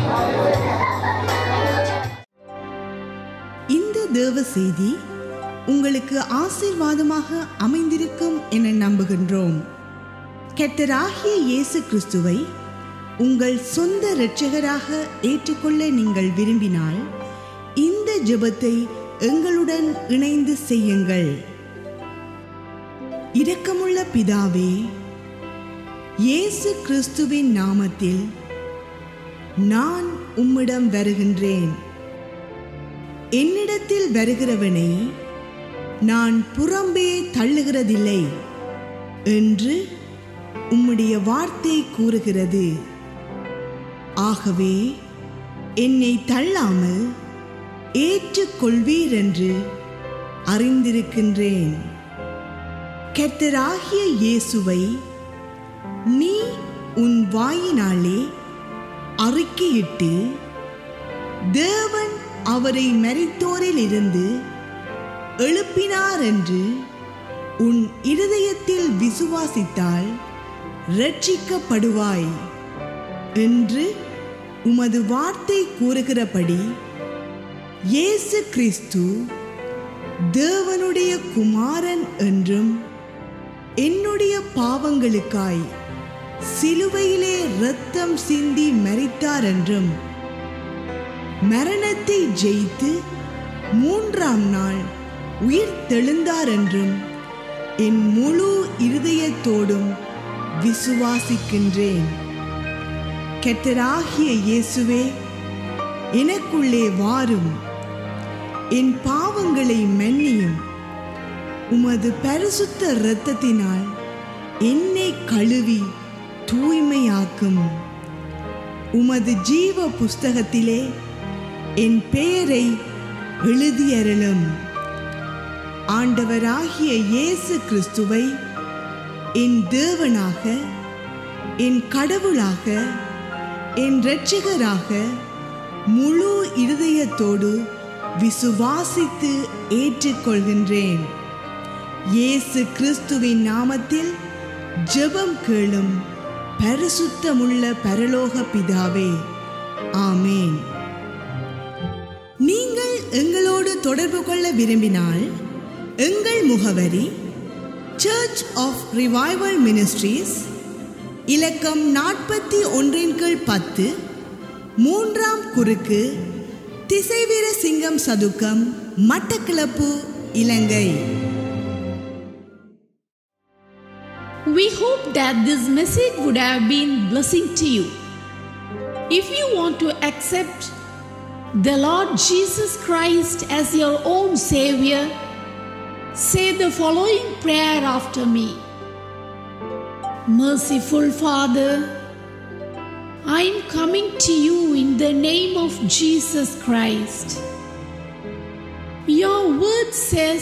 இந்த தேவ செய்தி உங்களுக்கு ஆசீர்வாதமாக அமைந்திருக்கும் என நம்புகின்றோம் கர்த்தராகிய இயேசு கிறிஸ்துவை உங்கள் சொந்த இரட்சகராக ஏற்றுக்கொள்ள நீங்கள் விரும்பினால் இந்த ஜெபத்தை எங்களுடன் இணைந்து செய்யுங்கள் இரக்கமுள்ள பிதாவே இயேசு கிறிஸ்துவின் நாமத்தில் நான் உம்மிடம் வருகின்றேன் என்னிடத்தில் வருகிறவனை நான் புறம்பே தள்ளுகிறதில்லை என்று உம்முடைய வார்த்தை கூறுகிறது ஆகவே என்னை தள்ளாமல் ஏற்றுக்கொள்வீர் என்று அறிந்திருக்கின்றேன் கர்த்தராகிய இயேசுவை நீ உன் வாயினாலே அறிக்கையிட்டு தேவன் அவரை மரித்தோரில் இருந்து எழுப்பினார் என்று உன் இருதயத்தில் விசுவாசித்தால் ரட்சிக்கப்படுவாய் என்று உமது வார்த்தை கூறுகிறபடி இயேசு கிறிஸ்து தேவனுடைய குமாரன் என்றும் என்னுடைய பாவங்களுக்காய் சிலுவையிலே இரத்தம் சிந்தி மரித்தார் என்றும் மரணத்தை ஜெயித்து மூன்றாம் நாள் உயிர் தெழுந்தார் என்றும் என் முழு இருதயத்தோடும் விசுவாசிக்கின்றேன் கெட்டராகிய இயேசுவே எனக்குள்ளே வாரும் என் பாவங்களை மன்னியும் உமது பரிசுத்த இரத்தத்தினால் என்னை கழுவி தூய்மையாக்கும் உமது ஜீவ புஸ்தகத்திலே என் பெயரை எழுதியருளும் ஆண்டவராகிய இயேசு கிறிஸ்துவை என் தேவனாக என் கடவுளாக என் இரட்சகராக முழு இருதயத்தோடு விசுவாசித்து ஏற்றுக்கொள்கின்றேன் இயேசு கிறிஸ்துவின் நாமத்தில் ஜெபம் கேளும் பரிசுத்தமுள்ள பரலோக பிதாவே ஆமேன் நீங்கள் எங்களோடு தொடர்பு கொள்ள விரும்பினால் எங்கள் முகவரி சர்ச் ஆஃப் ரிவைவல் மினிஸ்ட்ரீஸ் இலக்கம் நாற்பத்தி ஒன்றின் கீழ் பத்து மூன்றாம் குறுக்கு திசைவீர சிங்கம் சதுக்கம் மட்டக்களப்பு இலங்கை We hope that this message would have been blessing to you. If you want to accept the Lord Jesus Christ as your own Savior, say the following prayer after me. Merciful Father, I am coming to you in the name of Jesus Christ. Your word says,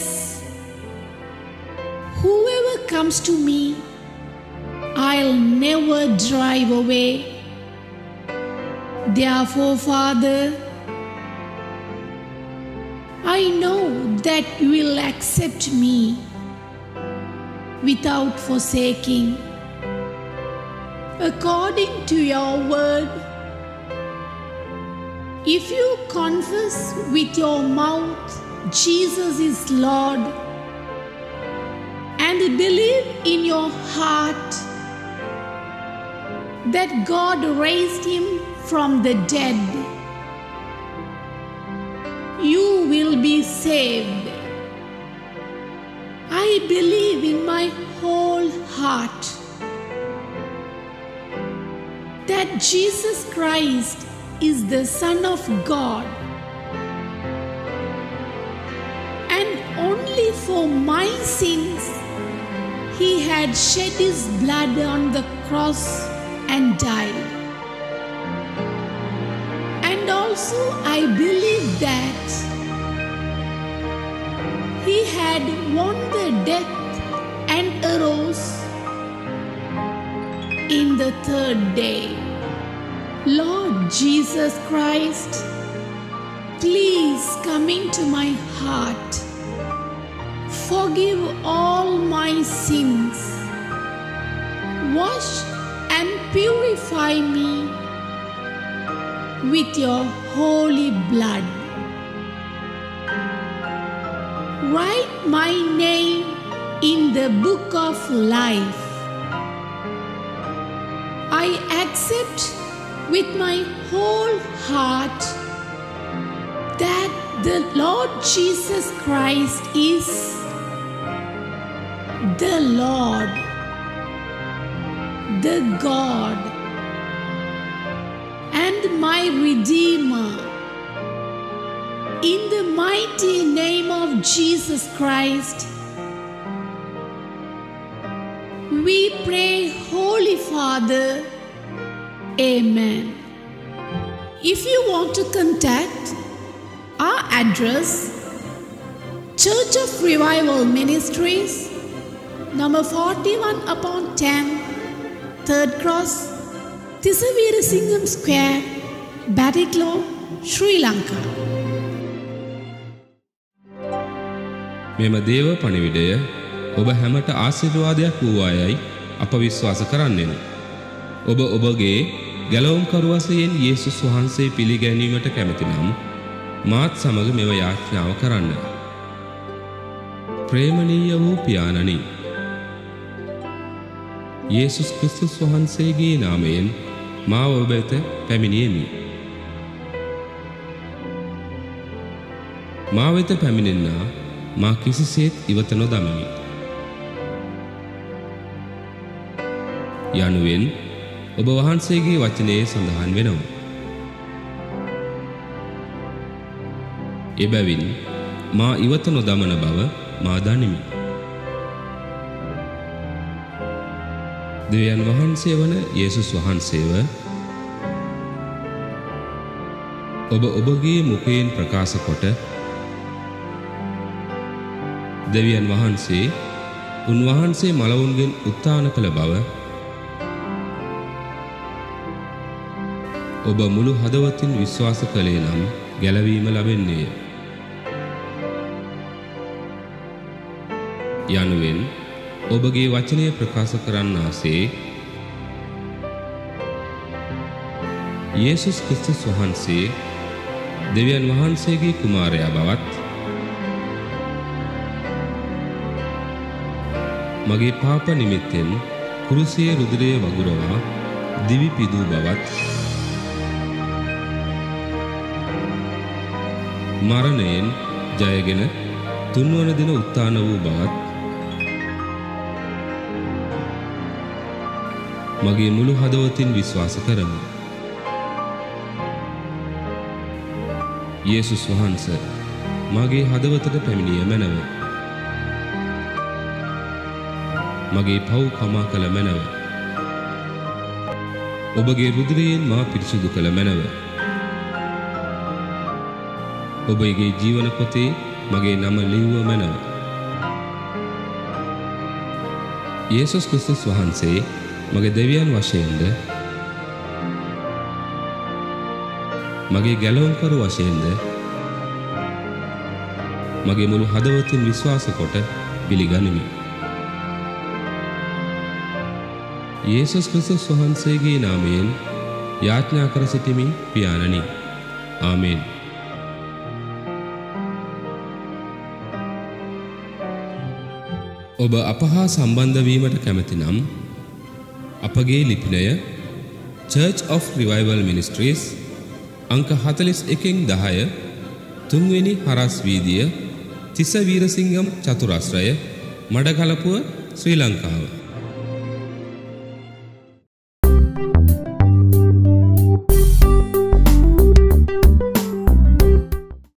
Whoever comes to me, I'll never drive away. Therefore, Father, I know that you will accept me without forsaking. According to your word, if you confess with your mouth Jesus is Lord and believe in your heart that God raised him from the dead, you will be saved. I believe in my whole heart that Jesus Christ is the Son of God and only for my sins he had shed his blood on the cross and died. And also, I believe that he had won the death and arose in the third day. Lord Jesus Christ, please come into my heart. Forgive all my sins. Wash and purify me with your holy blood. Write my name in the book of life. I accept with my whole heart that the Lord Jesus Christ is the Lord, the God, and my Redeemer. In the mighty name of Jesus Christ, we pray, Holy Father. Amen. If you want to contact our address, Church of Revival Ministries, number 41 upon 10, Third Cross, Tisavira Singham Square, Batiklo, Sri Lanka. මෙම දේව පණිවිඩය ඔබ හැමට ආශිර්වාදයක් වූවායයි අප විශ්වාස කරන්නෙමු. ඔබ ඔබගේ ගැලවුම්කරු වශයෙන් යේසුස් වහන්සේ පිළිගැනීමට කැමති නම් මාත් සමග මෙව යාඥාව කරන්න. ප්‍රේමණීය වූ පියාණනි යේසුස් ක්‍රිස්තුස් වහන්සේගේ නාමයෙන් මාව ඔබ වෙත පැමිණියෙමි. මා වෙත පැමිණෙන්නා මා කිසිසේත් ඉවත නොදමමි. යනුවෙන් ඔබ වහන්සේගේ වචනයේ සඳහන් වෙනවා. එබැවින් මා ඉවත නොදමන බව මා දනිමි. දෙවියන් වහන්සේ වන යේසුස් වහන්සේව ඔබ ඔබගේ මුඛයෙන් ප්‍රකාශ කොට දෙවියන් වහන්සේ උන්වහන්සේ මලවුන්ගෙන් උත්ථාන කළ බව ඔබ මුළු හදවතින් විශ්වාස කළේ නම් ගැලවීම ලබෙන්නේය. යනුවෙන් ඔබගේ වචනය ප්‍රකාශ කරන්නාසේ යේසුස් ක්‍රිස්තුස් වහන්සේ දෙවියන් වහන්සේගේ කුමාරයා බවත් මගේ පාප නිමිත්තෙන් කුරුසියේ රුධිරය වගුරවා දිවි පිදූ බවත් මරණයෙන් ජයගෙන තුන්වන දින උත්ථාන වූ බවත් මගේ මුළු හදවතින් විශ්වාස කරමි. යේසුස් වහන්ස මගේ හදවතට පැමිණිය මැනව. මගේ පව් කමා කළ මැනව. ඔබගේ රුධිරයෙන් මා පිරිසුදු කළ මැනව. ඔබගේ ජීවන පොතේ මගේ නම ලිව්ව මැනව. යේසුස් ක්‍රිස්තුස් වහන්සේ මගේ දෙවියන් වශයෙන්ද මගේ ගැලවුම්කරු වශයෙන්ද මගේ මුළු හදවතින් විශ්වාස කොට පිළිගනිමි. යේසුස් ක්‍රිස්තුස් වහන්සේගේ නාමයෙන් යාඥා කර සිටිමි පියාණනි. ආමේන්. ඔබ අප හා සම්බන්ධ වීමට කැමති නම් අපගේ ලිපිනය Church of Revival Ministries අංක 41න් 10 තුන්වෙනි හරස් වීදිය තිස වීරසිංගම් චතුරස්‍රය මඩකලපුව ශ්‍රී ලංකාව